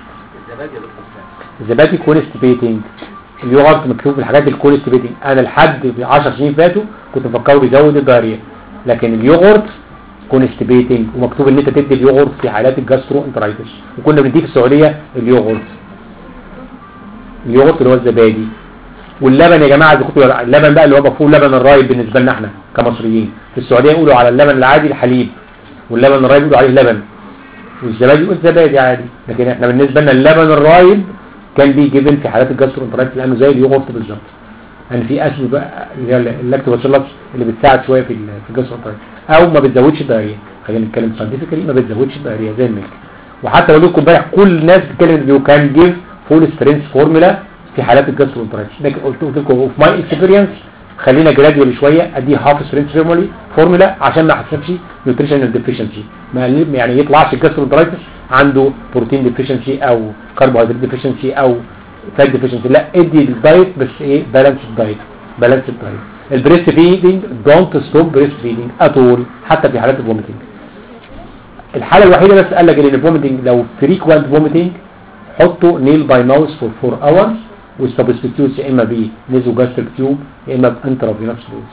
الزبادي كونستيبيتنج اليوغرت مكتوب في الحاجات الكونستيبيتنج انا لحد 10 سنين فاتوا كنت مفكره بيزود الدايريه لكن اليوغرت كونستيبيتنج ومكتوب ان انت تدي اليوغرت في حالات الجاسترو انترايتس وكنا بنديه في السعوديه اليوغرت اليوغرت اللي هو الزبادي واللبن يا جماعه اذا كنتوا اللبن بقى اللي هو مفهوم لبن الرايب بالنسبه لنا احنا كمصريين في السعوديه يقولوا على اللبن العادي الحليب واللبن الرايب يقولوا عليه لبن والزبادي يقول زبادي عادي لكن احنا بالنسبه لنا اللبن الرايب كان بيجيبن في حالات الجاسترو انترايتس لانه زي اليوغرت بالظبط يعني في اسيد بقى اللي هي اللاكتوباسيلس اللي بتساعد شويه في ال- في الجاسترو انترايتس او ما بتزودش الدايريه خلينا نتكلم ساينتفكلي ما بتزودش الدايريه زي الملك وحتى اقول لكم امبارح كل الناس بتتكلم ان يو كان جيف فول سترينث فورمولا في حالات الجاسترو انترايتس لكن قلت قلت لكم اوف ماي اكسبيرينس خلينا جراديولي شويه ادي هاف سترينث فورمولي فورمولا عشان ما احسبش نيوتريشنال ديفيشنسي ما يعني يطلعش الجاسترو انترايتس عنده بروتين ديفيشنسي او كربوهيدرات ديفيشنسي او فات ديفيشنسي لا ادي الدايت بس ايه بالانس دايت بالانس دايت البريست فيدنج دونت ستوب بريست فيدنج اتول حتى في حالات الفوميتنج الحاله الوحيده بس قال لك ان الفوميتنج لو فريكوانت فوميتنج حطوا نيل باي ماوس فور 4 اورز والسبستيتيوتس يا اما بي نيزو جاستريك تيوب يا اما بانترافينوس فلويدز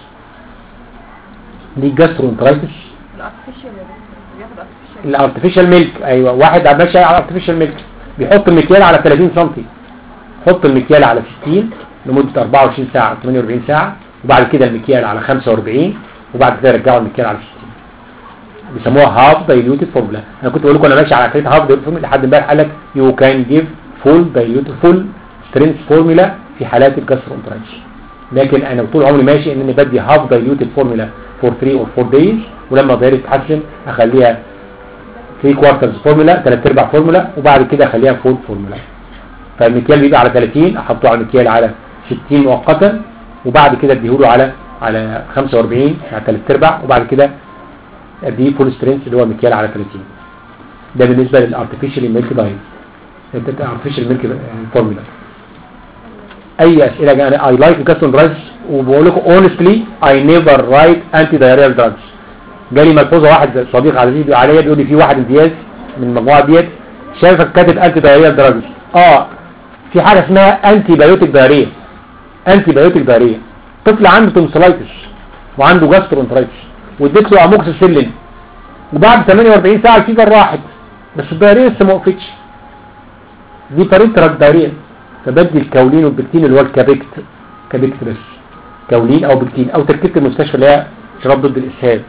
دي جاسترو انترايتس الارتفيشال بياخد artificial. الارتفيشال ميلك ايوه واحد ماشي على الارتفيشال ميلك بيحط المكيال على 30 سم حط المكيال على 60 لمده 24 ساعه 48 ساعه وبعد كده المكيال على 45 وبعد كده رجعوا المكيال على 60 بيسموها هاف دايلوتد فورمولا انا كنت بقول لكم انا ماشي على فكره هاف دايلوتد فورمولا لحد امبارح قال لك يو كان جيف فول دايلوتد فول سترينث فورمولا في حالات الجاسترو انترانش لكن انا طول عمري ماشي ان انا بدي هاف دايلوتد فورمولا فور 3 اور 4 دايز ولما ضغيري تتحسن اخليها 3 كوارترز فورمولا 3 ارباع فورمولا وبعد كده اخليها فول فورمولا فالمكيال بيبقى على 30 احطه على المكيال على 60 مؤقتا وبعد كده اديهوله على على 45 على 3 ارباع وبعد كده اديه فول سترينث اللي هو مكيال على 30 ده بالنسبه للارتفيشال ميلك دايت الارتفيشال ميلك فورمولا اي اسئله جايه اي لايك كاستون دراجز وبقول لكم اونستلي اي نيفر رايت انتي دايريال دراجز جالي ملحوظه واحد صديق عزيز عليا بيقول لي في واحد امتياز من المجموعه ديت شايفك كاتب انتي دايريال دراجز اه في حاجه اسمها انتي بايوتيك دايريا انتي بايوتيك دايريا طفل عنده تونسلايتس وعنده جاسترونترايتس واديت له اموكسيسيلين وبعد 48 ساعه الفيفر راحت بس الدايريا لسه ما وقفتش دي بارنترال دايريا فبدي الكولين والبكتين اللي هو الكابكت كابكت بس كولين او بكتين او تركيبه المستشفى اللي هي شراب ضد الاسهال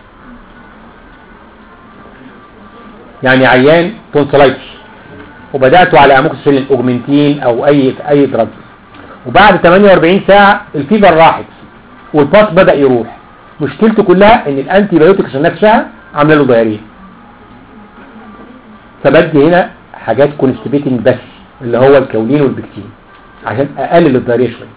يعني عيان تونسلايتس وبدأته على اموكسيسيلين اوجمنتين او اي اي دراج وبعد 48 ساعة الفيفر راحت والباس بدأ يروح مشكلته كلها ان الانتي بايوتكس نفسها عامله له ضياريه فبدي هنا حاجات كونستيبيتنج بس اللي هو الكولين والبكتين عشان اقلل الضياريه شويه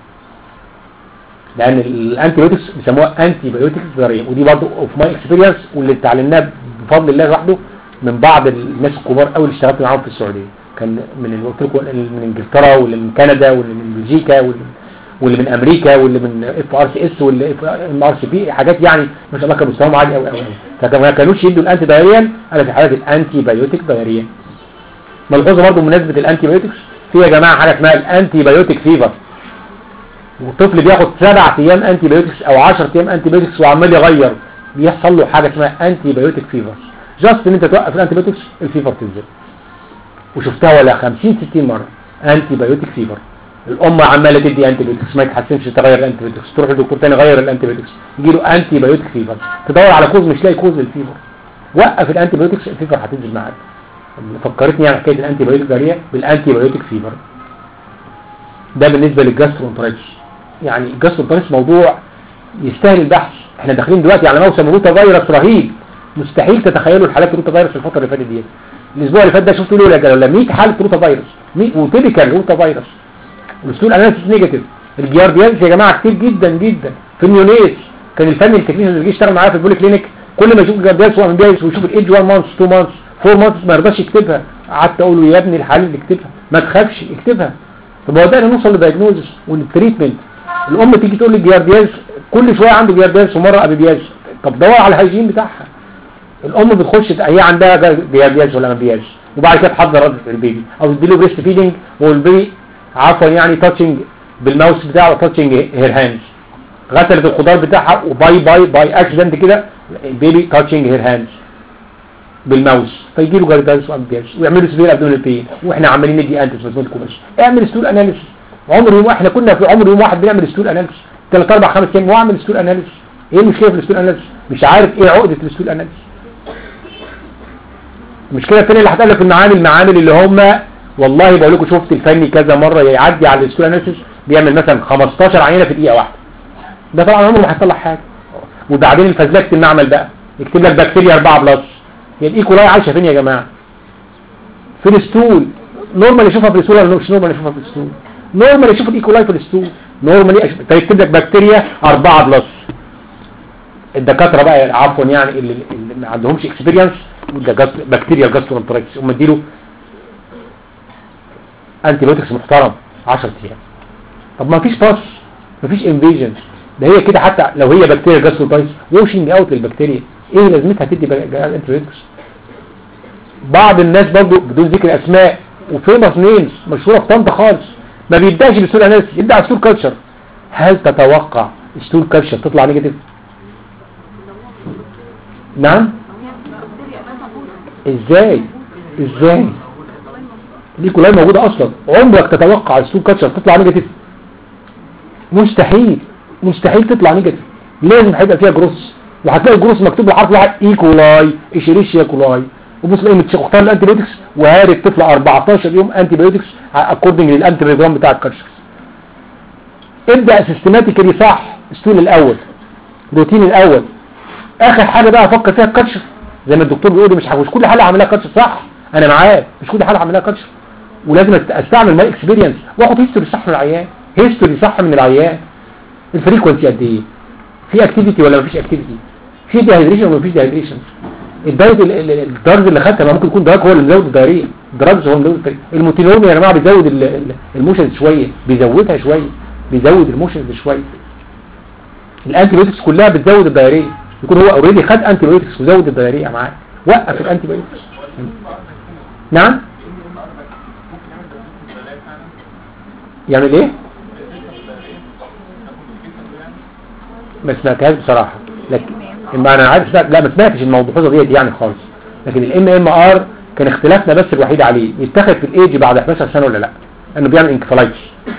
لان الانتي بايوتكس بيسموها انتي بايوتكس ضياريه ودي برضه اوف ماي اكسبيرينس واللي اتعلمناه بفضل الله لوحده من بعض الناس الكبار قوي اللي اشتغلت معاهم في السعوديه كان من اللي قلت لكم من انجلترا واللي من كندا واللي من بلجيكا واللي واللي من امريكا واللي من اف ار سي اس واللي اف ار سي بي حاجات يعني ما شاء الله كان مستواهم عالي قوي قوي فكانوا ما كانوش يدوا الانتي دايريال انا في حالات الانتي بايوتيك دايريا ملحوظه برضه بمناسبه الانتي بايوتكس في يا جماعه حاجه اسمها الانتي بايوتيك فيفر والطفل بياخد سبع ايام انتي بايوتكس او 10 ايام انتي بايوتكس وعمال يغير بيحصل له حاجه اسمها انتي بايوتيك فيفر جاست ان انت توقف الانتي بايوتكس الفيفر تنزل وشفتها ولا 50 60 مره انتي بايوتيك فيفر الام عماله تدي انتي بايوتكس ما يتحسنش تغير الانتي بايوتكس تروح لدكتور تاني غير الانتي بايوتكس يجي له انتي بايوتيك فيفر تدور على كوز مش لاقي كوز للفيفر وقف الانتي بايوتكس الفيفر هتنزل معاك فكرتني يعني حكايه الانتي بايوتيك داريه بالانتي بايوتيك فيفر ده بالنسبه للجاسترونترايتس يعني الجاسترونترايتس موضوع يستاهل البحث احنا داخلين دلوقتي على موسم روتا فيروس رهيب مستحيل تتخيلوا الحالات روتا فيروس الفتره اللي فاتت دي الاسبوع اللي فات ده شفتوا له ولا 100 حاله روتا فيروس 100 وتيبيكال روتا فيروس والسؤال اناليسيس نيجاتيف الجيارديانز يا جماعه كتير جدا جدا في النيونيس كان الفني التكنيشن اللي جه يشتغل معايا في البولي كلينيك كل ما يشوف الجيارديانز هو امبيرس ويشوف الايدج 1 مانث 2 مانث 4 مانث ما يرضاش يكتبها قعدت اقول له يا ابني الحالة اللي اكتبها ما تخافش اكتبها طب بدأنا نوصل لدايجنوزس والتريتمنت الام تيجي تقول لي الجيارديانز كل شويه عنده جيارديانز ومره ابيبياز طب دور على الهيجين بتاعها الام بتخش هي عندها جيارديانز ولا امبياز وبعد كده تحضر رده البيبي او تديله بريست فيدنج والبيبي عفوا يعني تاتشنج بالماوس بتاعه تاتشنج هير هاندز غسلت الخضار بتاعها وباي باي باي اكسيدنت كده البيبي تاتشنج هير هاندز بالماوس فيجي له جاردانس وامبياز ويعملوا سبير ابدون البين واحنا عمالين ندي انتس بس كومش اعمل ستول اناليسيس عمر يوم احنا كنا في عمر يوم واحد بنعمل ستول اناليسيس ثلاث اربع خمس ايام واعمل ستول اناليسيس ايه المشكله في الستول اناليسيس مش عارف ايه عقده الستول اناليسيس المشكله الثانيه اللي هتقابلك في المعامل المعامل اللي هم والله بقول لكم شفت الفني كذا مره يعدي على الستول اناليسيس بيعمل مثلا 15 عينه في دقيقه واحده ده طبعا عمره ما هيصلح حاجه وبعدين الفزلكه المعمل بقى يكتب لك بكتيريا 4 بلس هي الايكولاي عايشه فين يا جماعه في الستول نورمال يشوفها في الستول ولا مش نورمال يشوفها في الستول نورمال يشوف الايكولاي في الستول نورمال فيكتب لك بكتيريا 4 بلس الدكاتره بقى عفوا يعني اللي, اللي ما عندهمش اكسبيرينس بكتيريا جاسترونترايتس هم اديله انتي بايوتكس محترم 10 ايام طب ما فيش باس ما فيش انفيجن ده هي كده حتى لو هي بكتيريا جاسترونترايتس ووشنج اوت للبكتيريا ايه لازمتها تدي انتي بايوتكس بعض الناس برضه بدون ذكر اسماء وفيمس نيمز مشهوره في طنطا خالص ما بيبداش بالستول اناليسيس يبدا على ستول كلتشر هل تتوقع ستول كلتشر تطلع نيجاتيف نعم ازاي ازاي دي كلها موجودة اصلا عمرك تتوقع السوق كاتشر تطلع نيجاتيف مستحيل مستحيل تطلع نيجاتيف لازم هيبقى فيها جروس وهتلاقي الجروس مكتوب بالحرف واحد ايكولاي اشيريشيا كولاي وبص تلاقي مختار الانتي بايوتكس وهاري الطفل 14 يوم انتي بايوتكس اكوردنج للانتي بايوجرام بتاع الكالشر ابدا سيستماتيكالي صح الستول الاول روتين الاول اخر حاجه بقى افكر فيها الكالشر زي ما الدكتور بيقول لي مش مش كل حاله هعملها كالشر صح انا معاه مش كل حاله هعملها كالشر ولازم أست- استعمل ماي اكسبيرينس واخد هيستوري صح من العيان هيستوري صح من العيان الفريكونسي قد ايه في اكتيفيتي ولا مفيش اكتيفيتي في ديهايدريشن ولا مفيش ديهايدريشن الدايت ال- ال- ال- الدرج اللي خدتها ما ممكن يكون دراج هو اللي مزود الدايريه الدراجز هو اللي مزود الدايريه الموتينوم يا جماعه بيزود ال- ال- الموشنز شويه بيزودها شويه بيزود الموشنز شويه الانتي بايوتكس كلها بتزود الدايريه يكون هو اوريدي خد انتي بايوتكس وزود الدايريه معاه وقف الانتي بايوتكس نعم يعمل ايه ما سمعتهاش بصراحه لكن ما انا عارف سمعت لا ما سمعتش الموضوع ديت يعني خالص لكن الام ام ار كان اختلافنا بس الوحيد عليه يتاخد في الايدج بعد 11 سنه ولا لا انه بيعمل انكفالايتس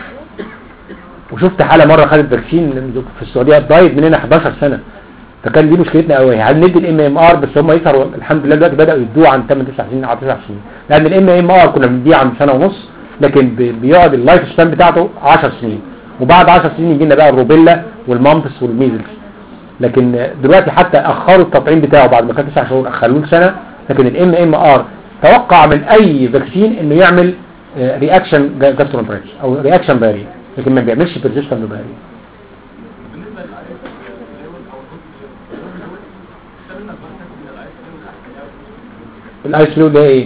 وشفت حاله مره خدت فاكسين في السعوديه دايت مننا 11 سنه فكان دي مشكلتنا قوي هل ندي الام ام ار بس هم يسهروا الحمد لله دلوقتي بداوا يدوه عن 8 9 سنين او 9 سنين لان الام ام ار كنا بنديه عن سنه ونص لكن بي- بيقعد اللايف سبان بتاعته 10 سنين وبعد 10 سنين يجي لنا بقى الروبيلا والمامبس والميزلز لكن دلوقتي حتى اخروا التطعيم بتاعه بعد ما كان 9 شهور اخروه لسنه لكن الام ام ار توقع من اي فاكسين انه يعمل رياكشن جاسترونترايتس او رياكشن باري لكن ما بيعملش بيرسيستنت باري الايس فلو ده ايه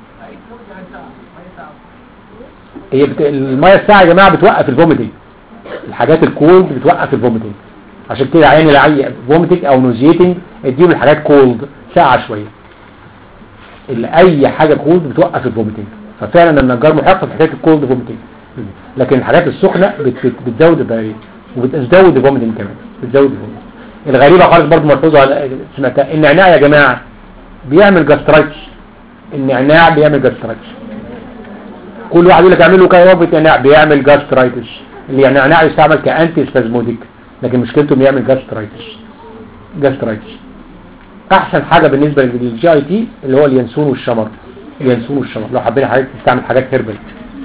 هي بت... الميه الساعه يا جماعه بتوقف الفوميتنج الحاجات الكولد بتوقف الفوميتنج عشان كده عين العي فوميتنج او نوزيتنج اديهم الحاجات كولد ساعه شويه اللي اي حاجه كولد بتوقف الفوميتنج ففعلا النجار محق في حكايه الكولد فوميتنج لكن الحاجات السخنه بت... بت... بتزود الدايريه وبتزود الفوميتنج كمان بتزود الفوميتنج الغريبه خالص برضه ملحوظه على- سمعتها النعناع يا جماعه بيعمل جاسترايتس النعناع بيعمل جاسترايتس كل واحد يقول لك اعمل له كده رابط نعناع بيعمل جاسترايتس اللي النعناع يستعمل كانتي سبازموديك لكن مشكلته انه يعمل جاسترايتس جاسترايتس احسن حاجه بالنسبه للجي اي تي اللي هو اليانسون والشمر اليانسون والشمر لو حبينا حضرتك تستعمل حاجات هيربل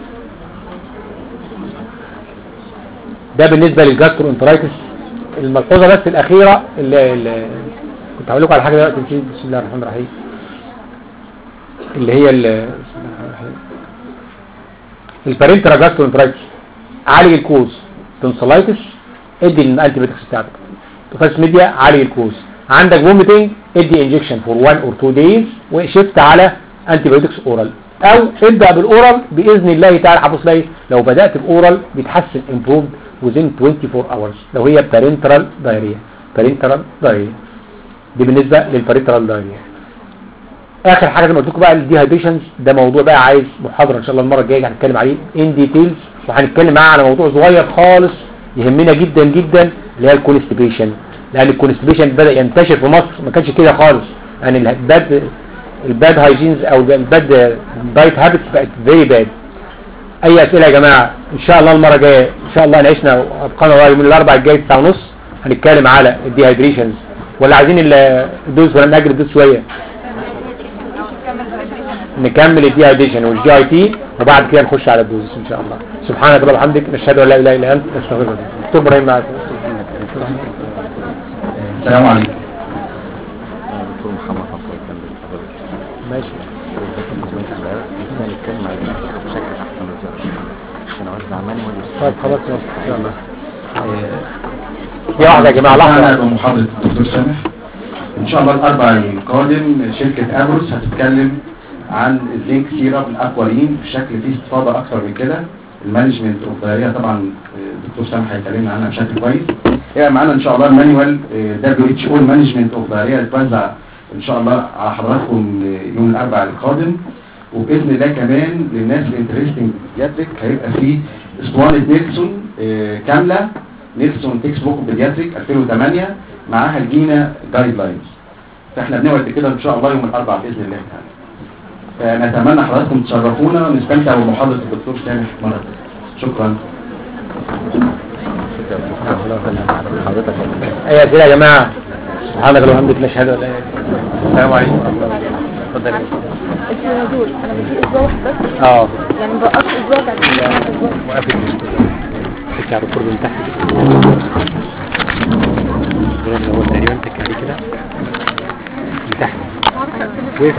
ده بالنسبه للجاسترو انترايتس الملحوظه بس الاخيره اللي, اللي كنت هقول لكم على حاجه دلوقتي نسيت بسم الله الرحمن الرحيم اللي هي ال- بسم الله الرحمن الرحيم البارنترا جاسترونترايتس عالج الكوز تنسلايتس ادي الانتي بيوتكس بتاعتك توفاس ميديا عالج الكوز عندك فوميتنج ادي انجكشن فور 1 اور 2 دايز وشفت على انتي بيوتكس اورال او ابدا بالاورال باذن الله تعالى هبص لي لو بدات بالاورال بيتحسن امبروف within 24 hours لو هي بارنترال دايريا بارنترال دايريا دي بالنسبه للبارنترال دايريا اخر حاجه زي ما قلت لكم بقى الديهايدريشنز ده موضوع بقى عايز محاضره ان شاء الله المره الجايه هنتكلم عليه ان ديتيلز وهنتكلم معاه على موضوع صغير خالص يهمنا جدا جدا اللي هي الكونستيبيشن لان الكونستيبيشن بدا ينتشر في مصر ما كانش كده خالص يعني الباد الباد هايجينز او الباد دايت هابتس بقت فيري باد اي اسئله يا جماعه ان شاء الله المره الجايه ان شاء الله نعيشنا ابقانا الله يوم الاربعاء الجاي الساعه ونص هنتكلم على الديهايدريشنز ولا عايزين ال- الدوز ولا ناجل الدوز شويه نكمل الديهايدريشن والجي اي تي وبعد كده نخش على الدوز ان شاء الله سبحانك اللهم وبحمدك نشهد ان لا اله الا انت نستغفرك دكتور ابراهيم معاك السلام عليكم دكتور محمد حصل كان بالفضل ماشي كان يتكلم عن بشكل احسن ازاي عشان اوزع ماني ولا طيب خلاص ماشي ان شاء الله يا واحده يا جماعه أنا لحظه هبقى محاضرة الدكتور سامح إن شاء الله الأربع القادم شركة أبروس هتتكلم عن الزنك سيرب الأكوالين بشكل فيه استفاضة أكثر من كده المانجمنت اوف دايريا طبعا آه، الدكتور سامح هيكلمنا عنها بشكل كويس هي معانا ان شاء الله المانيوال دبليو اتش او المانجمنت اوف دايريا هتوزع ان شاء الله على حضراتكم آه، يوم الاربعاء القادم وباذن الله كمان للناس الانترستنج بيدياتريك هيبقى فيه اسطوانه نيلسون آه، كامله نيلسون تكست بوك بيدياتريك 2008 معاها الجينا جايد لاينز فاحنا بنقعد كده ان شاء الله يوم الاربعاء باذن الله تعالى فنتمنى حضراتكم تشرفونا ونستمتع بمحاضره الدكتور سامح مره تانية. شكرا حضرتك اي اسئله يا جماعه سبحانك اللهم وبحمدك نشهد ان لا اله الا انت السلام عليكم ورحمه الله اتفضل السنادول انا بدي اسبوع واحد بس اه يعني بقص اسبوع بعد كده اسبوع وقفت تك على القرب من تحت كده هو تقريبا تك عليه كده من تحت وقف